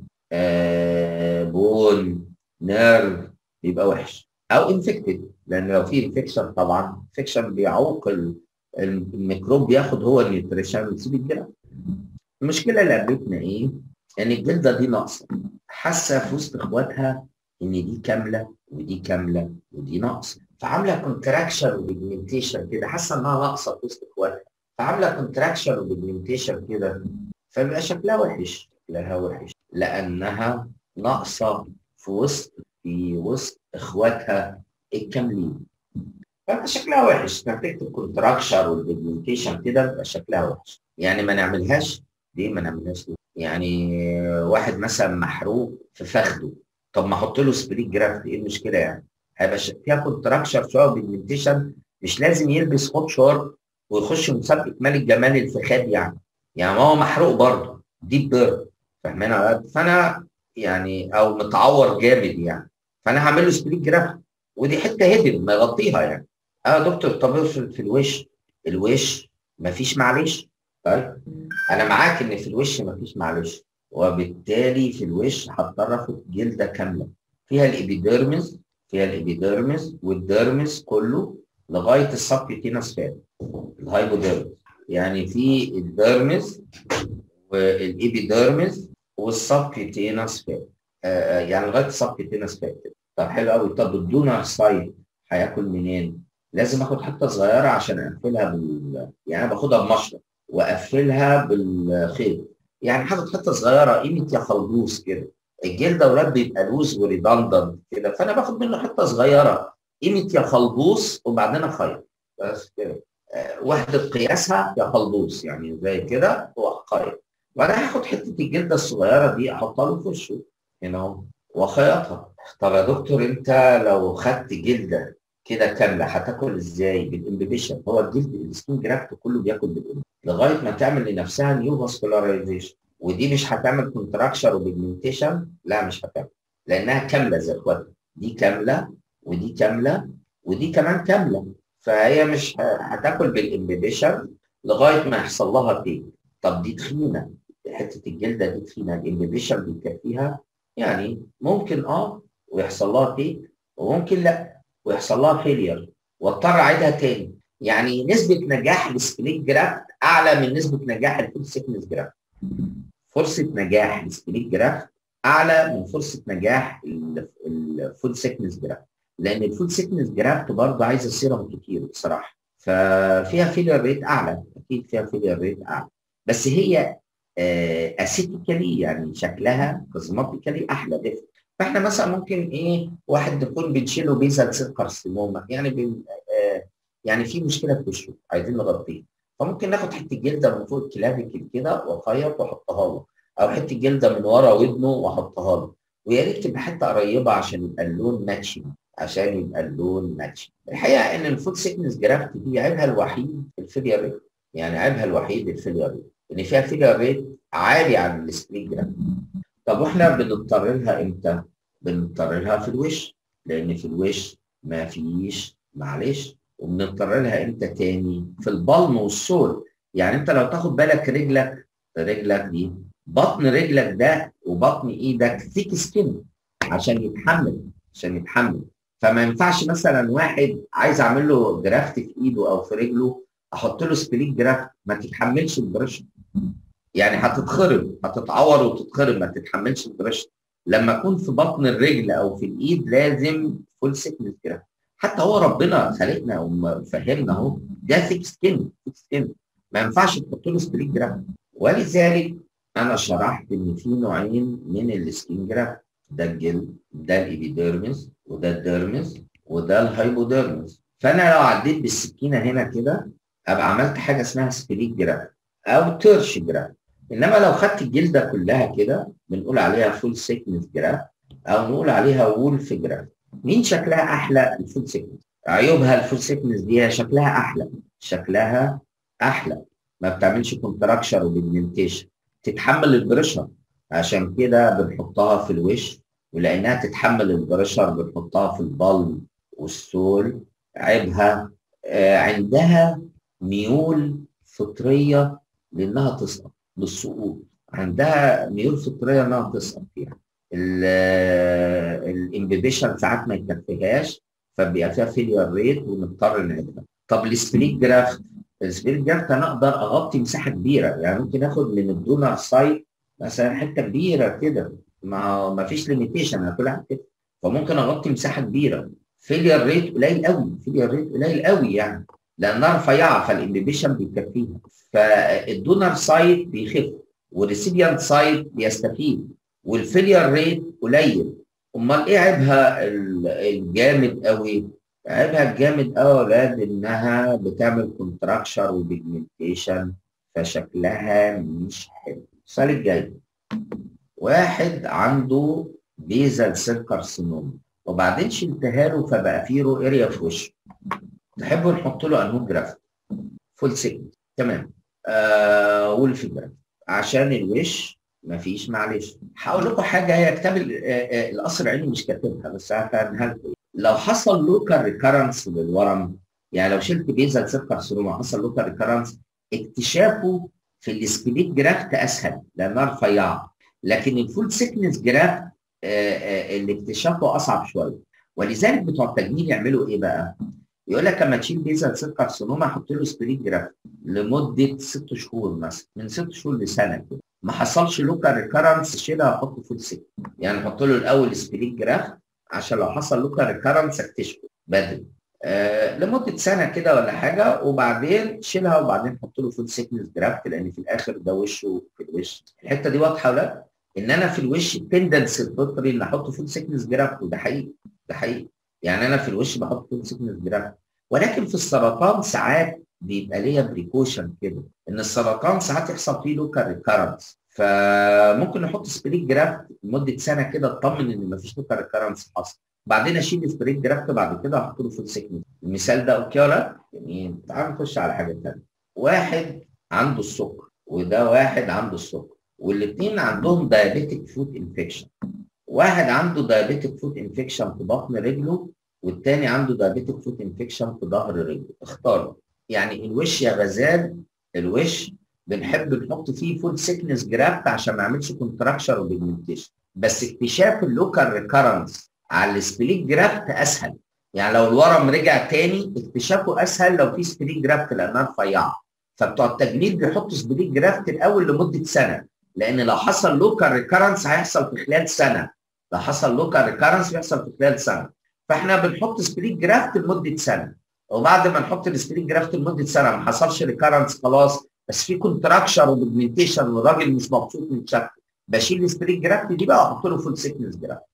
آه بون نيرف بيبقى وحش او انفكتد لان لو في انفكشن طبعا انفكشن بيعوق الميكروب بياخد هو النيوتريشن ويسيب الجلد المشكله اللي قابلتنا ايه؟ ان الجلده دي ناقصه حاسه في وسط اخواتها ان دي كامله ودي كامله ودي ناقصه فعامله كونتراكشن وبيجمنتيشن كده حاسه انها ناقصه في وسط اخواتها فعامله كونتراكشن وبيجمنتيشن كده فبيبقى شكلها وحش شكلها وحش لانها ناقصه في وسط في وسط اخواتها الكاملين فبقى شكلها وحش نتيجه الكونتراكشر والبيجمنتيشن كده بيبقى شكلها وحش يعني ما نعملهاش ليه ما نعملهاش ليه؟ يعني واحد مثلا محروق في فخده طب ما احط له سبريت جرافت ايه المشكله يعني؟ هيبقى فيها كونتراكشر شويه وبيجمنتيشن مش لازم يلبس هوت شورت ويخش مسابقه ملك جمال الفخاد يعني يعني ما هو محروق برضه ديب بيرن فاهمين فانا يعني او متعور جامد يعني فانا هعمل له سبريت جرافت ودي حته هيدن ما يغطيها يعني اه دكتور طب في الوش الوش مفيش معلش طيب انا معاك ان في الوش مفيش معلش وبالتالي في الوش هضطر اخد جلده كامله فيها الابيديرمز فيها الابيديرمز والديرمز كله لغايه السبكيوتينس فات الهايبوديرمز يعني في الديرمز والابيديرمز والسبكيوتينس فات آه يعني لغايه السبكيوتينس فات طب حلو قوي طب الدونر سايت هياكل منين؟ لازم اخد حته صغيره عشان اقفلها بال يعني انا باخدها بمشرط واقفلها بالخيط يعني هاخد حته صغيره قيمه يا خلبوس كده الجلد اولاد بيبقى لوز وريدندنت كده فانا باخد منه حته صغيره قيمه يا خلبوس وبعدين اخيط بس كده آه، وحده قياسها يا خلبوس يعني زي كده واخيط وبعدين هاخد حته الجلده الصغيره دي احطها له في وشه هنا اهو واخيطها طب يا دكتور انت لو خدت جلده كده كامله هتاكل ازاي بالامبيبيشن هو الجلد السكين جرافت كله بياكل بالامبيبيشن لغايه ما تعمل لنفسها نيو فاسكولاريزيشن ودي مش هتعمل كونتراكشر وبيجمنتيشن لا مش هتعمل لانها كامله زي اخواتها دي كامله ودي كامله ودي كمان كامله فهي مش هتاكل بالامبيبيشن لغايه ما يحصل لها تيك طب دي تخينه حته الجلده دي تخينه الامبيبيشن بيكفيها يعني ممكن اه ويحصل لها تيك وممكن لا ويحصل لها فيلير واضطر اعيدها تاني يعني نسبه نجاح السبليت جرافت اعلى من نسبه نجاح الفول سيكنس جرافت فرصه نجاح السبليت جرافت اعلى من فرصه نجاح الفول سيكنس جرافت لان الفول سيكنس جرافت برضه عايزه سيرم كتير بصراحه ففيها فيلير ريت اعلى اكيد فيها فيلير ريت اعلى بس هي اسيتيكالي يعني شكلها كوزماتيكالي احلى دفء فاحنا مثلا ممكن ايه واحد نكون بنشيله بيزل سيل كارسينوما يعني بن آه يعني في مشكله في وشه عايزين نغطيه فممكن ناخد حته جلده من فوق الكلافيكل كده واخيط واحطها له او حته جلده من ورا ودنه واحطها له ويا ريت تبقى حته قريبه عشان يبقى اللون ماتشنج عشان يبقى اللون ماتشنج الحقيقه ان الفود سيكنس جرافت دي عيبها الوحيد الفيلير ريت يعني عيبها الوحيد الفيلير ريت ان فيها فيلير ريت عالي عن السبريت جرافت طب واحنا بنضطر لها امتى؟ بنضطر لها في الوش لان في الوش ما فيش معلش وبنضطر لها امتى تاني؟ في البلم والسول يعني انت لو تاخد بالك رجلك رجلك دي بطن رجلك ده وبطن ايدك ثيك سكين عشان يتحمل عشان يتحمل فما ينفعش مثلا واحد عايز اعمل له جرافت في ايده او في رجله احط له سبليت جرافت ما تتحملش البريشر يعني هتتخرب هتتعور وتتخرب ما تتحملش البريشر لما اكون في بطن الرجل او في الايد لازم فول سيكنس جرافت حتى هو ربنا خلقنا وفهمنا اهو ده ثيك سكين ثيك سكين ما ينفعش تحط له سبليت جرافت ولذلك انا شرحت ان في نوعين من السكين جرافت ده الجلد ده الابيديرمس وده الديرمس وده الهايبوديرمس فانا لو عديت بالسكينه هنا كده ابقى عملت حاجه اسمها سبليت جرافت او تيرش جرافت انما لو خدت الجلده كلها كده بنقول عليها فول سيكنس جرافت او نقول عليها وولف جرافت مين شكلها احلى الفول سيكنس عيوبها الفول سيكنس دي شكلها احلى شكلها احلى ما بتعملش كونتراكشر وبيجمنتيشن تتحمل البريشر عشان كده بنحطها في الوش ولانها تتحمل البريشر بنحطها في البلم والسول عيبها آه عندها ميول فطريه لانها تسقط للسقوط عندها ميول فطريه انها تسقط فيها الامبيبيشن ساعات ما يكفيهاش فبيبقى فيها فيلير ريت ونضطر نعيدها طب السبليت جرافت السبليت جرافت انا اقدر اغطي مساحه كبيره يعني ممكن اخد من الدونر سايت مثلا حته كبيره كده ما ما فيش ليميتيشن على كل حاجه كده فممكن اغطي مساحه كبيره فيلير ريت قليل قوي فيلير ريت قليل قوي يعني لانها رفيعه فالامبيبيشن بيكفيها فالدونر سايت بيخف والريسيبيانت سايت بيستفيد والفيلير ريت قليل امال ايه عيبها الجامد قوي عيبها الجامد قوي يا ولاد انها بتعمل كونتراكشر وبيجمنتيشن فشكلها مش حلو السؤال الجاي واحد عنده بيزل سيل كارسينوم وبعدين شلتها له فبقى فيه رو اريا في وشه تحبوا نحط له انهو جرافت فول سيكنس تمام آه وولف جرافت عشان الوش مفيش معلش هقول لكم حاجه هي كتاب القصر العيني مش كاتبها بس هفهمها لكم لو حصل لوكال ريكارنس للورم يعني لو شلت بيزل سيل كارسينوم حصل لوكال ريكارنس اكتشافه في السكليت جرافت اسهل لانها رفيعه لكن الفول سيكنس جرافت اللي اكتشافه اصعب شويه ولذلك بتوع التجميل يعملوا ايه بقى؟ يقول لك اما تشيل بيزل سيل كارسينوما حط له سبريت جراف لمده ست شهور مثلا من ست شهور لسنه كده ما حصلش لوكال ريكارنس شيلها احطه فول سيك يعني نحط له الاول سبريت جراف عشان لو حصل لوكال ريكارنس اكتشفه بدري آه لمده سنه كده ولا حاجه وبعدين شيلها وبعدين حط له فول سيكنس جرافت لان في الاخر ده وشه في الوش الحته دي واضحه ولا لا؟ ان انا في الوش التندنس الفطري ان احط فول سيكنس جرافت وده حقيقي ده حقيقي يعني انا في الوش بحط فول سيكنس جرافت ولكن في السرطان ساعات بيبقى ليا بريكوشن كده ان السرطان ساعات يحصل فيه لوكال ريكارنس فممكن نحط سبريت جرافت لمده سنه كده اطمن ان مفيش لوكال ريكارنس حصل بعدين اشيل سبريت جرافت بعد كده احط له فول سيكنس المثال ده اوكي ولا يعني تعال نخش على حاجه ثانيه واحد عنده السكر وده واحد عنده السكر والاثنين عندهم دايابيتك فود انفكشن واحد عنده دايابيتك فود انفكشن في بطن رجله والتاني عنده دايابيتك فود انفكشن في ظهر رجله اختاروا يعني الوش يا غزال الوش بنحب نحط فيه فول سيكنس جرافت عشان ما يعملش كونتراكشر وبيجمنتيشن بس اكتشاف اللوكال ريكارنس على السبليت جرافت اسهل يعني لو الورم رجع تاني اكتشافه اسهل لو في سبليت جرافت لانها رفيعه فبتوع التجميل بيحطوا سبليت جرافت الاول لمده سنه لان لو حصل لوكال ريكارنس هيحصل في خلال سنه لو حصل لوكال ريكارنس بيحصل في خلال سنه فاحنا بنحط سبليت جرافت لمده سنه وبعد ما نحط السبليت جرافت لمده سنه ما حصلش ريكارنس خلاص بس في كونتراكشر وبيجمنتيشن والراجل مش مبسوط من شكله بشيل السبليت جرافت دي بقى واحط له فول سيكنس جرافت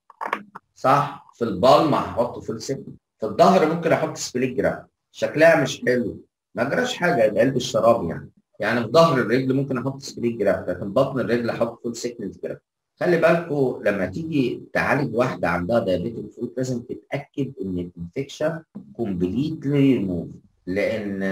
صح في البالما هحط فول سيكنس في الظهر ممكن احط سبليت جرافت شكلها مش حلو ما جراش حاجه يبقى قلب الشراب يعني يعني في ظهر الرجل ممكن احط سبليت جرافت لكن بطن الرجل احط فول سيكنس جرافت خلي بالكم لما تيجي تعالج واحده عندها دايابيتك فوت لازم تتاكد ان الانفكشن كومبليتلي ريموف لان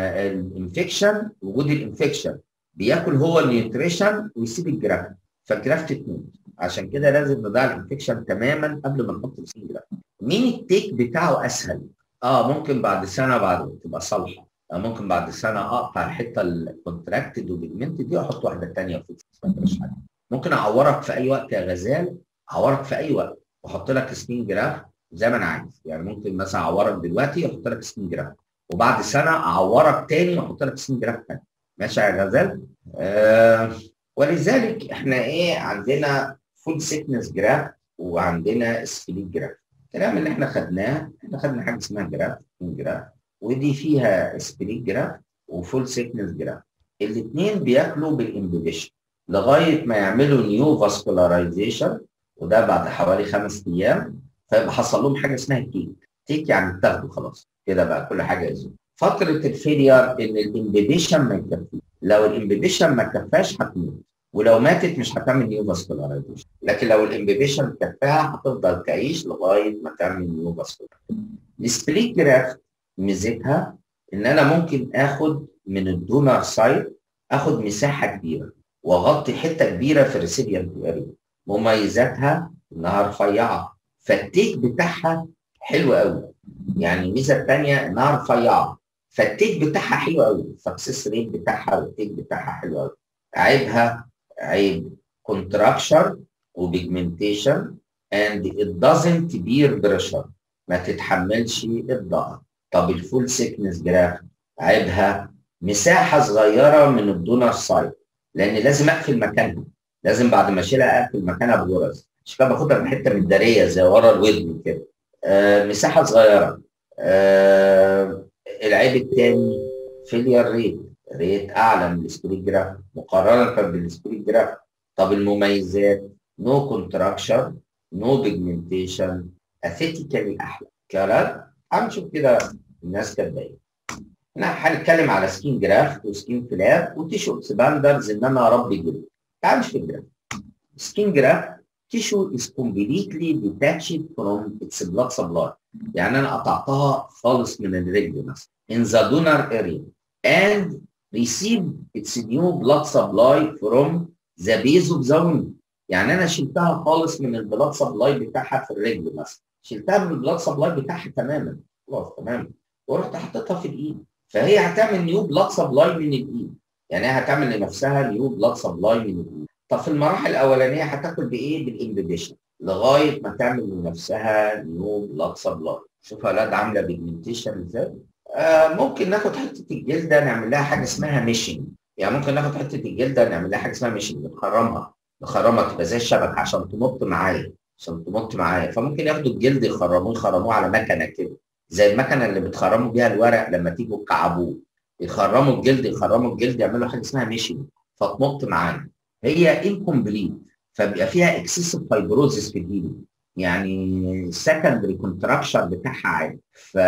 الانفكشن وجود الانفكشن بياكل هو النيوتريشن ويسيب الجرافت فالجرافت تموت عشان كده لازم نضيع الانفكشن تماما قبل ما نحط السين جرافت مين التيك بتاعه اسهل؟ اه ممكن بعد سنه بعد تبقى صالحه آه ممكن بعد سنه اقطع الحته الكونتراكتد وبيجمنت دي واحط واحده ثانيه في ما حاجه ممكن اعورك في اي وقت يا غزال اعورك في اي وقت واحط لك سكين جراف زي ما انا عايز يعني ممكن مثلا اعورك دلوقتي واحط لك سكين جراف وبعد سنه اعورك تاني واحط لك سكين جراف تاني ماشي يا غزال آه ولذلك احنا ايه عندنا فول سيكنس جراف وعندنا سكليت جراف الكلام اللي احنا خدناه احنا خدنا حاجه اسمها جراف سكين جراف ودي فيها سبليت جراف وفول سيكنس جراف الاثنين بياكلوا بالامبيبيشن لغايه ما يعملوا نيو فاسكولارايزيشن وده بعد حوالي خمس ايام فيبقى حصل لهم حاجه اسمها كيك تيك يعني اتاخدوا خلاص كده بقى كل حاجه يزول فتره الفيلير ان الامبيبيشن ما يكفيش لو الامبيبيشن ما كفاش هتموت ولو ماتت مش هتعمل نيو فاسكولارايزيشن لكن لو الامبيبيشن كفاها هتفضل تعيش لغايه ما تعمل نيو فاسكولارايزيشن السبليت جرافت ميزتها ان انا ممكن اخد من الدونر سايت اخد مساحه كبيره واغطي حته كبيره في الريسيبيانت اريا مميزاتها انها رفيعه فالتيك بتاعها حلو قوي يعني الميزه الثانيه انها رفيعه فالتيك بتاعها حلو قوي السكسس ريت بتاعها والتيك بتاعها حلو قوي عيبها عيب كونتراكشر وبيجمنتيشن and it doesn't bear pressure ما تتحملش الضغط طب الفول سيكنس جراف عيبها مساحه صغيره من الدونر سايت لان لازم اقفل مكانها لازم بعد ما اشيلها اقفل مكانها بغرز مش كده باخدها من حته من الداريه زي ورا الودن كده آه مساحه صغيره آه العيب الثاني فيلير ريت ريت اعلى من السبريت جراف مقارنه بالسبريت جراف طب المميزات نو كونتراكشن نو بيجمنتيشن اثيتيكالي احلى كلام هنشوف كده الناس كانت باينه احنا هنتكلم على سكين جرافت وسكين فلاب وتيشو اكسباندرز ان انا اربي جلد تعال نشوف الجراف سكين جرافت tissue is completely detached from its blood supply يعني انا قطعتها خالص من الرجل مثلا in the donor area and receive its new blood supply from the base of the wound يعني انا شلتها خالص من البلاد سبلاي بتاعها في الرجل مثلا شلتها من البلاد سبلاي بتاعها تماما خلاص تمام ورحت حطيتها في الايد فهي هتعمل نيو بلاد سبلاي من الايد يعني هي هتعمل لنفسها نيو بلاد سبلاي من الايد طب في المراحل الاولانيه هتاكل بايه؟ بالامبيبيشن لغايه ما تعمل لنفسها نيو بلاد سبلاي شوف اولاد عامله بيجمنتيشن ازاي آه ممكن ناخد حته الجلده نعمل لها حاجه اسمها ميشنج يعني ممكن ناخد حته الجلده نعمل لها حاجه اسمها ميشنج نخرمها نخرمها تبقى زي الشبكه عشان تنط معايا عشان تنط معايا فممكن ياخدوا الجلد يخرموه يخرموه على مكنه كده زي المكنه اللي بتخرموا بيها الورق لما تيجوا تكعبوه يخرموا الجلد يخرموا الجلد يعملوا حاجه اسمها ميشنج فتنط معانا هي انكمبليت فبيبقى فيها اكسسيف فايبروزس في الهيلينج يعني السكندري كونتراكشن بتاعها عالي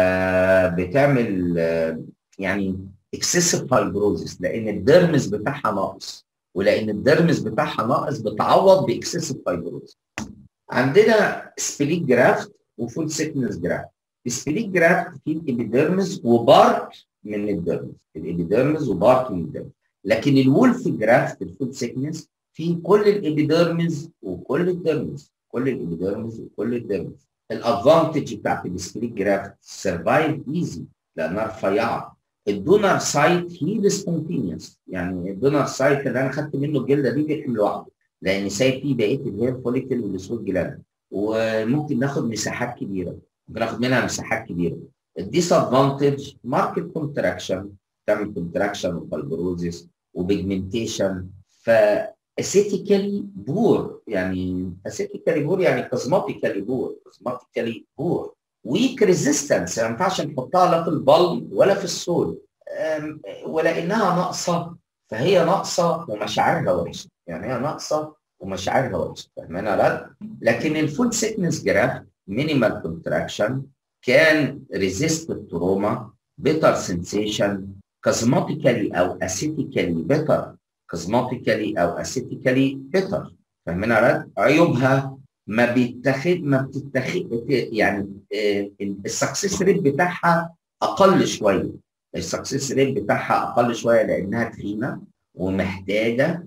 فبتعمل يعني اكسسيف فايبروزس لان الدرمز بتاعها ناقص ولان الدرمز بتاعها ناقص بتعوض باكسسيف فايبروزس عندنا سبليت جرافت وفول سيكنس جرافت السبليت جرافت فيه الابيديرمز وبارت من الدرمز الابيديرمز وبارت من الدرمز لكن الولف جرافت الفول سيكنس فيه كل الابيديرمز وكل الدرمز كل الابيديرمز وكل الدرمز الادفانتج بتاعت السبليت جرافت سرفايف ايزي لانها رفيعه الدونر سايت هي سبونتينيوس يعني الدونر سايت اللي انا خدت منه الجلده دي بيحمل لوحده لان سايب فيه بقيه الهير فوليكل والسويت جلاند وممكن ناخد مساحات كبيره ممكن ناخد منها مساحات كبيره الديس ادفانتج ماركت كونتراكشن تعمل كونتراكشن وفايبروزيس وبيجمنتيشن ف اسيتيكالي بور يعني اسيتيكالي بور يعني كوزماتيكالي بور كوزماتيكالي بور ويك ريزيستنس ما ينفعش نحطها لا في البلم ولا في السول ولانها ناقصه فهي ناقصه ومشاعرها وحشه يعني هي ناقصه ومشاعرها وحشه فاهمين ولا لكن الفول سيكنس جراف مينيمال كونتراكشن كان ريزيست التروما بيتر سنسيشن كازماتيكالي او اسيتيكالي بيتر كازماتيكالي او اسيتيكالي بيتر فاهمين ولا عيوبها ما بيتاخد ما بتتاخد يعني السكسس ريت بتاعها اقل شويه السكسس ريت بتاعها اقل شويه لانها تخينه ومحتاجه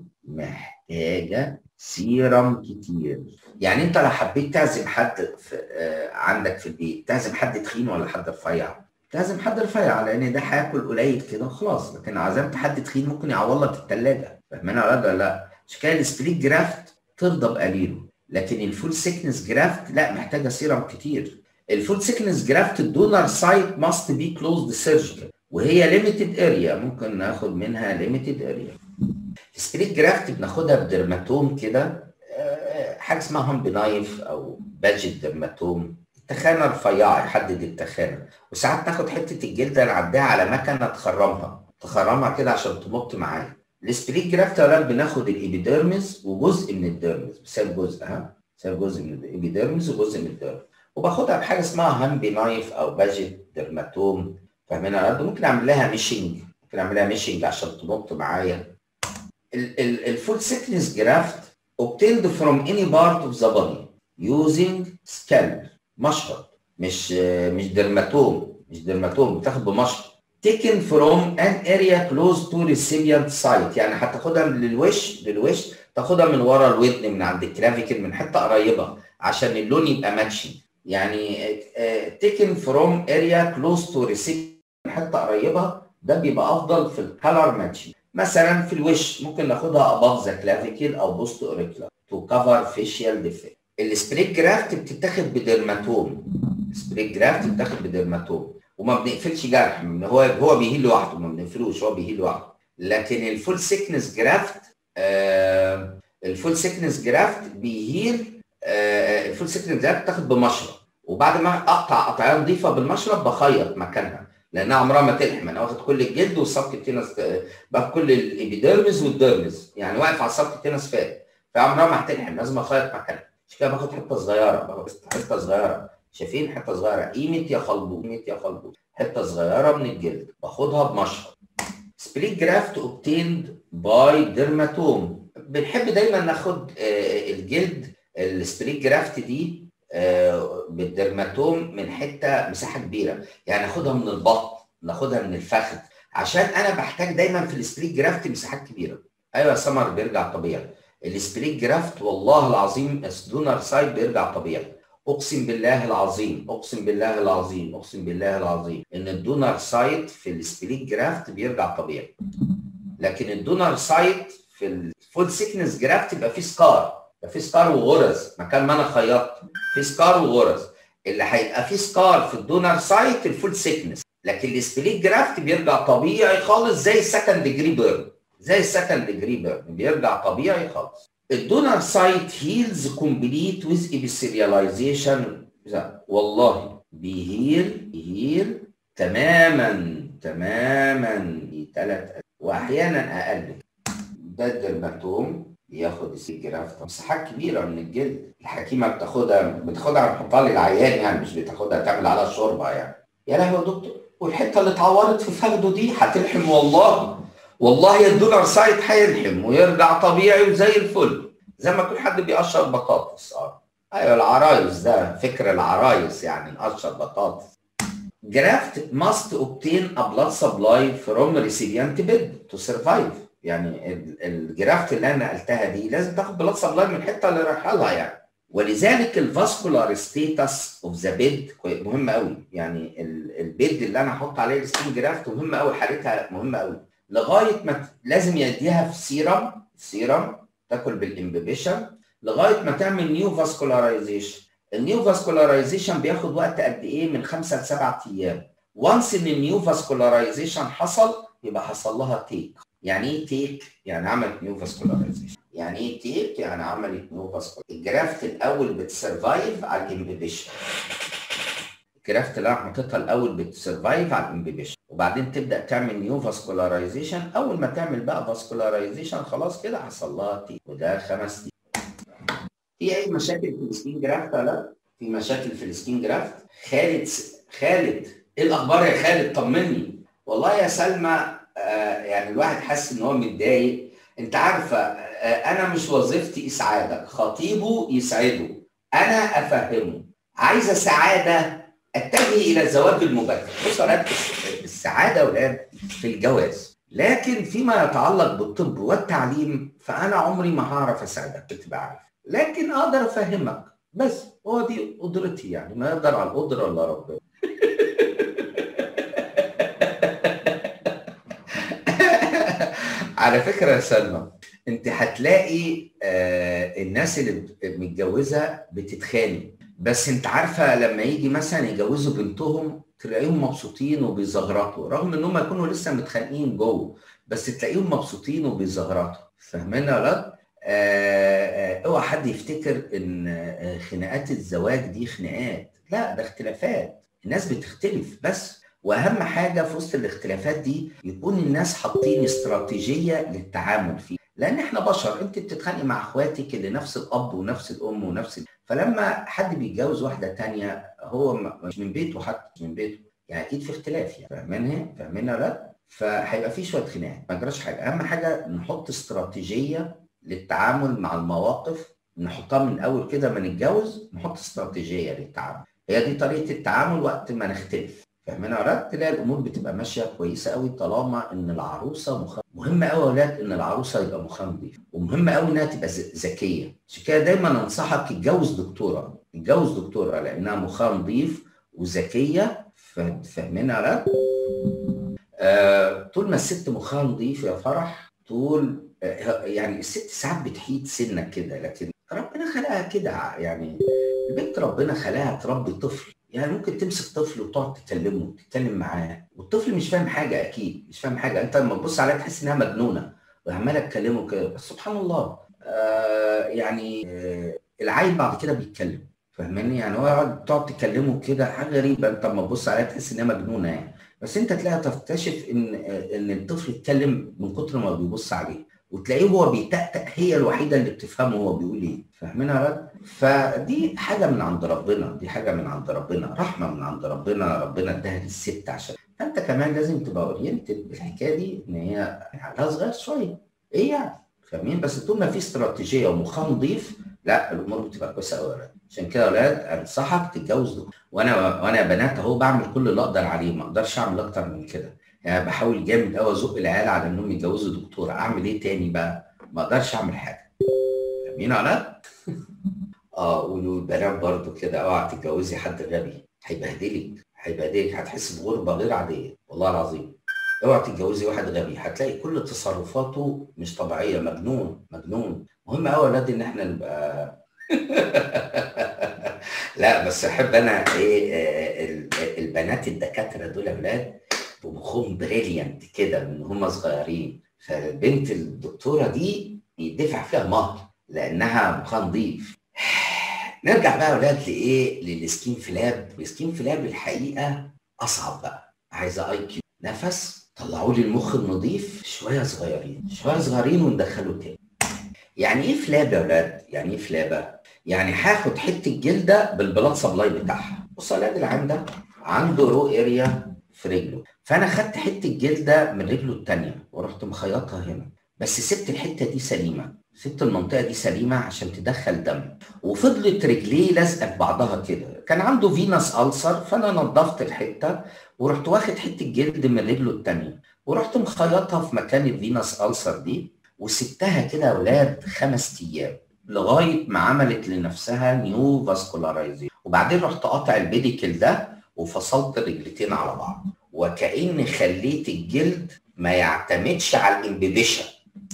محتاجه سيرم كتير يعني انت لو حبيت تعزم حد في آه عندك في البيت تعزم حد تخين ولا حد رفيع تعزم حد رفيع لان ده هياكل قليل كده وخلاص لكن عزمت حد تخين ممكن يعوض لك الثلاجه فاهمين ولا لا عشان كده السبليت جرافت ترضى بقليله لكن الفول سيكنس جرافت لا محتاجه سيرم كتير الفول سيكنس جرافت الدونر سايت ماست بي كلوزد سيرجيكال وهي ليميتد اريا ممكن ناخد منها ليميتد اريا السبليت جرافت بناخدها بدرماتوم كده حاجه اسمها هامب نايف او باجت درماتوم التخانه رفيعه يحدد التخانه وساعات ناخد حته الجلده نعديها على مكنه تخرمها تخرمها كده عشان تمط معايا السبليت جرافت اولاد بناخد الابيديرمز وجزء من الديرمز بسبب جزء ها بسبب جزء من الابيديرمز وجزء من الديرمز وباخدها بحاجه اسمها هامبي نايف او باجت درماتوم فاهمين يا ممكن اعمل لها ميشنج ممكن اعمل لها ميشنج عشان تنط معايا الفول سيكنس جرافت obtained from any part of the body using scalpel مشرط مش مش درماتوم مش درماتوم بتاخد بمشرط taken from an area close to recipient site يعني هتاخدها للوش للوش تاخدها من ورا الودن من عند الكلافيكل من حته قريبه عشان اللون يبقى ماتشنج يعني taken from area close to recipient من حته قريبه ده بيبقى افضل في الكالر ماتشنج مثلا في الوش ممكن ناخدها above the clavicle او بوست اوريكولار to cover facial defect السبريك جرافت بتتاخد بدرماتوم السبريك جرافت بتتاخد بدرماتوم وما بنقفلش جرح هو هو بيهيل لوحده ما بنقفلوش هو بيهيل لوحده لكن الفول سيكنس جرافت آه الفول سيكنس جرافت بيهيل آه الفول سيكنس جرافت بتاخد بمشرط وبعد ما اقطع قطعيه نظيفه بالمشرط بخيط مكانها لانها عمرها ما تلحم انا واخد كل الجلد والسبكتينس باخد كل الابيديرمز والديرمز يعني واقف على السبكتينس فات فعمرها ما هتلحم لازم اخيط مكانها عشان كده باخد حته صغيره باخد حته صغيره شايفين حته صغيره قيمه يا خلبوط قيمه يا خلبوط حته صغيره من الجلد باخدها بمشرط سبليت جرافت اوبتيند باي ديرماتوم بنحب دايما ناخد الجلد السبليت جرافت دي بالدرماتوم من حته مساحه كبيره يعني ناخدها من البطن ناخدها من الفخذ عشان انا بحتاج دايما في السبليت جرافت مساحات كبيره ايوه يا سمر بيرجع طبيعي السبليت جرافت والله العظيم الدونر سايد بيرجع طبيعي اقسم بالله العظيم اقسم بالله العظيم اقسم بالله العظيم ان الدونر سايت في السبليت جرافت بيرجع طبيعي لكن الدونر سايت في الفول سيكنس جرافت يبقى فيه سكار ده في سكار وغرز مكان ما انا خيطت في سكار وغرز اللي هيبقى فيه سكار في الدونر سايت الفول سيكنس لكن السبليت جرافت بيرجع طبيعي خالص زي السكند ديجري بيرن زي السكند ديجري بيرن بيرجع طبيعي خالص الدونر سايت هيلز كومبليت ويز ابيثيرياليزيشن والله بيهيل بيهيل تماما تماما ثلاث واحيانا اقل ده الدرماتوم بياخد السيجرافت مساحات كبيره من الجلد الحكيمه بتاخدها بتاخدها بتحطها للعيان يعني مش بتاخدها تعمل عليها شوربه يعني يا لهوي يا دكتور والحته اللي اتعورت في فخده دي هتلحم والله والله الدولار سايت هيلحم ويرجع طبيعي وزي الفل زي ما كل حد بيقشر بطاطس اه ايوه العرايس ده فكر العرايس يعني نقشر بطاطس graft must obtain a blood supply from recipient bed to survive يعني الجرافت اللي انا نقلتها دي لازم تاخد بلاد سبلاي من الحته اللي رايحه لها يعني ولذلك الفاسكولار ستيتس اوف ذا بيد مهم قوي يعني البيد اللي انا احط عليه السكين جرافت مهم قوي حالتها مهمه قوي لغايه ما لازم يديها في سيرم سيرم تاكل بالامبيبيشن لغايه ما تعمل نيو فاسكولارايزيشن النيو فاسكولارايزيشن بياخد وقت قد ايه من خمسه لسبعه ايام وانس ان النيو فاسكولارايزيشن حصل يبقى حصل لها تيك يعني ايه تيك؟ يعني عملت نيو فاسكولارايزيشن يعني ايه تيك؟ يعني عملت نيو فاسكولارايزيشن الجرافت الاول بتسرفايف على الامبيبيشن الجرافت اللي انا حاططها الاول بتسرفايف على الامبيبيشن وبعدين تبدا تعمل نيو فاسكولارايزيشن اول ما تعمل بقى فاسكولارايزيشن خلاص كده حصل لها تيك وده خمس تيك في اي مشاكل في السكين جرافت ولا لا؟ في مشاكل في السكين جرافت خالد خالد ايه الاخبار يا خالد طمني والله يا سلمى آه يعني الواحد حاسس ان هو متضايق انت عارفه آه انا مش وظيفتي اسعادك خطيبه يسعده انا افهمه عايزه سعاده اتجه الى الزواج المبكر بص انا السعاده يا ولاد في الجواز لكن فيما يتعلق بالطب والتعليم فانا عمري ما هعرف اساعدك تبقى عارف لكن اقدر افهمك بس هو دي قدرتي يعني ما يقدر على القدره الا ربنا على فكره يا سلمى انت هتلاقي آه الناس اللي متجوزه بتتخانق بس انت عارفه لما يجي مثلا يجوزوا بنتهم تلاقيهم مبسوطين وبيزغرطوا رغم ان هم يكونوا لسه متخانقين جوه بس تلاقيهم مبسوطين وبيزغرطوا فاهمين يا ولاد؟ اوعى حد يفتكر ان خناقات الزواج دي خناقات لا ده اختلافات الناس بتختلف بس واهم حاجه في وسط الاختلافات دي يكون الناس حاطين استراتيجيه للتعامل فيه لان احنا بشر انت بتتخانقي مع اخواتك اللي نفس الاب ونفس الام ونفس ال... فلما حد بيتجوز واحده تانية هو مش من بيته حتى مش من بيته يعني اكيد في اختلاف يعني فاهمينها فاهمينها لا فهيبقى في شويه خناقات ما جراش حاجه اهم حاجه نحط استراتيجيه للتعامل مع المواقف نحطها من الاول كده ما نتجوز نحط استراتيجيه للتعامل هي دي طريقه التعامل وقت ما نختلف فاهمين يا ولاد تلاقي الامور بتبقى ماشيه كويسه قوي طالما ان العروسه مخ... مهم قوي يا ولاد ان العروسه يبقى مخها نظيف ومهم قوي انها تبقى ذكيه عشان كده دايما انصحك تتجوز دكتوره تتجوز دكتوره لانها مخها نظيف وذكيه فاهمين يا ولاد آه طول ما الست مخها نظيف يا فرح طول آه يعني الست ساعات بتحيد سنك كده لكن ربنا خلقها كده يعني البنت ربنا خلاها تربي طفل يعني ممكن تمسك طفل وتقعد تكلمه تتكلم معاه والطفل مش فاهم حاجه اكيد مش فاهم حاجه انت لما تبص عليها تحس انها مجنونه وعماله تكلمه كده بس سبحان الله آه يعني آه العيل بعد كده بيتكلم فاهماني يعني هو يقعد تقعد تكلمه كده حاجه غريبه انت لما تبص عليها تحس انها مجنونه يعني بس انت تلاقيها تكتشف ان ان الطفل اتكلم من كتر ما بيبص عليه وتلاقيه هو بيتأتأ هي الوحيده اللي بتفهمه هو بيقول ايه فاهمين يا ولاد فدي حاجه من عند ربنا دي حاجه من عند ربنا رحمه من عند ربنا ربنا اداها للست عشان فانت كمان لازم تبقى اورينتد بالحكايه دي ان هي عقلها صغير شويه ايه يعني فاهمين بس طول ما في استراتيجيه ومخها نظيف لا الامور بتبقى كويسه قوي عشان كده يا اولاد انصحك تتجوز دكتور وانا وانا بنات اهو بعمل كل اللي اقدر عليه ما اقدرش اعمل اكتر من كده يعني بحاول جامد قوي ازق العيال على انهم يتجوزوا دكتوره اعمل ايه تاني بقى ما اقدرش اعمل حاجه فاهمين يا ولاد اه قولوا البنات برضو كده اوعى تتجوزي حد غبي هيبهدلك هيبهدلك هتحس بغربه غير عاديه والله العظيم اوعى تتجوزي واحد غبي هتلاقي كل تصرفاته مش طبيعيه مجنون مجنون مهم قوي يا اولاد ان احنا نبقى لا بس احب انا ايه آه، ال- البنات الدكاتره دول يا اولاد ومخهم بريليانت كده من هم صغيرين فالبنت الدكتوره دي يدفع فيها مهر لانها مخها نظيف نرجع بقى يا اولاد لايه للسكين فلاب السكين فلاب الحقيقه اصعب بقى عايزه اي كيو نفس طلعوا لي المخ النظيف شويه صغيرين شويه صغيرين وندخله تاني يعني ايه فلاب يا اولاد يعني ايه فلابه يعني هاخد حته جلده بالبلاد سبلاي بتاعها بص يا اولاد العام ده عنده رو اريا في رجله فانا خدت حته جلده من رجله الثانيه ورحت مخيطها هنا بس سبت الحته دي سليمه سبت المنطقه دي سليمه عشان تدخل دم وفضلت رجليه لازقه في بعضها كده كان عنده فينس ألسر فانا نظفت الحته ورحت واخد حته جلد من رجله الثانيه ورحت مخيطها في مكان الفينس ألسر دي وسبتها كده يا اولاد خمس ايام لغايه ما عملت لنفسها نيو فاسكولارايزيشن وبعدين رحت قاطع البيديكل ده وفصلت الرجلتين على بعض وكأن خليت الجلد ما يعتمدش على الامبيبيشن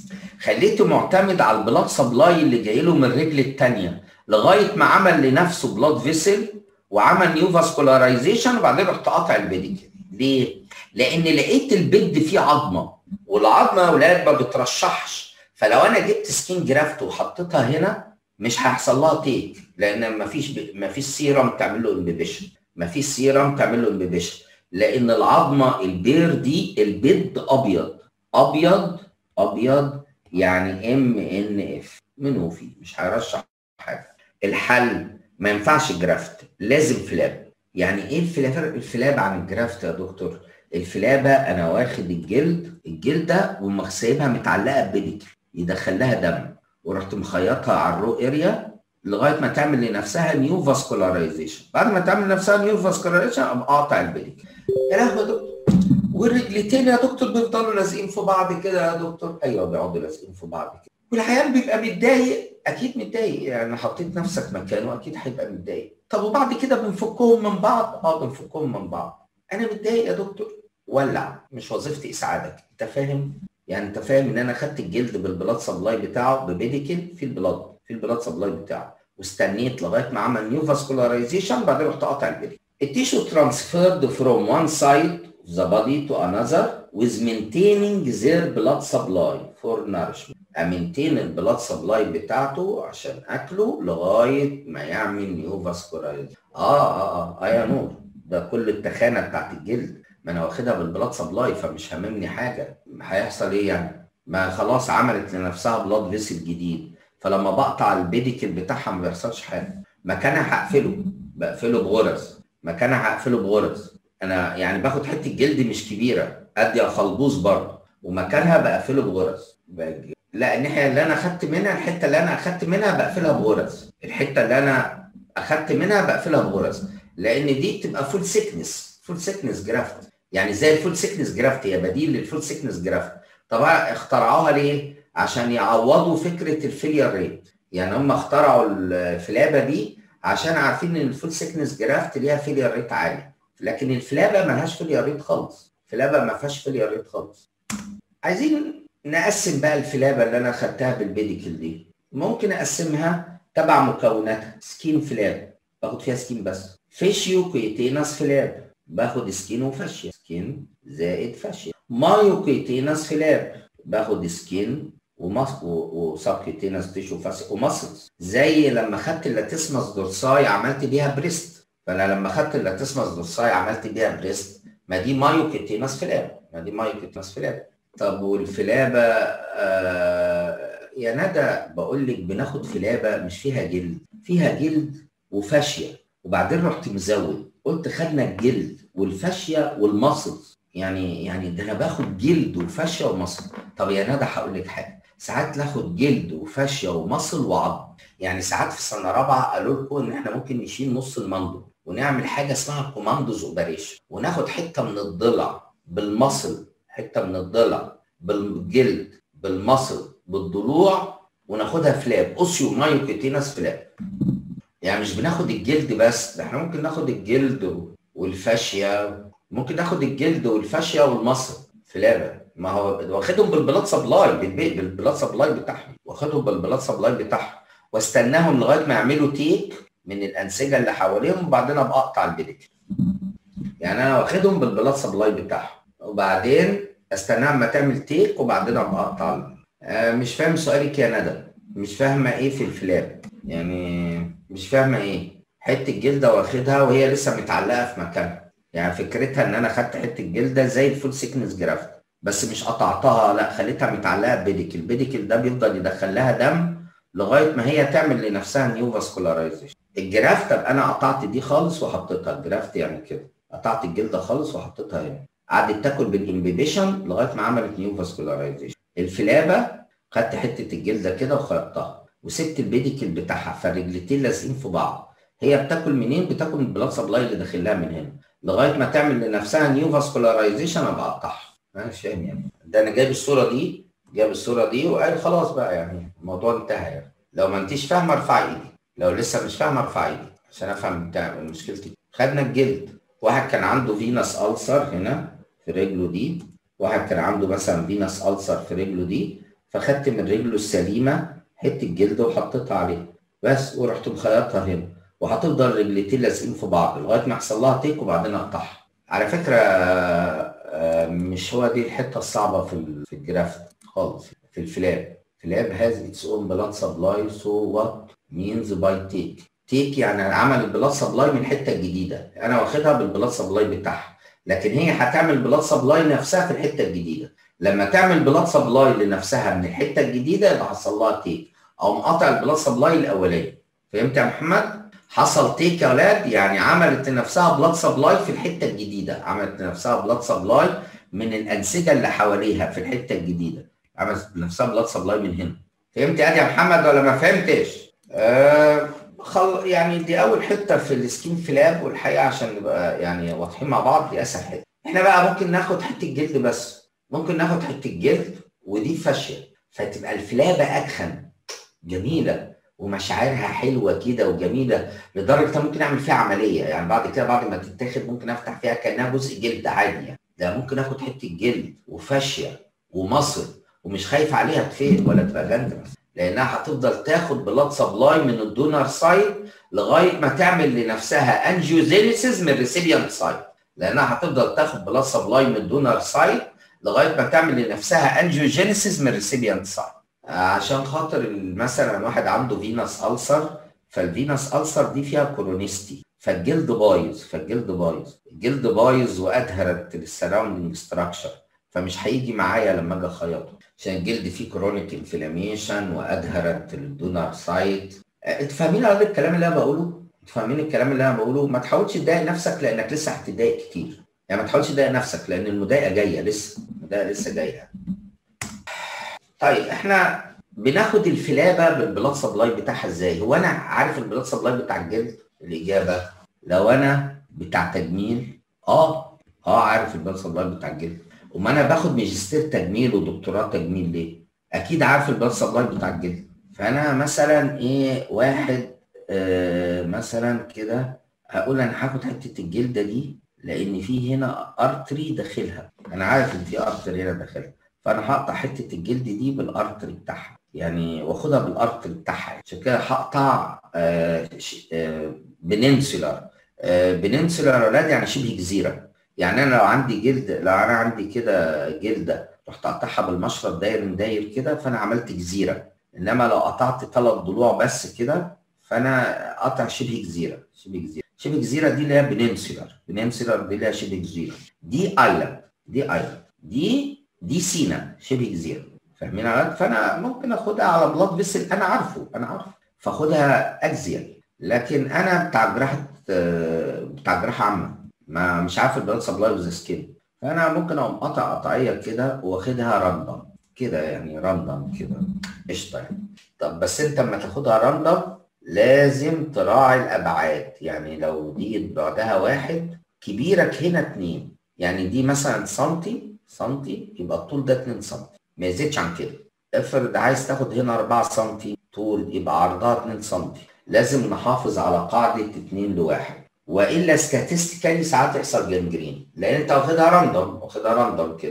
خليته معتمد على البلاد سبلاي اللي جاي له من الرجل الثانيه لغايه ما عمل لنفسه بلاد فيسل وعمل نيو فاسكولارايزيشن وبعدين رحت قاطع البيديكل ليه؟ لان لقيت البيد فيه عظمه والعظمه يا اولاد ما بترشحش فلو انا جبت سكين جرافت وحطيتها هنا مش هيحصل لها تيك لان مفيش ب... مفيش سيرم تعمل له امبيبيشن مفيش سيرم تعمل له امبيبيشن لان العظمه البير دي البيد ابيض ابيض ابيض يعني ام ان اف منه فيه مش هيرشح حاجه الحل ما ينفعش جرافت لازم فلاب يعني ايه الفلاب الفلاب عن الجرافت يا دكتور الفلابه انا واخد الجلد الجلده ومسيبها متعلقه ببيديكل يدخل لها دم ورحت مخيطها على الرو اريا لغايه ما تعمل لنفسها نيو فاسكولارايزيشن بعد ما تعمل لنفسها نيو فاسكولارايزيشن ابقى قاطع البيديكل يا لهوي يا دكتور والرجلتين يا دكتور بيفضلوا لازقين في بعض كده يا دكتور ايوه بيقعدوا لازقين في بعض كده والعيال بيبقى متضايق اكيد متضايق يعني حطيت نفسك مكانه اكيد هيبقى متضايق طب وبعد كده بنفكهم من بعض اه بنفكهم من بعض انا متضايق يا دكتور ولع مش وظيفتي اسعادك انت فاهم يعني انت فاهم ان انا خدت الجلد بالبلاد سبلاي بتاعه ببيديكل في البلاد في البلاد سبلاي بتاعه واستنيت لغايه ما عمل نيو فاسكولارايزيشن بعدين رحت قاطع البيديكل التيشو ترانسفيرد فروم وان سايد of the body to another with maintaining their blood supply for nourishment. امينتين البلاد سبلاي بتاعته عشان اكله لغايه ما يعمل نيو فاسكولارايز اه اه اه اه يا نور ده كل التخانه بتاعت الجلد ما انا واخدها بالبلاد سبلاي فمش هاممني حاجه هيحصل ايه يعني؟ ما خلاص عملت لنفسها بلاد فيسل جديد فلما بقطع البيديكل بتاعها ما بيحصلش حاجه مكانها هقفله بقفله بغرز مكانها هقفله بغرز انا يعني باخد حته جلد مش كبيره قد الخلبوز برضه ومكانها بقفله بغرز بج- لا الناحيه اللي انا اخدت منها الحته اللي انا اخدت منها بقفلها بغرز الحته اللي انا اخدت منها بقفلها بغرز لان دي بتبقى فول سيكنس فول سيكنس جرافت يعني زي الفول سيكنس جرافت هي بديل للفول سيكنس جرافت طبعا اخترعوها ليه عشان يعوضوا فكره الفيلير ريت يعني هم اخترعوا الفلابه دي عشان عارفين ان الفول سيكنس جرافت ليها فيلير ريت عالي لكن الفلابه ملهاش فيلير ريت خالص الفلابه ما فيهاش فيلير ريت خالص عايزين نقسم بقى الفلابه اللي انا خدتها بالبيديكل دي ممكن اقسمها تبع مكوناتها سكين فلاب باخد فيها سكين بس فيشيو كويتينس فلاب باخد سكين وفاشيا سكين زائد فاشيا مايو كويتينس فلاب باخد سكين ومص وسبكيتينس تيشو فاسي ومسلز زي لما خدت اللاتيسمس دورساي عملت بيها بريست فانا لما خدت اللاتيسمس دورساي عملت بيها بريست ما دي مايو كيتينس فلاب ما دي مايو كيتينس فلاب طب والفلابه آه يا ندى بقول لك بناخد فلابه مش فيها جلد فيها جلد وفاشيه وبعدين رحت مزود قلت خدنا الجلد والفاشيه والمصل يعني يعني ده انا باخد جلد وفاشيه ومصل طب يا ندى هقول لك حاجه ساعات ناخد جلد وفاشيه ومصل وعظم يعني ساعات في سنه رابعه قالوا لكم ان احنا ممكن نشيل نص المندو ونعمل حاجه اسمها كوماندوز اوبريشن وناخد حته من الضلع بالمصل حته من الضلع بالجلد بالمصل بالضلوع وناخدها فلاب اوسيو مايوكيتينس فلاب يعني مش بناخد الجلد بس ده احنا ممكن ناخد الجلد والفاشيه ممكن ناخد الجلد والفاشيه والمصل فلابه ما هو واخدهم بالبلاد سبلاي بالبلاد سبلاي بتاعهم واخدهم بالبلاد سبلاي بتاعهم واستناهم لغايه ما يعملوا تيك من الانسجه اللي حواليهم وبعدين ابقى اقطع البيديكل يعني انا واخدهم بالبلاد سبلاي بتاعهم وبعدين استناها ما تعمل تيك وبعدين ابقى اقطع آه مش فاهم سؤالك يا ندى مش فاهمه ايه في الفلاب يعني مش فاهمه ايه حته جلده واخدها وهي لسه متعلقه في مكانها يعني فكرتها ان انا خدت حته جلده زي الفول سيكنس جرافت بس مش قطعتها لا خليتها متعلقه ببيديكل البيديكل ده بيفضل يدخل لها دم لغايه ما هي تعمل لنفسها نيو فاسكولارايزيشن الجرافت انا قطعت دي خالص وحطيتها الجرافت يعني كده قطعت الجلده خالص وحطيتها هنا قعدت تاكل بالامبيبيشن لغايه ما عملت نيو فاسكولارايزيشن الفلابه خدت حته الجلده كده وخيطتها وسبت البيديكل بتاعها فالرجلتين لازقين في بعض هي بتاكل منين؟ بتاكل من البلاد سبلاي اللي داخل لها من هنا لغايه ما تعمل لنفسها نيو فاسكولارايزيشن ابقى اقطعها انا مش فاهم يعني ده انا جايب الصوره دي جايب الصوره دي وقال خلاص بقى يعني الموضوع انتهى يعني لو ما انتيش فاهمه ارفعي ايدي لو لسه مش فاهمه ارفعي ايدي عشان افهم مشكلتي خدنا الجلد واحد كان عنده فينس ألسر هنا في رجله دي واحد كان عنده مثلا فينس ألسر في رجله دي فخدت من رجله السليمه حته جلد وحطيتها عليه بس ورحت مخيطها هنا وهتفضل رجلتين لازقين في بعض لغايه ما يحصل لها تيك وبعدين اقطعها على فكره مش هو دي الحته الصعبه في في الجرافت خالص في الفلاب فلاب هاز اتس اون بلاد سبلاي سو وات مينز باي تيك تيك يعني عمل البلاد سبلاي من الحته الجديده انا واخدها بالبلاد سبلاي بتاعها لكن هي هتعمل بلاد سبلاي نفسها في الحته الجديده لما تعمل بلاد سبلاي لنفسها من الحته الجديده يبقى حصل لها تيك او مقاطع البلاد سبلاي الاولاني فهمت يا محمد حصل تيك يا اولاد يعني عملت لنفسها بلاد سبلاي في الحته الجديده عملت لنفسها بلاد سبلاي من الانسجه اللي حواليها في الحته الجديده عملت لنفسها بلاد سبلاي من هنا فهمت يا محمد ولا ما فهمتش آه خل... يعني دي اول حته في السكين فلاب والحقيقه عشان نبقى يعني واضحين مع بعض دي اسهل حته احنا بقى ممكن ناخد حته جلد بس ممكن ناخد حته جلد ودي فاشيه فتبقى الفلابه ادخن جميله ومشاعرها حلوه كده وجميله لدرجه ممكن اعمل فيها عمليه يعني بعد كده بعد ما تتاخد ممكن افتح فيها كانها جزء جلد عادي يعني ده ممكن اخد حته جلد وفاشيه ومصل ومش خايف عليها تفيق ولا تبقى جندرس لانها هتفضل تاخد بلاد سبلاي من الدونر سايد لغايه ما تعمل لنفسها انجيوزينيسيس من الريسيبيانت سايد لانها هتفضل تاخد بلاد سبلاي من الدونر سايد لغايه ما تعمل لنفسها انجيوجينيسيس من الريسيبيانت سايد عشان خاطر مثلا واحد عنده فينس ألسر فالفينس ألسر دي فيها كورونيستي فالجلد بايظ فالجلد بايظ الجلد بايظ وادهرت للسراوندنج ستراكشر فمش هيجي معايا لما اجي اخيطه عشان الجلد فيه كرونيك انفلاميشن وادهرت للدونر سايت انتوا فاهمين على الكلام اللي انا بقوله؟ انتوا فاهمين الكلام اللي انا بقوله؟ ما تحاولش تضايق نفسك لانك لسه هتضايق كتير يعني ما تحاولش تضايق نفسك لان المضايقه جايه لسه المضايقه لسه جايه طيب احنا بناخد الفلابه بالبلاد سبلاي بتاعها ازاي؟ هو انا عارف البلاد سبلاي بتاع الجلد؟ الاجابه لو انا بتاع تجميل اه اه عارف البلاد سبلاي بتاع الجلد وما انا باخد ماجستير تجميل ودكتوراه تجميل ليه؟ اكيد عارف البلاد سبلاي بتاع الجلد فانا مثلا ايه واحد آه مثلا كده هقول انا هاخد حته الجلده دي لان في هنا ارتري داخلها انا عارف ان في ارتري هنا داخلها فانا هقطع حته الجلد دي بالارتري بتاعها يعني واخدها بالارتري بتاعها عشان كده هقطع آه آه بننسولار آه بننسولار اولاد يعني شبه جزيره يعني انا لو عندي جلد لو انا عندي كده جلده رحت اقطعها بالمشرط داير من داير كده فانا عملت جزيره انما لو قطعت ثلاث ضلوع بس كده فانا قطع شبه جزيره شبه جزيره شبه جزيره دي اللي هي بننسولار بننسولار دي اللي هي شبه جزيره دي ايلاند دي ايلاند دي دي سينا شبه جزيره فاهمين على فانا ممكن اخدها على بلاد فيسل انا عارفه انا عارفه فاخدها اكزيال لكن انا بتاع جراحه بتاع جراحه عامه ما مش عارف البلاد سبلاي وذ سكين فانا ممكن اقوم قطع قطعيه كده واخدها راندم كده يعني راندم كده قشطه يعني طب بس انت لما تاخدها راندم لازم تراعي الابعاد يعني لو دي بعدها واحد كبيرك هنا اتنين يعني دي مثلا سنتي سنتي يبقى الطول ده 2 سم ما يزيدش عن كده افرض عايز تاخد هنا 4 سم طول يبقى عرضها 2 سم لازم نحافظ على قاعده 2 لواحد والا ستاتستيكالي ساعات يحصل جنجرين لان انت واخدها راندوم واخدها راندوم كده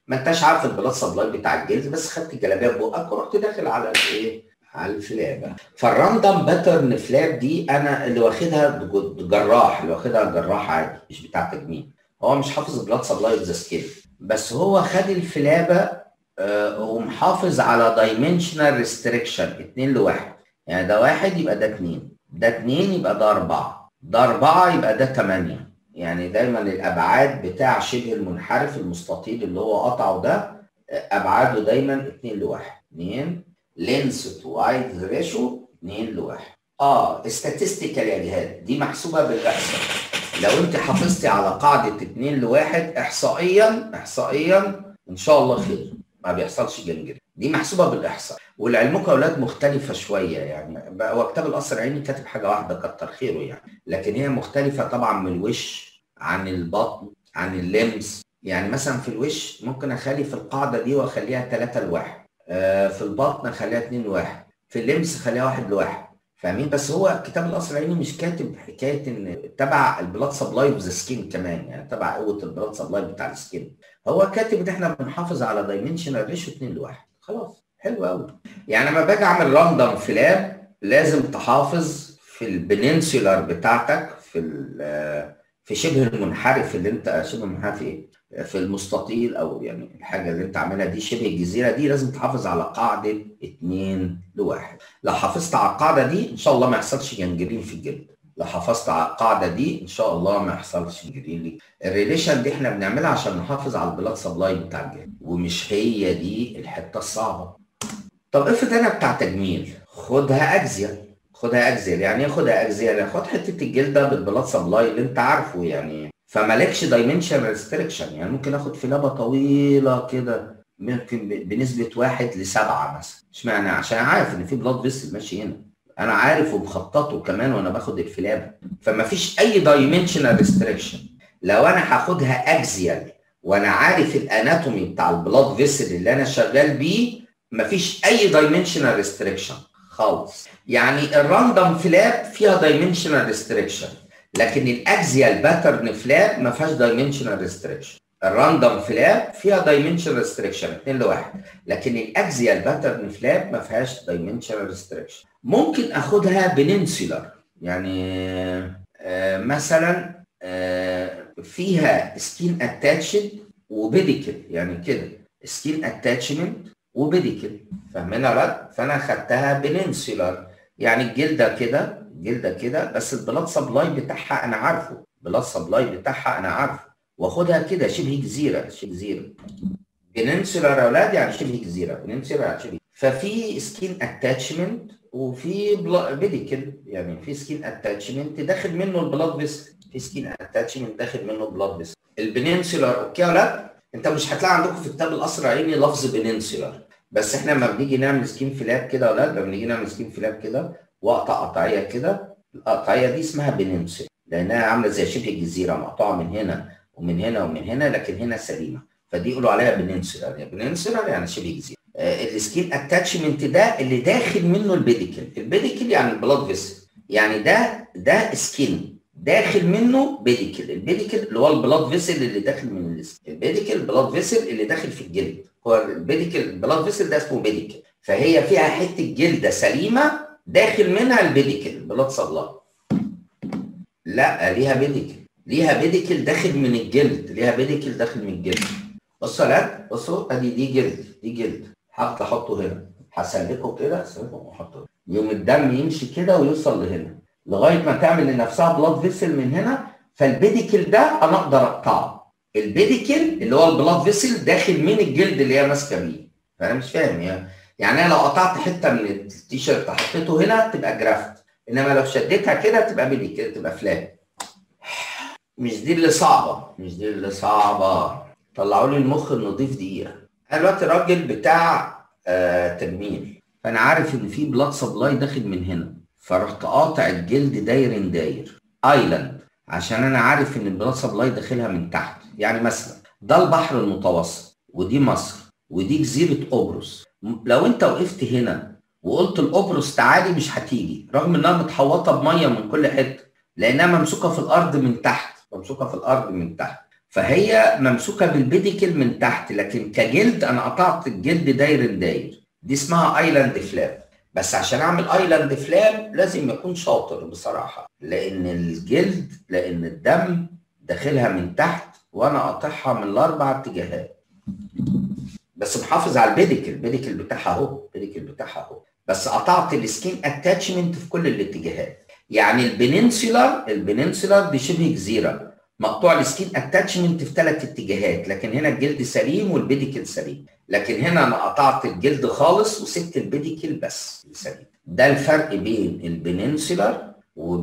ما انتش عارف البلاد سبلاي بتاع الجلد بس خدت الجلابيه ببقك ورحت داخل على الايه على الفلابه فالراندم باترن فلاب دي انا اللي واخدها جراح اللي واخدها جراح عادي مش بتاع تجميل هو مش حافظ البلاد سبلاي ذا سكيل بس هو خد الفلابه آه ومحافظ على دايمنشنال ريستريكشن 2 لواحد يعني ده واحد يبقى ده 2 ده 2 يبقى ده 4 ده 4 يبقى ده 8 يعني دايما الابعاد بتاع شبه المنحرف المستطيل اللي هو قطعه ده ابعاده دايما 2 لواحد 2 لينس تو وايد ريشو 2 لواحد اه استاتستيكال يا جهاد دي محسوبه بالاحصاء لو انت حافظتي على قاعده 2 لواحد احصائيا احصائيا ان شاء الله خير ما بيحصلش جنجري دي محسوبه بالاحصاء ولعلمكم يا اولاد مختلفه شويه يعني هو كتاب القصر العيني كاتب حاجه واحده كتر خيره يعني لكن هي مختلفه طبعا من الوش عن البطن عن اللمس يعني مثلا في الوش ممكن اخلي في القاعده دي واخليها 3 لواحد آه في البطن اخليها 2 لواحد في اللمس اخليها 1 لواحد فاهمين بس هو كتاب القصر العيني مش كاتب حكايه ان تبع البلاد سبلاي اوف ذا سكين كمان يعني تبع قوه البلاد سبلاي بتاع السكين هو كاتب ان احنا بنحافظ على دايمنشنال ريشو 2 لواحد خلاص حلو قوي يعني لما باجي اعمل راندوم فلاب لازم تحافظ في البننسولار بتاعتك في في شبه المنحرف اللي انت شبه المنحرف ايه؟ في المستطيل او يعني الحاجه اللي انت عاملها دي شبه الجزيره دي لازم تحافظ على قاعده 2 لواحد لو حافظت على القاعده دي ان شاء الله ما يحصلش جنجرين في الجلد لو حافظت على القاعده دي ان شاء الله ما يحصلش جنجرين الريليشن دي احنا بنعملها عشان نحافظ على البلاد سبلاي بتاع الجلد ومش هي دي الحته الصعبه طب افرض انا بتاع تجميل خدها اجزيال خدها اجزيال يعني ايه خدها اجزيال يعني خد حته الجلده بالبلاد سبلاي اللي انت عارفه يعني فمالكش دايمنشن ريستريكشن يعني ممكن اخد فلابه طويله كده ممكن بنسبه واحد لسبعه مثلا اشمعنى عشان عارف ان في بلاد فيسل ماشي هنا انا عارف ومخططه كمان وانا باخد الفلابه فما فيش اي دايمنشنال ريستريكشن لو انا هاخدها اكزيال وانا عارف الاناتومي بتاع البلاد فيسل اللي انا شغال بيه مفيش اي دايمنشنال ريستريكشن خالص يعني الراندوم فلاب فيها دايمنشنال ريستريكشن لكن الاكزيال باترن فلاب ما فيهاش دايمنشنال ريستريكشن الراندوم فلاب فيها دايمنشنال ريستريكشن 2 لواحد لكن الاكزيال باترن فلاب ما فيهاش دايمنشنال ريستريكشن ممكن اخدها بننسولار يعني آه مثلا آه فيها سكين اتاتشد وبيديكل يعني كده سكين اتاتشمنت وبيديكل فاهمين ولا فانا خدتها بننسولار يعني الجلده كده جلده كده بس البلاد سبلاي بتاعها انا عارفه البلاد سبلاي بتاعها انا عارفه واخدها كده شبه جزيره شبه جزيره بننسولار يا اولاد يعني شبه جزيره بننسولار يعني شبه ففي سكين اتاتشمنت وفي بيديكل يعني في سكين اتاتشمنت داخل منه البلاد فيسل في سكين اتاتشمنت داخل منه البلاد فيسل البننسولار اوكي ولا لا انت مش هتلاقي عندكم في كتاب القصر العيني لفظ بننسولار بس احنا لما بنيجي نعمل سكين فلاب كده ولا لما بنيجي نعمل سكين فلاب كده واقطع قطعيه كده القطعيه دي اسمها بننسولار لانها عامله زي شبه الجزيره مقطوعه من هنا ومن هنا ومن هنا لكن هنا سليمه فدي يقولوا عليها بننسولار يعني بننسولار يعني شبه جزيره آه السكين اتاتشمنت ده اللي داخل منه البيديكل البيديكل يعني البلاد فيسل يعني ده ده سكين داخل منه بيديكل البيديكل اللي هو البلاد فيسل اللي داخل من السكين البيديكل البلاد فيسل اللي داخل في الجلد هو البيديكل البلاد فيسل ده اسمه بيديكل فهي فيها حته جلده سليمه داخل منها البيديكل البلاد سبلاي لا ليها بيديكل ليها بيديكل داخل من الجلد ليها بيديكل داخل من الجلد بصوا يا بصوا ادي دي جلد دي جلد حط احطه هنا هسلكه كده هسلكه واحطه يوم الدم يمشي كده ويوصل لهنا لغايه ما تعمل لنفسها بلاد فيسل من هنا فالبيديكل ده انا اقدر اقطعه البيديكل اللي هو البلاد فيسل داخل من الجلد اللي هي ماسكه بيه فانا مش فاهم يعني يعني انا لو قطعت حته من التيشيرت حطيته هنا تبقى جرافت انما لو شديتها كده تبقى بيديكل تبقى فلات مش دي اللي صعبه مش دي اللي صعبه طلعوا لي المخ النظيف دقيقه انا دلوقتي راجل بتاع آه تجميل فانا عارف ان في بلاد سبلاي داخل من هنا فرحت قاطع الجلد داير داير ايلاند عشان انا عارف ان البلاد سبلاي داخلها من تحت يعني مثلا ده البحر المتوسط ودي مصر ودي جزيره قبرص لو انت وقفت هنا وقلت القبرص تعالي مش هتيجي رغم انها متحوطه بميه من كل حته لانها ممسوكه في الارض من تحت ممسوكه في الارض من تحت فهي ممسوكه بالبيديكل من تحت لكن كجلد انا قطعت الجلد داير داير دي اسمها ايلاند فلاب بس عشان اعمل ايلاند فلاب لازم يكون شاطر بصراحه لان الجلد لان الدم داخلها من تحت وانا قاطعها من الاربع اتجاهات بس محافظ على البيديكل البيديكل بتاعها اهو البيديكل بتاعها اهو بس قطعت السكين اتاتشمنت في كل الاتجاهات يعني البننسولار البننسولار دي شبه جزيره مقطوع السكين اتاتشمنت في ثلاث اتجاهات لكن هنا الجلد سليم والبيديكل سليم لكن هنا انا قطعت الجلد خالص وسبت البيديكل بس سليم ده الفرق بين البننسولار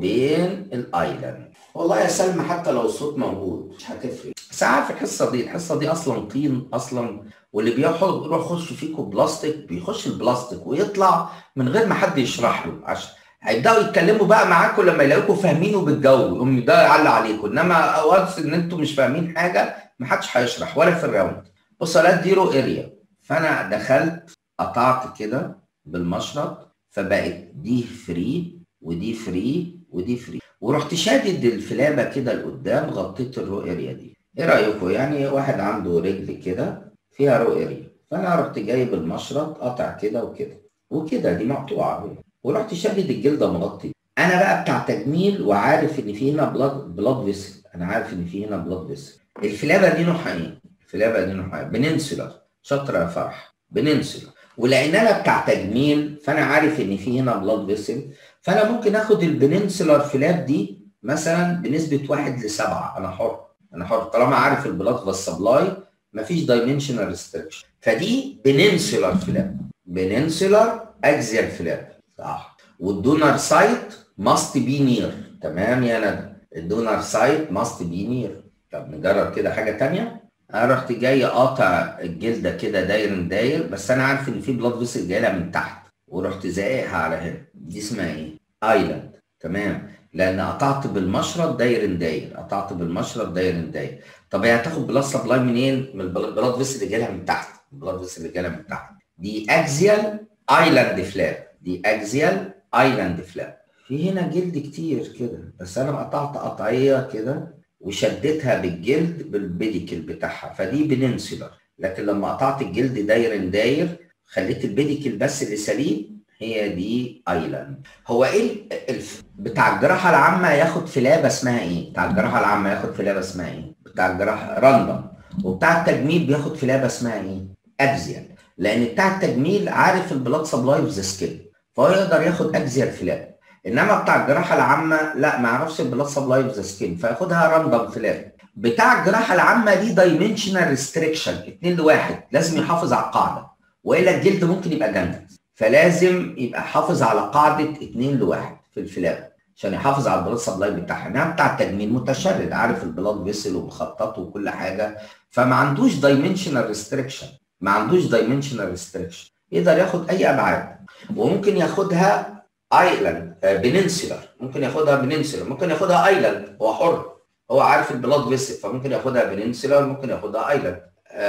وبين الايلاند والله يا سلمى حتى لو الصوت موجود مش هتفرق بس عارف الحصه دي الحصه دي اصلا طين اصلا واللي بيروح يروح يخش فيكم بلاستيك بيخش البلاستيك ويطلع من غير ما حد يشرح له عشان هيبداوا يتكلموا بقى معاكم لما يلاقوكم فاهمين وبتجاوبوا يقوم ده يعلق عليكم انما وانس ان انتم مش فاهمين حاجه ما حدش هيشرح ولا في الراوند بص لا دي رو اريا فانا دخلت قطعت كده بالمشرط فبقت دي فري ودي فري ودي فري ورحت شادد الفلابه كده لقدام غطيت الرو اريا دي ايه رايكم يعني واحد عنده رجل كده فيها رو اريا فانا رحت جايب المشرط قطع كده وكده وكده دي مقطوعه اهي ورحت شادد الجلده مغطي انا بقى بتاع تجميل وعارف ان في هنا بلاد بلاد فيسل انا عارف ان في هنا بلاد فيسل الفلابه دي نوعها ايه الفلابه دي نوعها بننسولار شاطره يا فرح بننسولار ولان انا بتاع تجميل فانا عارف ان في هنا بلاد فيسل فانا ممكن اخد البننسولار فلاب دي مثلا بنسبه 1 ل 7 انا حر انا حر طالما عارف البلاد سبلاي مفيش دايمنشنال ريستريكشن فدي بننسولار فلاب بننسولار اكزيال فلاب صح والدونر سايت ماست بي نير تمام يا ندى الدونر سايت ماست بي نير طب نجرب كده حاجه ثانيه انا رحت جاي قاطع الجلده كده داير داير بس انا عارف ان في بلاد فيسل جايه لها من تحت ورحت زاقها على هنا دي اسمها ايه؟ ايلاند تمام لان قطعت بالمشرط داير داير قطعت بالمشرط داير داير طب هي هتاخد بلاد سبلاي منين؟ من البلاد فيسل اللي جالها من تحت البلاد فيسل اللي جالها من تحت دي اكزيال ايلاند فلاب دي اكزيال ايلاند فلاب في هنا جلد كتير كده بس انا قطعت قطعيه كده وشدتها بالجلد بالبيديكل بتاعها فدي بننسولار لكن لما قطعت الجلد داير داير خليت البيديكل بس اللي سليم هي دي ايلاند هو ايه الف... بتاع الجراحه العامه ياخد فلابه اسمها ايه بتاع الجراحه العامه ياخد فلابه اسمها ايه بتاع الجراحه راندوم وبتاع التجميل بياخد فلابه اسمها ايه اكزيال لان بتاع التجميل عارف البلاد سبلاي اوف ذا سكين فهو يقدر ياخد اكزيال فلاب انما بتاع الجراحه العامه لا ما يعرفش البلاد سبلاي اوف ذا سكين فياخدها راندوم فلاب بتاع الجراحه العامه دي دايمنشنال ريستريكشن 2 لواحد لازم يحافظ على القاعده والا الجلد ممكن يبقى جنب فلازم يبقى حافظ على قاعده 2 لواحد في الفلاب عشان يحافظ على البلاد سبلاي بتاعها انما بتاع التجميل متشرد عارف البلاد فيسل ومخططه وكل حاجه فما عندوش دايمنشنال ريستريكشن ما عندوش دايمنشنال ريستريكشن يقدر ياخد اي ابعاد وممكن ياخدها ايلاند بننسولار ممكن ياخدها بننسولار ممكن ياخدها ايلاند هو حر هو عارف البلاد فيسل فممكن ياخدها بننسولار ممكن ياخدها ايلاند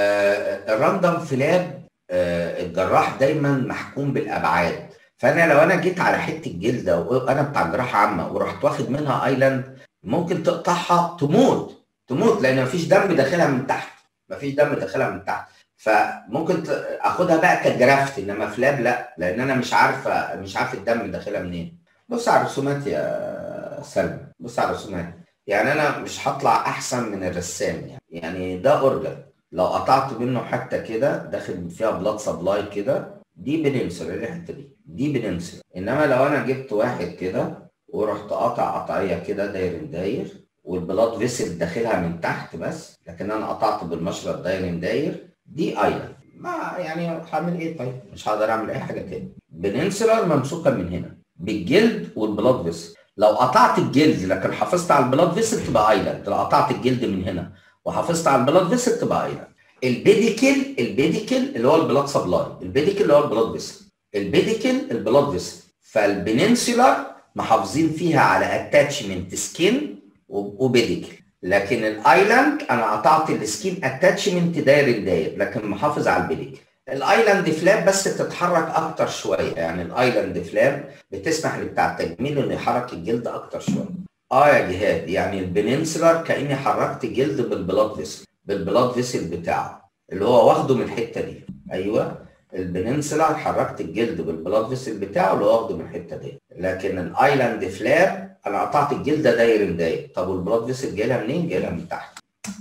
آه الراندوم فلاب آه الجراح دايما محكوم بالابعاد فانا لو انا جيت على حته جلده وانا بتاع جراحه عامه ورحت واخد منها ايلاند ممكن تقطعها تموت تموت لان مفيش دم داخلها من تحت مفيش دم داخلها من تحت فممكن اخدها بقى كجرافت انما فلاب لا لان انا مش عارفه مش عارف الدم داخلها منين بص على الرسومات يا سلمى بص على الرسومات يعني انا مش هطلع احسن من الرسام يعني يعني ده اورجن لو قطعت منه حتى كده داخل فيها بلاد سبلاي كده دي بننسل الحته دي دي بننسل انما لو انا جبت واحد كده ورحت قاطع قطعيه كده داير داير والبلاد فيسل داخلها من تحت بس لكن انا قطعت بالمشرط داير داير دي ايلاند ما يعني هعمل ايه طيب مش هقدر اعمل اي حاجه تاني بننسلر ممسوكه من هنا بالجلد والبلاد فيسل لو قطعت الجلد لكن حافظت على البلاد فيسل تبقى ايلاند لو قطعت الجلد من هنا وحافظت على البلاد فيسل تبقى ايلاند البيديكل البيديكل اللي هو البلاد سبلاي البيديكل اللي هو البلاد فيسل البيديكل البلاد فيسل فالبننسولار محافظين فيها على اتاتشمنت سكين وبيديكل لكن الايلاند انا قطعت السكين اتاتشمنت داير داير لكن محافظ على البيديكل الايلاند فلاب بس بتتحرك اكتر شويه يعني الايلاند فلاب بتسمح لبتاع التجميل انه يحرك الجلد اكتر شويه اه يا جهاد يعني البننسلر كاني حركت جلد بالبلاد فيسل بالبلاد فيسل بتاعه اللي هو واخده من الحته دي ايوه البننسلر حركت الجلد بالبلاد فيسل بتاعه اللي هو واخده من الحته دي لكن الايلاند فلاب انا قطعت الجلد داير داير طب والبلاد فيسل جاي لها منين؟ جاي لها من تحت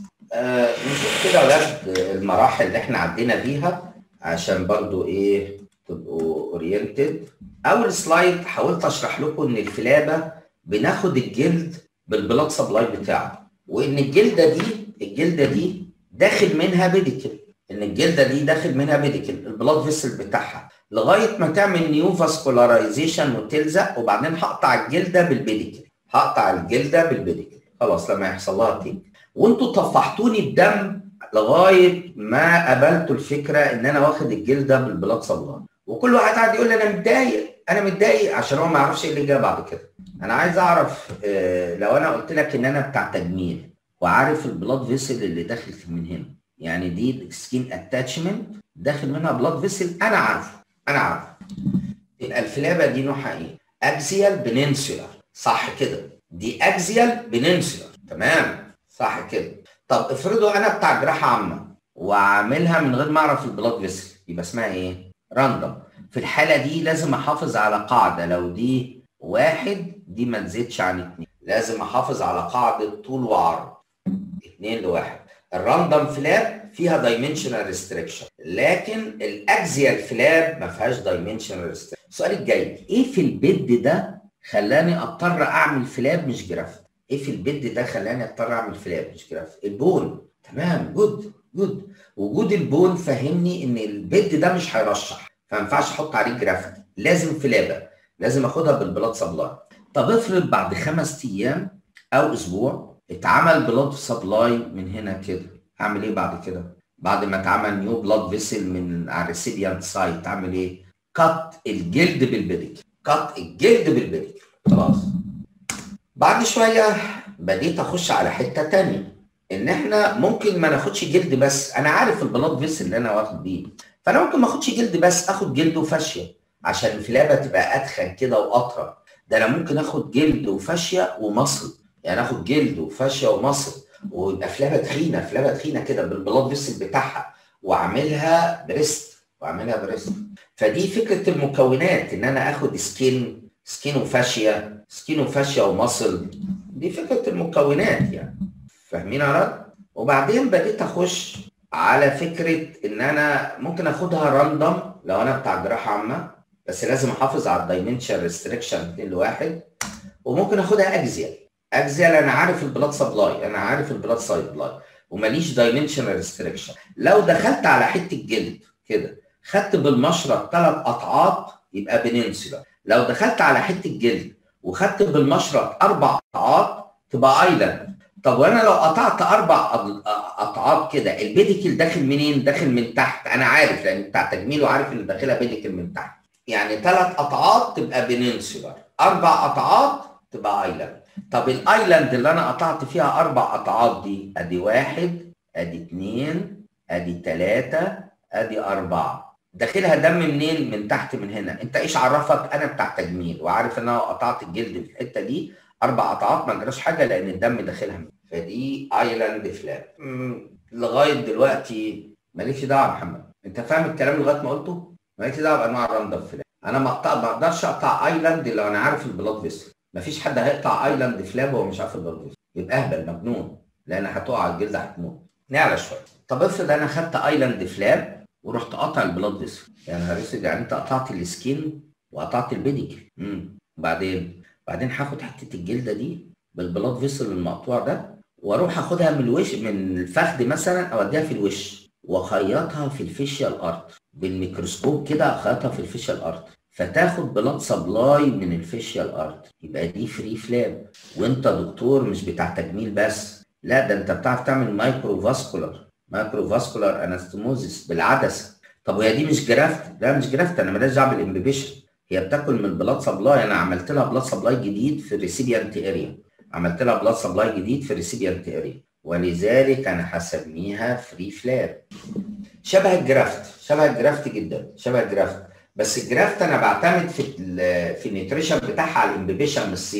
آه نشوف كده يا ولاد المراحل اللي احنا عدينا بيها عشان برضو ايه تبقوا اورينتد اول سلايد حاولت اشرح لكم ان الفلابه بناخد الجلد بالبلاد سبلاي بتاعه وان الجلده دي الجلده دي داخل منها بيديكل ان الجلده دي داخل منها بيديكل البلاد فيسل بتاعها لغايه ما تعمل نيو فاسكولاريزيشن وتلزق وبعدين هقطع الجلده بالبيديكل هقطع الجلده بالبيديكل خلاص لما يحصل لها تيك وانتوا طفحتوني بدم لغايه ما قبلتوا الفكره ان انا واخد الجلده بالبلاد سبلاي وكل واحد قاعد يقول لي انا متضايق انا متضايق عشان هو ما يعرفش ايه اللي جاي بعد كده انا عايز اعرف آه لو انا قلت لك ان انا بتاع تجميل وعارف البلاد فيسل اللي داخل من هنا يعني دي السكين اتاتشمنت داخل منها بلاد فيسل انا عارفه انا عارفه يبقى الفلابه دي نوعها ايه؟ اكزيال بننسولار صح كده دي اكزيال بننسولار تمام صح كده طب افرضوا انا بتاع جراحه عامه وعاملها من غير ما اعرف البلاد فيسل يبقى اسمها ايه؟ راندوم في الحاله دي لازم احافظ على قاعده لو دي واحد دي ما تزيدش عن اتنين لازم احافظ على قاعده طول وعرض اتنين لواحد الراندوم فلاب فيها دايمنشنال ريستريكشن لكن الاكزيال فلاب ما فيهاش دايمنشنال ريستريكشن السؤال الجاي ايه في البيد ده خلاني اضطر اعمل فلاب مش جرافت ايه في البيد ده خلاني اضطر اعمل فلاب مش جرافت البون تمام جود جود وجود البون فهمني ان البيد ده مش هيرشح فما ينفعش احط عليه جرافت لازم فلابه لازم اخدها بالبلاد سبلاي طب افرض بعد خمس ايام او اسبوع اتعمل بلاد سبلاي من هنا كده اعمل ايه بعد كده بعد ما اتعمل نيو بلاد فيسل من على الريسيبيانت سايت اعمل ايه كات الجلد بالبيديك كات الجلد بالبيديك خلاص بعد شويه بديت اخش على حته تانية ان احنا ممكن ما ناخدش جلد بس انا عارف البلاد فيسل اللي انا واخد بيه فانا ممكن ما اخدش جلد بس اخد جلد وفاشيه عشان الفلابه تبقى اتخن كده واطرى ده انا ممكن اخد جلد وفاشيه ومصل يعني اخد جلد وفاشيه ومصل ويبقى فلابه تخينه فلابه تخينه كده بالبلاد فيسل بتاعها واعملها بريست واعملها بريست فدي فكره المكونات ان انا اخد سكين سكين وفاشيه سكين وفاشيه ومصل دي فكره المكونات يعني فاهمين يا رد وبعدين بديت اخش على فكره ان انا ممكن اخدها راندوم لو انا بتاع جراحه عامه بس لازم احافظ على الدايمنشن ريستريكشن 2 لواحد وممكن اخدها اكزيال اكزيال انا عارف البلاد سبلاي انا عارف البلاد سبلاي وماليش دايمنشن ريستريكشن لو دخلت على حته جلد كده خدت بالمشرط ثلاث قطعات يبقى بننسلا لو دخلت على حته جلد وخدت بالمشرط اربع قطعات تبقى ايلاند طب وانا لو قطعت اربع قطعات كده البيديكل داخل منين؟ داخل من تحت انا عارف لان بتاع تجميل وعارف ان داخلها بيديكل من تحت يعني ثلاث قطعات تبقى بننسولار اربع قطعات تبقى ايلاند طب الايلاند اللي انا قطعت فيها اربع قطعات دي ادي واحد ادي اثنين ادي ثلاثه ادي اربعه داخلها دم منين؟ من تحت من هنا انت ايش عرفك انا بتاع تجميل وعارف ان انا قطعت الجلد في الحته دي اربع قطعات ما جراش حاجه لان الدم داخلها فدي ايلاند فلاب لغايه دلوقتي مالكش دعوه يا محمد انت فاهم الكلام لغايه ما قلته مالكش دعوه بانواع الراندم فلاب انا ما اقطع ما اقدرش اقطع ايلاند لو انا عارف البلاد فيسل مفيش حد هيقطع ايلاند فلاب وهو مش عارف البلاد فيسل يبقى اهبل مجنون لان هتقع على الجلد هتموت نعلى شويه طب افرض انا خدت ايلاند فلاب ورحت قاطع البلاد فيسل يعني هرسل يعني انت قطعت السكين وقطعت البيديكل امم بعدين بعدين هاخد حته الجلده دي بالبلاد فيسل المقطوع ده واروح اخدها من الوش من الفخذ مثلا اوديها في الوش واخيطها في الفيشيال ارت بالميكروسكوب كده اخيطها في الفيشيال ارت فتاخد بلاد سبلاي من الفيشيال ارت يبقى دي فري فلاب وانت دكتور مش بتاع تجميل بس لا ده انت بتعرف تعمل مايكرو فاسكولار مايكرو فاسكولار انستموزيس بالعدسه طب وهي دي مش جرافت لا مش جرافت انا ماليش دعوه بالامبيبيشن هي بتاكل من البلاد سبلاي انا عملت لها بلاد سبلاي جديد في الريسيبيانت اريا عملت لها بلاد سبلاي جديد في الريسيبيانت اريا ولذلك انا هسميها فري فلاب شبه الجرافت شبه الجرافت جدا شبه الجرافت بس الجرافت انا بعتمد في ال في النيوتريشن بتاعها على الامبيبيشن من السيرم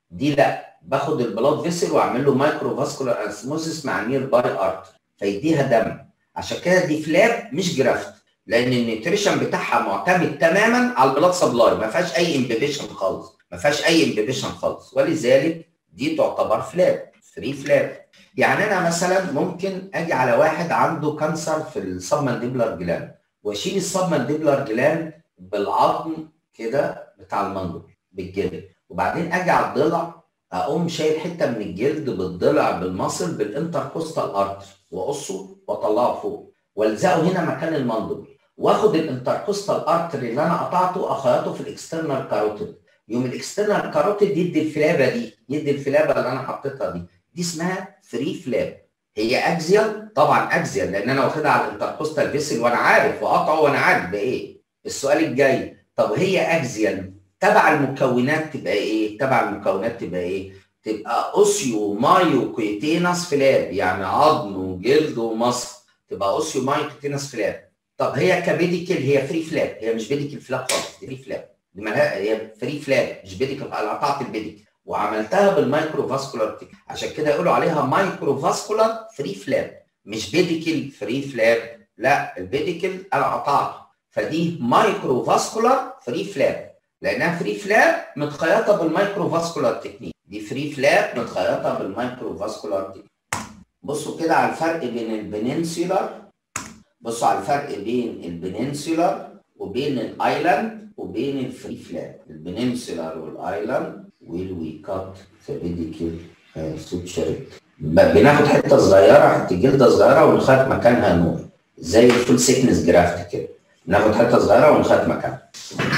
دي لا باخد البلاد فيسل واعمل له مايكرو فاسكولار اسموزيس مع نير باي ارت فيديها دم عشان كده دي فلاب مش جرافت لان النيوتريشن بتاعها معتمد تماما على البلاد سبلاي ما فيهاش اي امبيبيشن خالص ما فيهاش اي امبيبيشن خالص ولذلك دي تعتبر فلاب فري فلاب يعني انا مثلا ممكن اجي على واحد عنده كانسر في السبمانديبلر جلاند واشيل السبمانديبلر جلاند بالعظم كده بتاع المندل بالجلد وبعدين اجي على الضلع اقوم شايل حته من الجلد بالضلع بالمصل بالانتركوستال ارتري واقصه واطلعه فوق والزقه هنا مكان المندل واخد الانتركوستال ارتري اللي انا قطعته اخيطه في الاكسترنال كاروتيد يوم الاكسترنال كاروتيد يدي الفلابه دي يدي الفلابه اللي انا حطيتها دي دي اسمها فري فلاب هي اكزيال طبعا اكزيال لان انا واخدها على الانتركوستال فيسل وانا عارف وقطعه وانا عارف بايه السؤال الجاي طب هي اكزيال تبع المكونات تبقى ايه تبع المكونات تبقى ايه تبقى اوسيو مايو كويتينس فلاب يعني عظم وجلد ومصل تبقى اوسيو مايو كويتينس فلاب طب هي كبيديكل هي فري فلاب هي مش بيديكل فلاب خالص دي فري فلاب دي مالها هي فري فلاب مش بيديكل انا قطعت البيديكل وعملتها بالمايكرو فاسكولار عشان كده يقولوا عليها مايكرو فاسكولار فري فلاب مش بيديكل فري فلاب لا البيديكل انا قطعته فدي مايكرو فاسكولار فري فلاب لانها فري فلاب متخيطه بالمايكرو فاسكولار تكنيك دي فري فلاب متخيطه بالمايكرو فاسكولار تكنيك بصوا كده على الفرق بين البننسيولار بصوا على الفرق بين البننسيولار وبين الايلاند وبين الفري فلاب البننسيولار والايلاند will we cut the pedicle uh, suture بناخد حته صغيره حته جلده صغيره ونخيط مكانها نور زي الفول سيكنس جرافت كده ناخد حته صغيره ونخيط مكانها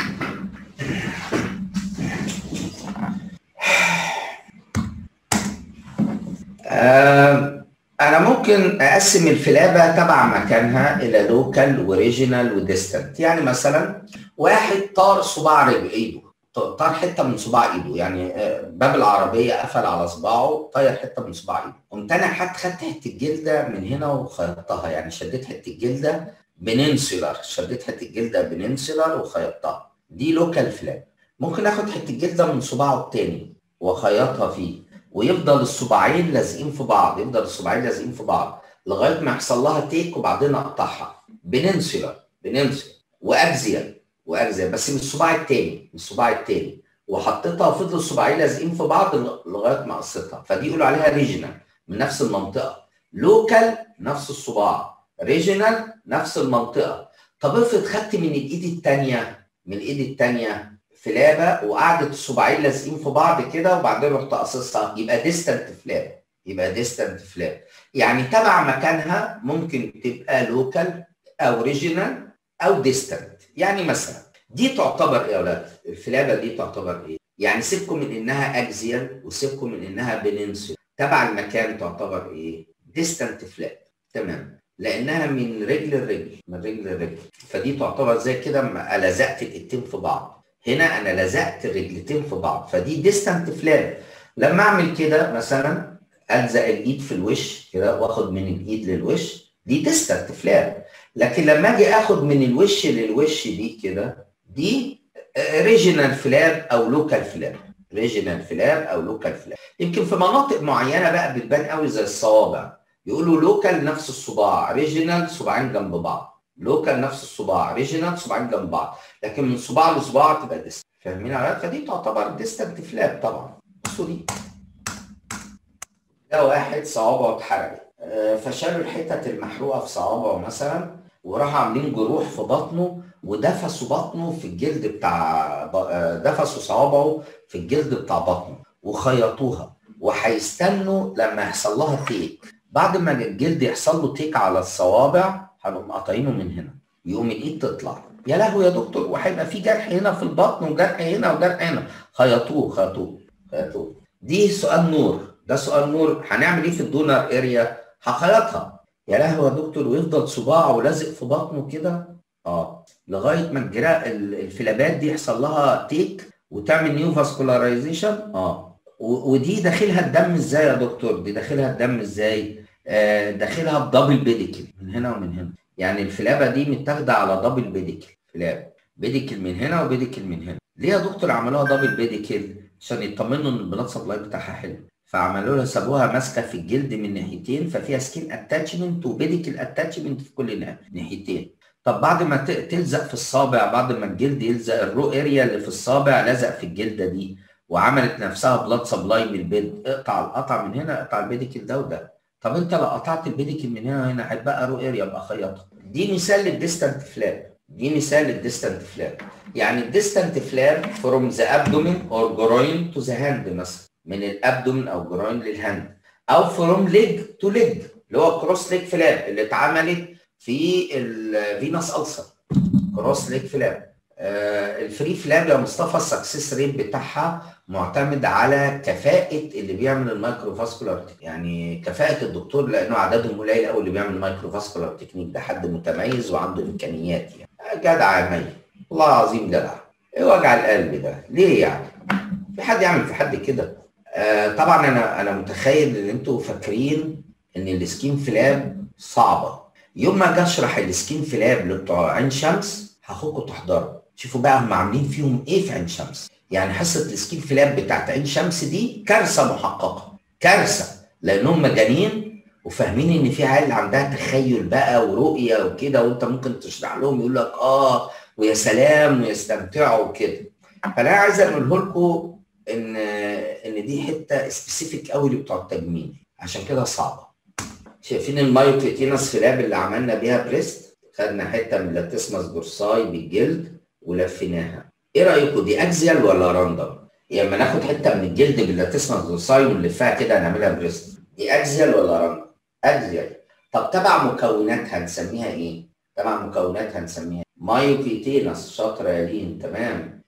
آه انا ممكن اقسم الفلابه تبع مكانها الى لوكال وريجينال وديستنت يعني مثلا واحد طار صباع رجل ايده طار حته من صباع ايده يعني باب العربيه قفل على صباعه طير حته من صباع ايده قمت انا خدت خدت حته الجلده من هنا وخيطتها يعني شديت حته الجلده بننسولار شديت حته الجلده بننسولار وخيطتها دي لوكال فلاب ممكن اخد حته جلده من صباعه التاني واخيطها فيه ويفضل الصباعين لازقين في بعض يفضل الصباعين لازقين في بعض لغايه ما يحصل لها تيك وبعدين اقطعها بننسولار بننسولار واجزيال واجزاء بس من الصباع التاني من الصباع التاني وحطيتها وفضل الصباعين لازقين في بعض لغايه ما قصيتها فدي يقولوا عليها ريجينال من نفس المنطقه لوكال نفس الصباع ريجينال نفس المنطقه طب افرض خدت من الايد الثانيه من الايد الثانيه فلابه وقعدت الصباعين لازقين في بعض كده وبعدين رحت قاصصها يبقى ديستنت فلاب يبقى ديستنت فلاب يعني تبع مكانها ممكن تبقى لوكال او ريجينال او ديستنت يعني مثلا دي تعتبر ايه يا اولاد؟ الفلابه دي تعتبر ايه؟ يعني سيبكم من انها اكزيال وسيبكم من انها بننسل تبع المكان تعتبر ايه؟ ديستنت فلاب تمام لانها من رجل لرجل من رجل لرجل فدي تعتبر زي كده ما لزقت الايدين في بعض هنا انا لزقت الرجلتين في بعض فدي ديستنت فلاب لما اعمل كده مثلا الزق الايد في الوش كده واخد من الايد للوش دي ديستنت فلاب لكن لما اجي اخد من الوش للوش دي كده دي ريجينال فلاب او لوكال فلاب ريجينال فلاب او لوكال فلاب يمكن في مناطق معينه بقى بتبان قوي زي الصوابع يقولوا لوكال نفس الصباع ريجينال صباعين جنب بعض لوكال نفس الصباع ريجينال صباعين جنب بعض لكن من صباع لصباع تبقى ديستنت فاهمين على فدي تعتبر ديستنت فلاب طبعا بصوا دي ده واحد صوابعه اتحرقت فشالوا الحتت المحروقه في صوابعه مثلا وراحوا عاملين جروح في بطنه ودفسوا بطنه في الجلد بتاع دفسوا صوابعه في الجلد بتاع بطنه وخيطوها وهيستنوا لما يحصل لها تيك بعد ما الجلد يحصل له تيك على الصوابع هنقوم قاطعينه من هنا يقوم الايد تطلع يا لهوي يا دكتور وهيبقى في جرح هنا في البطن وجرح هنا وجرح هنا خيطوه خيطوه خيطوه دي سؤال نور ده سؤال نور هنعمل ايه في الدونر اريا هخيطها يا لهوي يا دكتور ويفضل صباعه لازق في بطنه كده اه لغايه ما الجراء الفلابات دي يحصل لها تيك وتعمل نيو فاسكولارايزيشن اه ودي داخلها الدم ازاي يا دكتور دي داخلها الدم ازاي آه داخلها بدبل بيديكل من هنا ومن هنا يعني الفلابه دي متاخده على دبل بيديكل فلاب بيديكل من هنا وبيديكل من هنا ليه يا دكتور عملوها دبل بيديكل عشان يطمنوا ان البلاد سبلاي بتاعها حلو فعملوا لها سابوها ماسكه في الجلد من ناحيتين ففيها سكين اتاتشمنت وبيديكال اتاتشمنت في كل ناحيتين طب بعد ما تلزق في الصابع بعد ما الجلد يلزق الرو اريا اللي في الصابع لزق في الجلده دي وعملت نفسها بلاد سبلاي من البيد اقطع القطع من هنا اقطع البيديكل ده وده طب انت لو قطعت البيديكل من هنا وهنا هيبقى رو اريا بقى خيطها دي مثال للديستنت فلاب دي مثال للديستنت فلاب يعني الديستنت فلاب فروم ذا ابدومين اور جروين تو ذا هاند مثلا من الابدومين او جروين للهاند او فروم ليج تو ليج اللي هو كروس ليج فلاب اللي اتعملت في الفينوس السر كروس ليج فلاب آه الفري فلاب يا مصطفى السكسس ريت بتاعها معتمد على كفاءة اللي بيعمل المايكرو فاسكولار يعني كفاءة الدكتور لأنه عددهم قليل قوي اللي بيعمل المايكرو فاسكولار تكنيك ده حد متميز وعنده إمكانيات يعني جدع يا مي والله العظيم جدع إيه وجع القلب ده؟ ليه يعني؟ في حد يعمل في حد كده؟ آه طبعا أنا أنا متخيل إن أنتوا فاكرين إن السكين فلاب صعبة يوم ما اجي اشرح السكين فلاب لبتوع عين شمس هاخدكم تحضروا شوفوا بقى هم عاملين فيهم ايه في عين شمس يعني حصه السكين فلاب بتاعت عين شمس دي كارثه محققه كارثه لانهم مجانين وفاهمين ان في عيال عندها تخيل بقى ورؤيه وكده وانت ممكن تشرح لهم يقول لك اه ويا سلام ويستمتعوا وكده فانا عايز اقول لكم ان ان دي حته سبيسيفيك قوي لبتوع التجميل عشان كده صعبه شايفين المايوكليتينس فلاب اللي عملنا بيها بريست خدنا حته من لاتسمس دورساي بالجلد ولفيناها ايه رايكم دي اكزيال ولا راندم يعني لما ناخد حته من الجلد باللاتسمس دورساي ونلفها كده نعملها بريست دي اكزيال ولا راندم اكزيال طب تبع مكوناتها نسميها ايه تبع مكوناتها نسميها مايوكليتينس شاطره يا لين تمام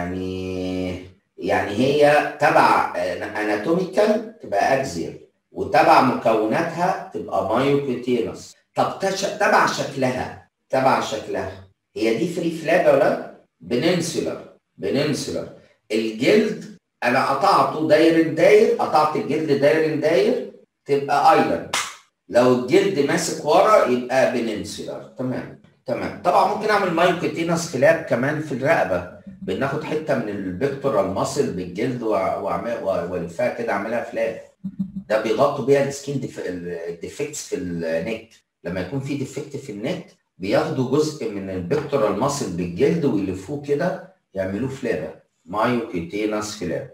يعني يعني هي تبع اناتوميكال تبقى اكزيال وتبع مكوناتها تبقى مايوكوتينس طب تش... تبع شكلها تبع شكلها هي دي فري فلاج ولا بننسولر بننسولر الجلد انا قطعته داير داير قطعت الجلد داير داير تبقى ايلاند لو الجلد ماسك ورا يبقى بننسولر تمام تمام طبعا ممكن اعمل مايوكوتينس فلاب كمان في الرقبه بناخد حته من البكتورال ماسل بالجلد والفها كده اعملها فلاب ده بيغطوا بيها السكين ديفكتس في النك لما يكون في ديفكت في النك بياخدوا جزء من البكتورال ماسل بالجلد ويلفوه كده يعملوه فلابه مايوكيتينس فلاب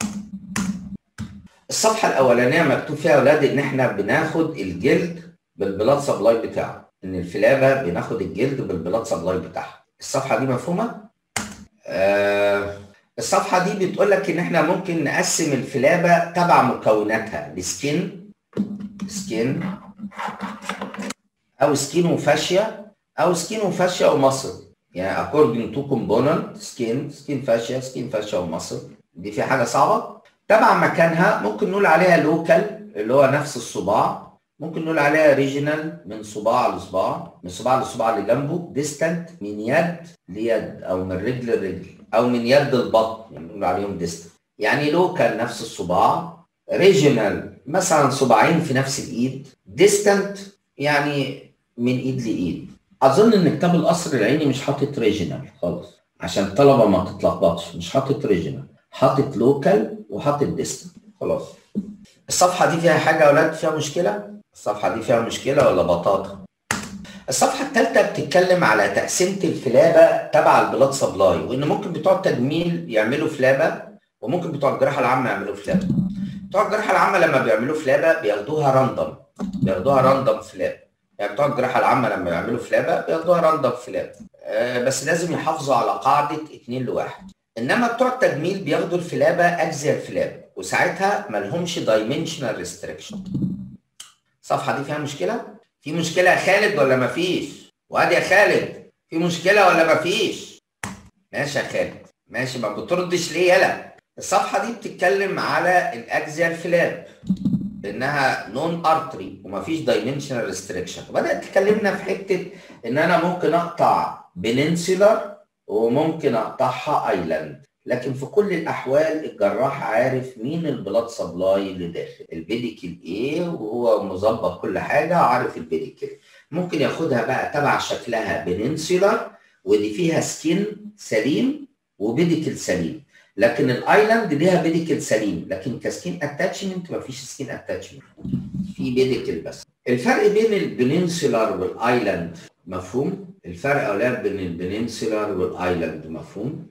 الصفحه الاولانيه مكتوب فيها يا اولاد ان احنا بناخد الجلد بالبلاد سبلاي بتاعه ان الفلابه بناخد الجلد بالبلاد سبلاي بتاعها الصفحه دي مفهومه آه الصفحة دي بتقول لك إن إحنا ممكن نقسم الفلابة تبع مكوناتها لسكين سكين أو سكين وفاشيا أو سكين وفاشيا ومصل يعني according to component سكين سكين فاشيا سكين فاشيا ومصل دي في حاجة صعبة تبع مكانها ممكن نقول عليها لوكال اللي هو نفس الصباع ممكن نقول عليها ريجينال من صباع لصباع من صباع للصباع اللي جنبه ديستنت من يد ليد او من رجل لرجل او من يد البطن يعني بنقول عليهم ديستنت يعني لوكال نفس الصباع ريجينال مثلا صباعين في نفس الايد ديستنت يعني من ايد لايد اظن ان كتاب القصر العيني مش حاطط ريجينال خالص عشان الطلبه ما تتلخبطش مش حاطط ريجينال حاطط لوكال وحاطط ديستنت خلاص الصفحه دي فيها حاجه يا اولاد فيها مشكله الصفحه دي فيها مشكله ولا بطاطا الصفحه الثالثه بتتكلم على تقسيمه الفلابه تبع البلاد سبلاي وان ممكن بتوع التجميل يعملوا فلابه وممكن بتوع الجراحه العامه يعملوا فلابه بتوع الجراحه العامه لما بيعملوا فلابه بياخدوها راندوم بياخدوها راندوم فلاب يعني بتوع الجراحه العامه لما يعملوا فلابه بياخدوها راندوم فلاب آه بس لازم يحافظوا على قاعده 2 لواحد انما بتوع التجميل بياخدوا الفلابه اجزاء الفلاب وساعتها ما لهمش دايمنشنال ريستريكشن الصفحه دي فيها مشكله في مشكله يا خالد ولا ما فيش وادي يا خالد في مشكله ولا ما فيش ماشي يا خالد ماشي ما بتردش ليه يلا الصفحه دي بتتكلم على الاجزاء الفلاب انها نون ارتري ومفيش دايمنشنال ريستريكشن وبدات تكلمنا في حته ان انا ممكن اقطع بننسلر وممكن اقطعها ايلاند لكن في كل الاحوال الجراح عارف مين البلاد سبلاي اللي داخل البيديكل ايه وهو مظبط كل حاجه عارف البيديكل ممكن ياخدها بقى تبع شكلها بننسلر ودي فيها سكين سليم وبيديكل سليم لكن الايلاند ليها بيديكل سليم لكن كسكين اتاتشمنت مفيش سكين اتاتشمنت في بيديكل بس الفرق بين البننسولار والايلاند مفهوم الفرق اولاد بين البننسولار والايلاند مفهوم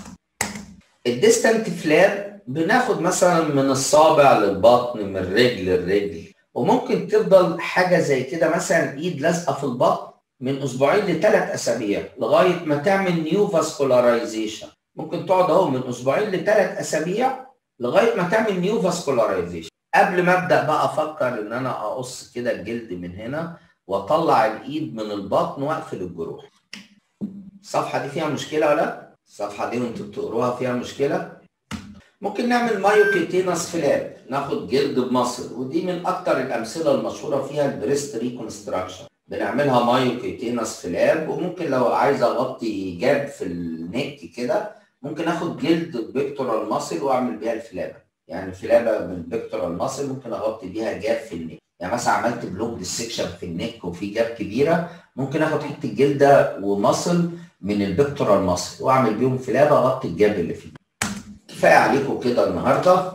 الديستانت فلاب بناخد مثلا من الصابع للبطن من الرجل للرجل وممكن تفضل حاجه زي كده مثلا ايد لازقه في البطن من اسبوعين لثلاث اسابيع لغايه ما تعمل نيو فاسكولارايزيشن ممكن تقعد اهو من اسبوعين لثلاث اسابيع لغايه ما تعمل نيو فاسكولارايزيشن قبل ما ابدا بقى افكر ان انا اقص كده الجلد من هنا واطلع الايد من البطن واقفل الجروح الصفحه دي فيها مشكله ولا الصفحه دي وانتوا بتقروها فيها مشكله ممكن نعمل مايوكيتينس فلاب ناخد جلد بمصل ودي من اكتر الامثله المشهوره فيها البريست ريكونستراكشن بنعملها مايوكيتينس فلاب وممكن لو عايز اغطي جاب في النك كده ممكن اخد جلد بيكتورال ماسل واعمل بيها الفلابه يعني الفلابه من بيكتورال ماسل ممكن اغطي بيها جاب في النك يعني مثلا عملت بلوك ديسكشن في النك وفي جاب كبيره ممكن اخد حته جلده ومصل من البيكتورال ماسل واعمل بيهم فلابه اغطي الجاب اللي فيه كفايه عليكم كده النهارده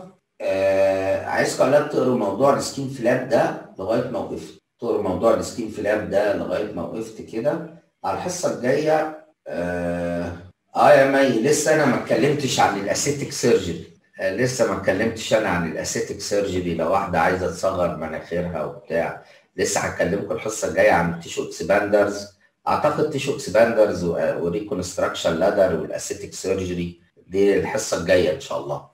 آه عايزكم اولاد تقروا موضوع السكين فلاب ده لغايه ما وقفت تقروا موضوع السكين فلاب ده لغايه ما وقفت كده على الحصه الجايه آه, اه يا مي لسه انا ما اتكلمتش عن الاسيتيك سيرجري آه لسه ما اتكلمتش انا عن الاسيتيك سيرجري لو واحده عايزه تصغر مناخيرها وبتاع لسه هكلمكم الحصه الجايه عن التيشو اكسباندرز اعتقد تيشو اكسباندرز وريكونستراكشن لادر والاسيتيك سيرجري دي الحصه الجايه ان شاء الله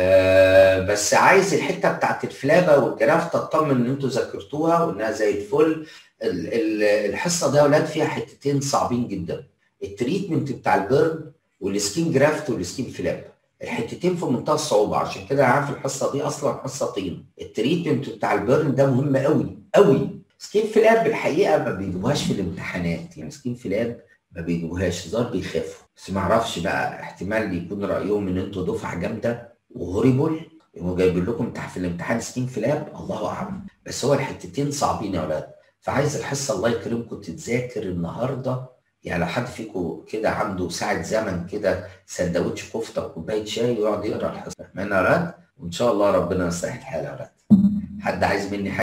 أه بس عايز الحته بتاعت الفلابه والجراف تطمن ان انتوا ذاكرتوها وانها زي الفل ال ال الحصه دي يا اولاد فيها حتتين صعبين جدا التريتمنت بتاع البيرن والسكين جرافت والسكين فلاب الحتتين في منتهى الصعوبه عشان كده انا عارف الحصه دي اصلا حصه طين التريتمنت بتاع البيرن ده مهم قوي قوي سكين فلاب الحقيقه ما بيجيبوهاش في الامتحانات يعني سكين فلاب ما بيجيبوهاش هزار بيخافوا بس ما اعرفش بقى احتمال يكون رايهم ان انتوا دفعه جامده وهوريبل يقوموا جايبين لكم في الامتحان سكين فلاب الله اعلم بس هو الحتتين صعبين يا اولاد فعايز الحصه الله يكرمكم تتذاكر النهارده يعني لو حد فيكم كده عنده ساعه زمن كده سندوتش كفته وكوبايه شاي ويقعد يقرا الحصه فاهمين يا اولاد وان شاء الله ربنا يصلح الحال يا اولاد حد عايز مني حاجه